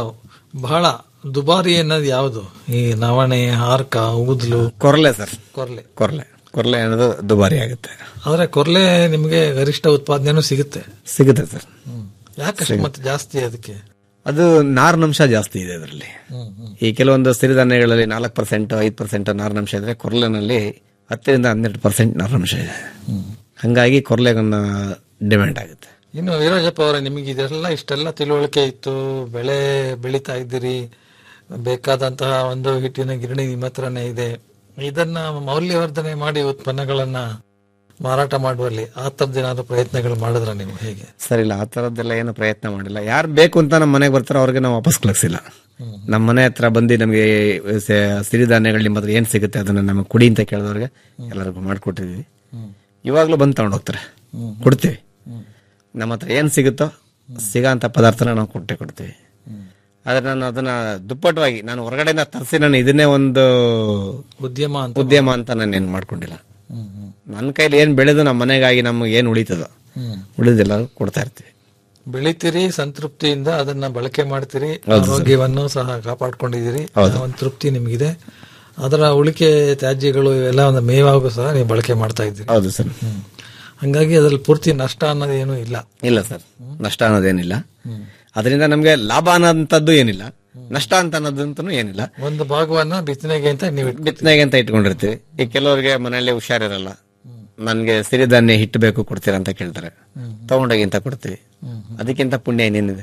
Speaker 11: ಬಹಳ ದುಬಾರಿ ಅನ್ನೋದು ಯಾವುದು ಈ ನವಣೆ ಹಾರ್ಕ ಊದ್ಲು
Speaker 12: ಕೊರ್ಲೆ ಸರ್
Speaker 11: ಕೊರ್ಲೆ
Speaker 12: ಕೊರ್ಲೆ ಕೊರ್ಲೆ ಅನ್ನೋದು ದುಬಾರಿ ಆಗುತ್ತೆ
Speaker 11: ಆದ್ರೆ ಕೊರ್ಲೆ ನಿಮಗೆ ಗರಿಷ್ಠ ಉತ್ಪಾದನೆನೂ ಸಿಗುತ್ತೆ
Speaker 12: ಸಿಗುತ್ತೆ ಸರ್
Speaker 11: ಯಾಕಷ್ಟು ಮತ್ತೆ ಜಾಸ್ತಿ ಅದಕ್ಕೆ
Speaker 12: ಅದು ನಾರಿನಂಶ ಜಾಸ್ತಿ ಇದೆ ಅದರಲ್ಲಿ
Speaker 11: ಹ್ಮ್ ಹ್ಮ್
Speaker 12: ಈ ಕೆಲವೊಂದು ಸಿರಿಧಾನ್ಯಗಳಲ್ಲಿ ನಾಲ್ಕು ಪರ್ಸೆಂಟ್ ಐದು ಪರ್ಸೆಂಟ್ ನಾರಿನಂಶ ಇದ್ರೆ ಕೊರ್ಲೆನಲ್ಲಿ ಹತ್ತರಿಂದ ಹನ್ನೆರಡು ಪರ್ಸೆಂಟ್ ನಾರಿನಂಶ ಇದೆ ಹಂಗಾಗಿ ಕೊರ್ಲೆಗನ್ನ ಡಿಮ್ಯಾಂಡ್ ಆಗುತ್ತೆ
Speaker 11: ಇನ್ನು ವೀರಜಪ್ಪ ಅವರೇ ನಿಮಗೆ ಇದೆಲ್ಲ ಇಷ್ಟೆಲ್ಲ ತಿಳುವಳಿಕೆ ಇತ್ತು ಬೆಳೆ ಬೆಳೀತಾ ಇದ್ದೀರಿ ಬೇಕಾದಂತಹ ಒಂದು ಹಿಟ್ಟಿನ ಗಿರಣಿ ನಿಮ್ಮ ಹತ್ರನೇ ಇದೆ ಇದನ್ನ ಮೌಲ್ಯವರ್ಧನೆ ಮಾಡಿ ಉತ್ಪನ್ನಗಳನ್ನ ಮಾರಾಟ ಮಾಡುವಲ್ಲಿ ಆ ತರದ್ದೇನಾದ್ರು ಪ್ರಯತ್ನಗಳು ಮಾಡಿದ್ರ ನೀವು ಹೇಗೆ
Speaker 12: ಸರಿ ಇಲ್ಲ ಆ ಥರದ್ದೆಲ್ಲ ಏನು ಪ್ರಯತ್ನ ಮಾಡಿಲ್ಲ ಯಾರು ಬೇಕು ಅಂತ ನಮ್ಮ ಮನೆಗೆ ಬರ್ತಾರೋ ಅವ್ರಿಗೆ ನಾವು ವಾಪಸ್ ಕಳಿಸಿಲ್ಲ ನಮ್ಮ ಮನೆ ಹತ್ರ ಬಂದು ನಮಗೆ ಸ- ಸಿರಿಧಾನ್ಯಗಳು ನಿಮ್ಮ ಹತ್ರ ಏನ್ ಸಿಗುತ್ತೆ ಅದನ್ನ ನಮಗೆ ಕುಡಿ ಅಂತ ಕೇಳಿದವ್ರಿಗೆ ಎಲ್ಲರಿಗೂ ಮಾಡ್ಕೊಟ್ಟಿದ್ವಿ ಇವಾಗ್ಲೂ ಬಂದು ತಗೊಂಡು ಹೋಗ್ತಾರೆ ಕೊಡ್ತೀವಿ ನಮ್ಮ ಹತ್ರ ಏನ್ ಸಿಗುತ್ತೋ ಸಿಗೋಂಥ ಪದಾರ್ಥನ ನಾವು ಕೊಟ್ಟೆ ಕೊಡ್ತೀವಿ ಆದ್ರೆ ನಾನು ಅದನ್ನ ದುಪ್ಪಟವಾಗಿ ನಾನು ಹೊರಗಡೆಯಿಂದ ತರಿಸಿ ನಾನು ಇದನ್ನೇ ಒಂದು
Speaker 11: ಉದ್ಯಮ ಅಂತ
Speaker 12: ಉದ್ಯಮ ಅಂತ ನಾನು ಏನು ಮಾಡ್ಕೊಂಡಿಲ್ಲ ನನ್ನ ಕೈಲಿ ಏನ್ ಬೆಳೆದು ನಮ್ಮ ಮನೆಗಾಗಿ ನಮ್ಗೆ ಏನ್ ಉಳಿತದೋ
Speaker 11: ಹ್ಮ್.
Speaker 12: ಉಳಿದೆಲ್ಲ ಕೊಡ್ತಾ ಇರ್ತೀವಿ
Speaker 11: ಬೆಳಿತೀರಿ ಸಂತೃಪ್ತಿಯಿಂದ ಅದನ್ನ ಬಳಕೆ ಮಾಡ್ತೀರಿ
Speaker 12: ಹೌದು ಸರ್.
Speaker 11: ಆರೋಗ್ಯವನ್ನು ಸಹ ಕಾಪಾಡ್ಕೊಂಡಿದ್ದೀರಿ
Speaker 12: ಹೌದು.
Speaker 11: ಆ ಒಂದು ತೃಪ್ತಿ ನಿಮಗಿದೆ ಅದರ ಉಳಿಕೆ ತ್ಯಾಜ್ಯಗಳು ಇವೆಲ್ಲ ಒಂದು ಮೇವಾಗೂ ಸಹ ನೀವು ಬಳಕೆ ಮಾಡ್ತಾ ಇದ್ದೀರಿ
Speaker 12: ಹೌದು ಸರ್
Speaker 11: ಹಂಗಾಗಿ ಅದ್ರಲ್ಲಿ ಪೂರ್ತಿ ನಷ್ಟ ಅನ್ನೋದು ಏನೂ ಇಲ್ಲ
Speaker 12: ಇಲ್ಲ ಸರ್ ನಷ್ಟ ಅನ್ನೋದೇನಿಲ್ಲ ಅದರಿಂದ ನಮ್ಗೆ ಲಾಭ ಅನ್ನೋಂಥದ್ದು ಏನಿಲ್ಲ ನಷ್ಟ ಅಂತ ಅನ್ನೋದಂತೂ ಏನಿಲ್ಲ
Speaker 11: ಒಂದು ಭಾಗವನ್ನ ಬಿತ್ತನೆಗೆ ಅಂತ ನೀವು ಇಟ್ಕೊ-
Speaker 12: ಬಿತ್ತನೆಗೆ ಅಂತ ಇಟ್ಕೊಂಡಿರ್ತೀವಿ ಈ ಕೆಲವರಿಗೆ ಮನೆಯಲ್ಲಿ ಹುಷಾರಿರಲ್ಲ ನನ್ಗೆ ಸಿರಿಧಾನ್ಯ ಹಿಟ್ಟು ಬೇಕು ಕೊಡ್ತೀರಾ ಅಂತ ಕೇಳ್ತಾರೆ ತಗೊಂಡೋಗಿ ಅಂತ ಕೊಡ್ತೀವಿ ಅದಕ್ಕಿಂತ ಪುಣ್ಯ ಏನೇನಿದೆ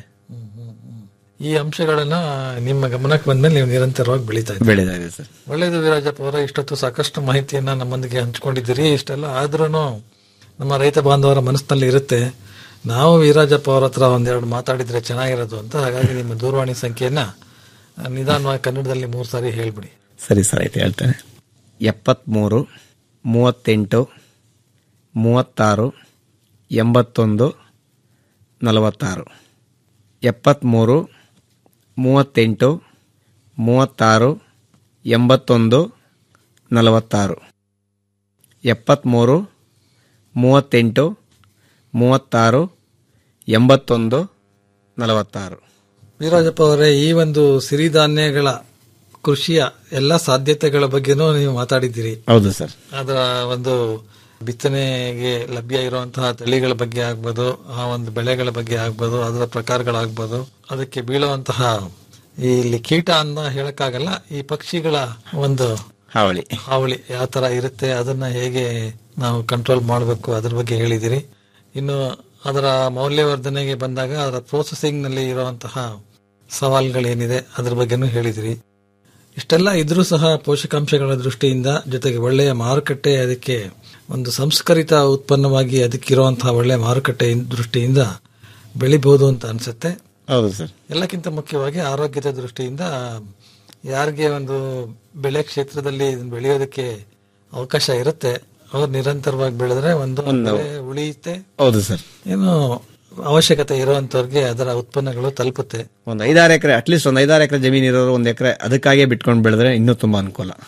Speaker 11: ಈ ಅಂಶಗಳನ್ನ ನಿಮ್ಮ ಗಮನಕ್ಕೆ ಬಂದ್ಮೇಲೆ ನೀವು ನಿರಂತರವಾಗಿ ಬೆಳೀತಾ ಇದ್ದೀರಿ
Speaker 12: ಬೆಳೀತಾ ಇದೆ ಸರ್
Speaker 11: ಒಳ್ಳೇದು ವೀರಾಜಪ್ಪ ಅವರ ಇಷ್ಟೊತ್ತು ಸಾಕಷ್ಟು ಮಾಹಿತಿಯನ್ನ ನಮ್ಮೊಂದಿಗೆ ಹಂಚ್ಕೊಂಡಿದ್ದೀರಿ ಇಷ್ಟೆಲ್ಲ ಆದ್ರೂ ನಮ್ಮ ರೈತ ಬಾಂಧವರ ಮನಸ್ಸಿನಲ್ಲಿ ಇರುತ್ತೆ ನಾವು ವೀರಾಜಪ್ಪ ಅವರ ಹತ್ರ ಒಂದೆರಡು ಮಾತಾಡಿದ್ರೆ ಚೆನ್ನಾಗಿರೋದು ಅಂತ ಹಾಗಾಗಿ ನಿಮ್ಮ ದೂರವಾಣಿ ಸಂಖ್ಯೆಯನ್ನ ಆ, ನಿಧಾನವಾಗಿ ಕನ್ನಡದಲ್ಲಿ ಮೂರು ಸಾರಿ ಹೇಳ್ಬಿಡಿ
Speaker 12: ಸರಿ ಸರ್ ಆಯ್ತು ಹೇಳ್ತೇನೆ ಎಪ್ಪತ್ತ್ಮೂರು ಮೂವತ್ತೆಂಟು ಮೂವತ್ತಾರು ಎಂಬತ್ತೊಂದು ನಲವತ್ತಾರು ಎಪ್ಪತ್ತ್ಮೂರು ಮೂವತ್ತೆಂಟು ಮೂವತ್ತಾರು ಎಂಬತ್ತೊಂದು ನಲವತ್ತಾರು ಎಪ್ಪತ್ತ್ಮೂರು ಮೂವತ್ತೆಂಟು ಮೂವತ್ತಾರು ಎಂಬತ್ತೊಂದು ನಲವತ್ತಾರು
Speaker 11: ವೀರಾಜಪ್ಪ ಅವರೇ ಈ ಒಂದು ಸಿರಿಧಾನ್ಯಗಳ ಕೃಷಿಯ ಎಲ್ಲ ಸಾಧ್ಯತೆಗಳ ಬಗ್ಗೆನೂ ನೀವು ಮಾತಾಡಿದ್ದೀರಿ
Speaker 12: ಹೌದು ಸರ್
Speaker 11: ಅದರ ಒಂದು ಬಿತ್ತನೆಗೆ ಲಭ್ಯ ಇರುವಂತಹ ತಳಿಗಳ ಬಗ್ಗೆ ಆಗ್ಬೋದು ಆ ಒಂದು ಬೆಳೆಗಳ ಬಗ್ಗೆ ಆಗ್ಬೋದು ಅದರ ಪ್ರಕಾರಗಳಾಗ್ಬೋದು ಅದಕ್ಕೆ ಬೀಳುವಂತಹ ಈ ಇಲ್ಲಿ ಕೀಟ ಅಂತ ಹೇಳಕ್ಕಾಗಲ್ಲ ಈ ಪಕ್ಷಿಗಳ ಒಂದು
Speaker 12: ಹಾವಳಿ
Speaker 11: ಹಾವಳಿ ಯಾವ ತರ ಇರುತ್ತೆ ಅದನ್ನ ಹೇಗೆ ನಾವು ಕಂಟ್ರೋಲ್ ಮಾಡಬೇಕು ಅದ್ರ ಬಗ್ಗೆ ಹೇಳಿದಿರಿ ಇನ್ನು ಅದರ ಮೌಲ್ಯವರ್ಧನೆಗೆ ಬಂದಾಗ ಅದರ ಪ್ರೋಸೆಸಿಂಗ್ ನಲ್ಲಿ ಇರುವಂತಹ ಸವಾಲುಗಳೇನಿದೆ ಅದ್ರ ಬಗ್ಗೆನೂ ಹೇಳಿದಿರಿ ಇಷ್ಟೆಲ್ಲ ಇದ್ರೂ ಸಹ ಪೋಷಕಾಂಶಗಳ ದೃಷ್ಟಿಯಿಂದ ಜೊತೆಗೆ ಒಳ್ಳೆಯ ಮಾರುಕಟ್ಟೆ ಅದಕ್ಕೆ ಒಂದು ಸಂಸ್ಕರಿತ ಉತ್ಪನ್ನವಾಗಿ ಅದಕ್ಕಿರುವಂತಹ ಒಳ್ಳೆಯ ಮಾರುಕಟ್ಟೆ ದೃಷ್ಟಿಯಿಂದ ಬೆಳಿಬಹುದು ಅಂತ ಅನ್ಸುತ್ತೆ
Speaker 12: ಹೌದು ಸರ್
Speaker 11: ಎಲ್ಲಕ್ಕಿಂತ ಮುಖ್ಯವಾಗಿ ಆರೋಗ್ಯದ ದೃಷ್ಟಿಯಿಂದ ಯಾರಿಗೆ ಒಂದು ಬೆಳೆ ಕ್ಷೇತ್ರದಲ್ಲಿ ಇದನ್ನ ಬೆಳೆಯೋದಕ್ಕೆ ಅವಕಾಶ ಇರುತ್ತೆ ಅವ್ರು ನಿರಂತರವಾಗಿ ಬೆಳೆದ್ರೆ ಒಂದು
Speaker 12: ಒಂದು-
Speaker 11: ಬೆಳೆ ಉಳಿಯುತ್ತೆ
Speaker 12: ಹೌದು ಸರ್
Speaker 11: ಏನು ಅವಶ್ಯಕತೆ ಇರುವಂತವ್ರಿಗೆ ಅದರ ಉತ್ಪನ್ನಗಳು ತಲುಪುತ್ತೆ
Speaker 12: ಒಂದು ಐದಾರು ಎಕರೆ ಅಟ್ಲೀಸ್ಟ್ ಒಂದು ಐದಾರು ಎಕರೆ ಜಮೀನು ಇರೋರು ಒಂದು ಎಕರೆ ಅದಕ್ಕಾಗೇ ಬಿಟ್ಕೊಂಡು ಬೆಳೆದ್ರೆ ಇನ್ನೂ ತುಂಬಾ ಅನುಕೂಲ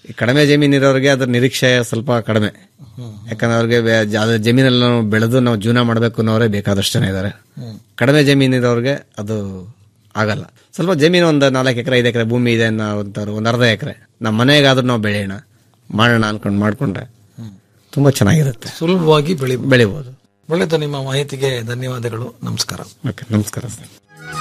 Speaker 12: ಈ ಕಡಿಮೆ ಜಮೀನಿರೋರಿಗೆ ಅದ್ರ ನಿರೀಕ್ಷೆ ಸ್ವಲ್ಪ ಕಡಿಮೆ ಯಾಕಂದ್ರೆ ಅವ್ರಿಗೆ ಬೆ- ಜ- ಅದ್ರ ಜಮೀನಲ್ಲಿ ನಾವು ಬೆಳೆದು ನಾವು ಜೀವನ ಮಾಡಬೇಕು ಅನ್ನೋರೇ ಬೇಕಾದಷ್ಟು ಜನ ಇದ್ದಾರೆ ಕಡಿಮೆ ಜಮೀನಿರೋರಿಗೆ ಅದು ಆಗಲ್ಲ ಸ್ವಲ್ಪ ಜಮೀನು ಒಂದು ನಾಲ್ಕು ಎಕರೆ ಐದು ಎಕರೆ ಭೂಮಿ ಇದೆ ಅನ್ನೋ ಅಂಥವ್ರು ಒಂದು ಅರ್ಧ ಎಕರೆ ನಮ್ಮ ಮನೆಗಾದ್ರೂ ನಾವು ಬೆಳೆಯೋಣ ಮಾಡೋಣ ಅನ್ಕೊಂಡು ಮಾಡ್ಕೊಂಡ್ರೆ ತುಂಬಾ ಚೆನ್ನಾಗಿರುತ್ತೆ
Speaker 11: ಸುಲಭವಾಗಿ ಬೆಳಿ
Speaker 12: ಬೆಳಿಬೋದು
Speaker 11: ಒಳ್ಳೆಯದು ನಿಮ್ಮ ಮಾಹಿತಿಗೆ ಧನ್ಯವಾದಗಳು ನಮಸ್ಕಾರ
Speaker 12: ಓಕೆ ನಮಸ್ಕಾರ ಸರ್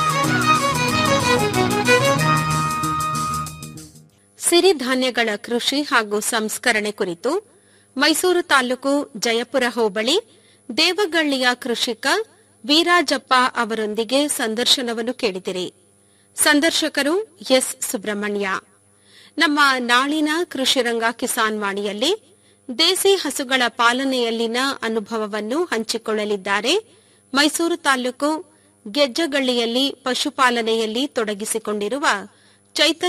Speaker 3: ಸಿರಿಧಾನ್ಯಗಳ ಕೃಷಿ ಹಾಗೂ ಸಂಸ್ಕರಣೆ ಕುರಿತು ಮೈಸೂರು ತಾಲೂಕು ಜಯಪುರ ಹೋಬಳಿ ದೇವಗಳ್ಳಿಯ ಕೃಷಿಕ ವೀರಾಜಪ್ಪ ಅವರೊಂದಿಗೆ ಸಂದರ್ಶನವನ್ನು ಕೇಳಿದಿರಿ ಸಂದರ್ಶಕರು ಎಸ್ ಸುಬ್ರಹ್ಮಣ್ಯ ನಮ್ಮ ನಾಳಿನ ಕೃಷಿರಂಗ ಕಿಸಾನ್ ವಾಣಿಯಲ್ಲಿ ದೇಸಿ ಹಸುಗಳ ಪಾಲನೆಯಲ್ಲಿನ ಅನುಭವವನ್ನು ಹಂಚಿಕೊಳ್ಳಲಿದ್ದಾರೆ ಮೈಸೂರು ತಾಲೂಕು ಗೆಜ್ಜಗಳ್ಳಿಯಲ್ಲಿ ಪಶುಪಾಲನೆಯಲ್ಲಿ ತೊಡಗಿಸಿಕೊಂಡಿರುವ ಚೈತನ್ಯ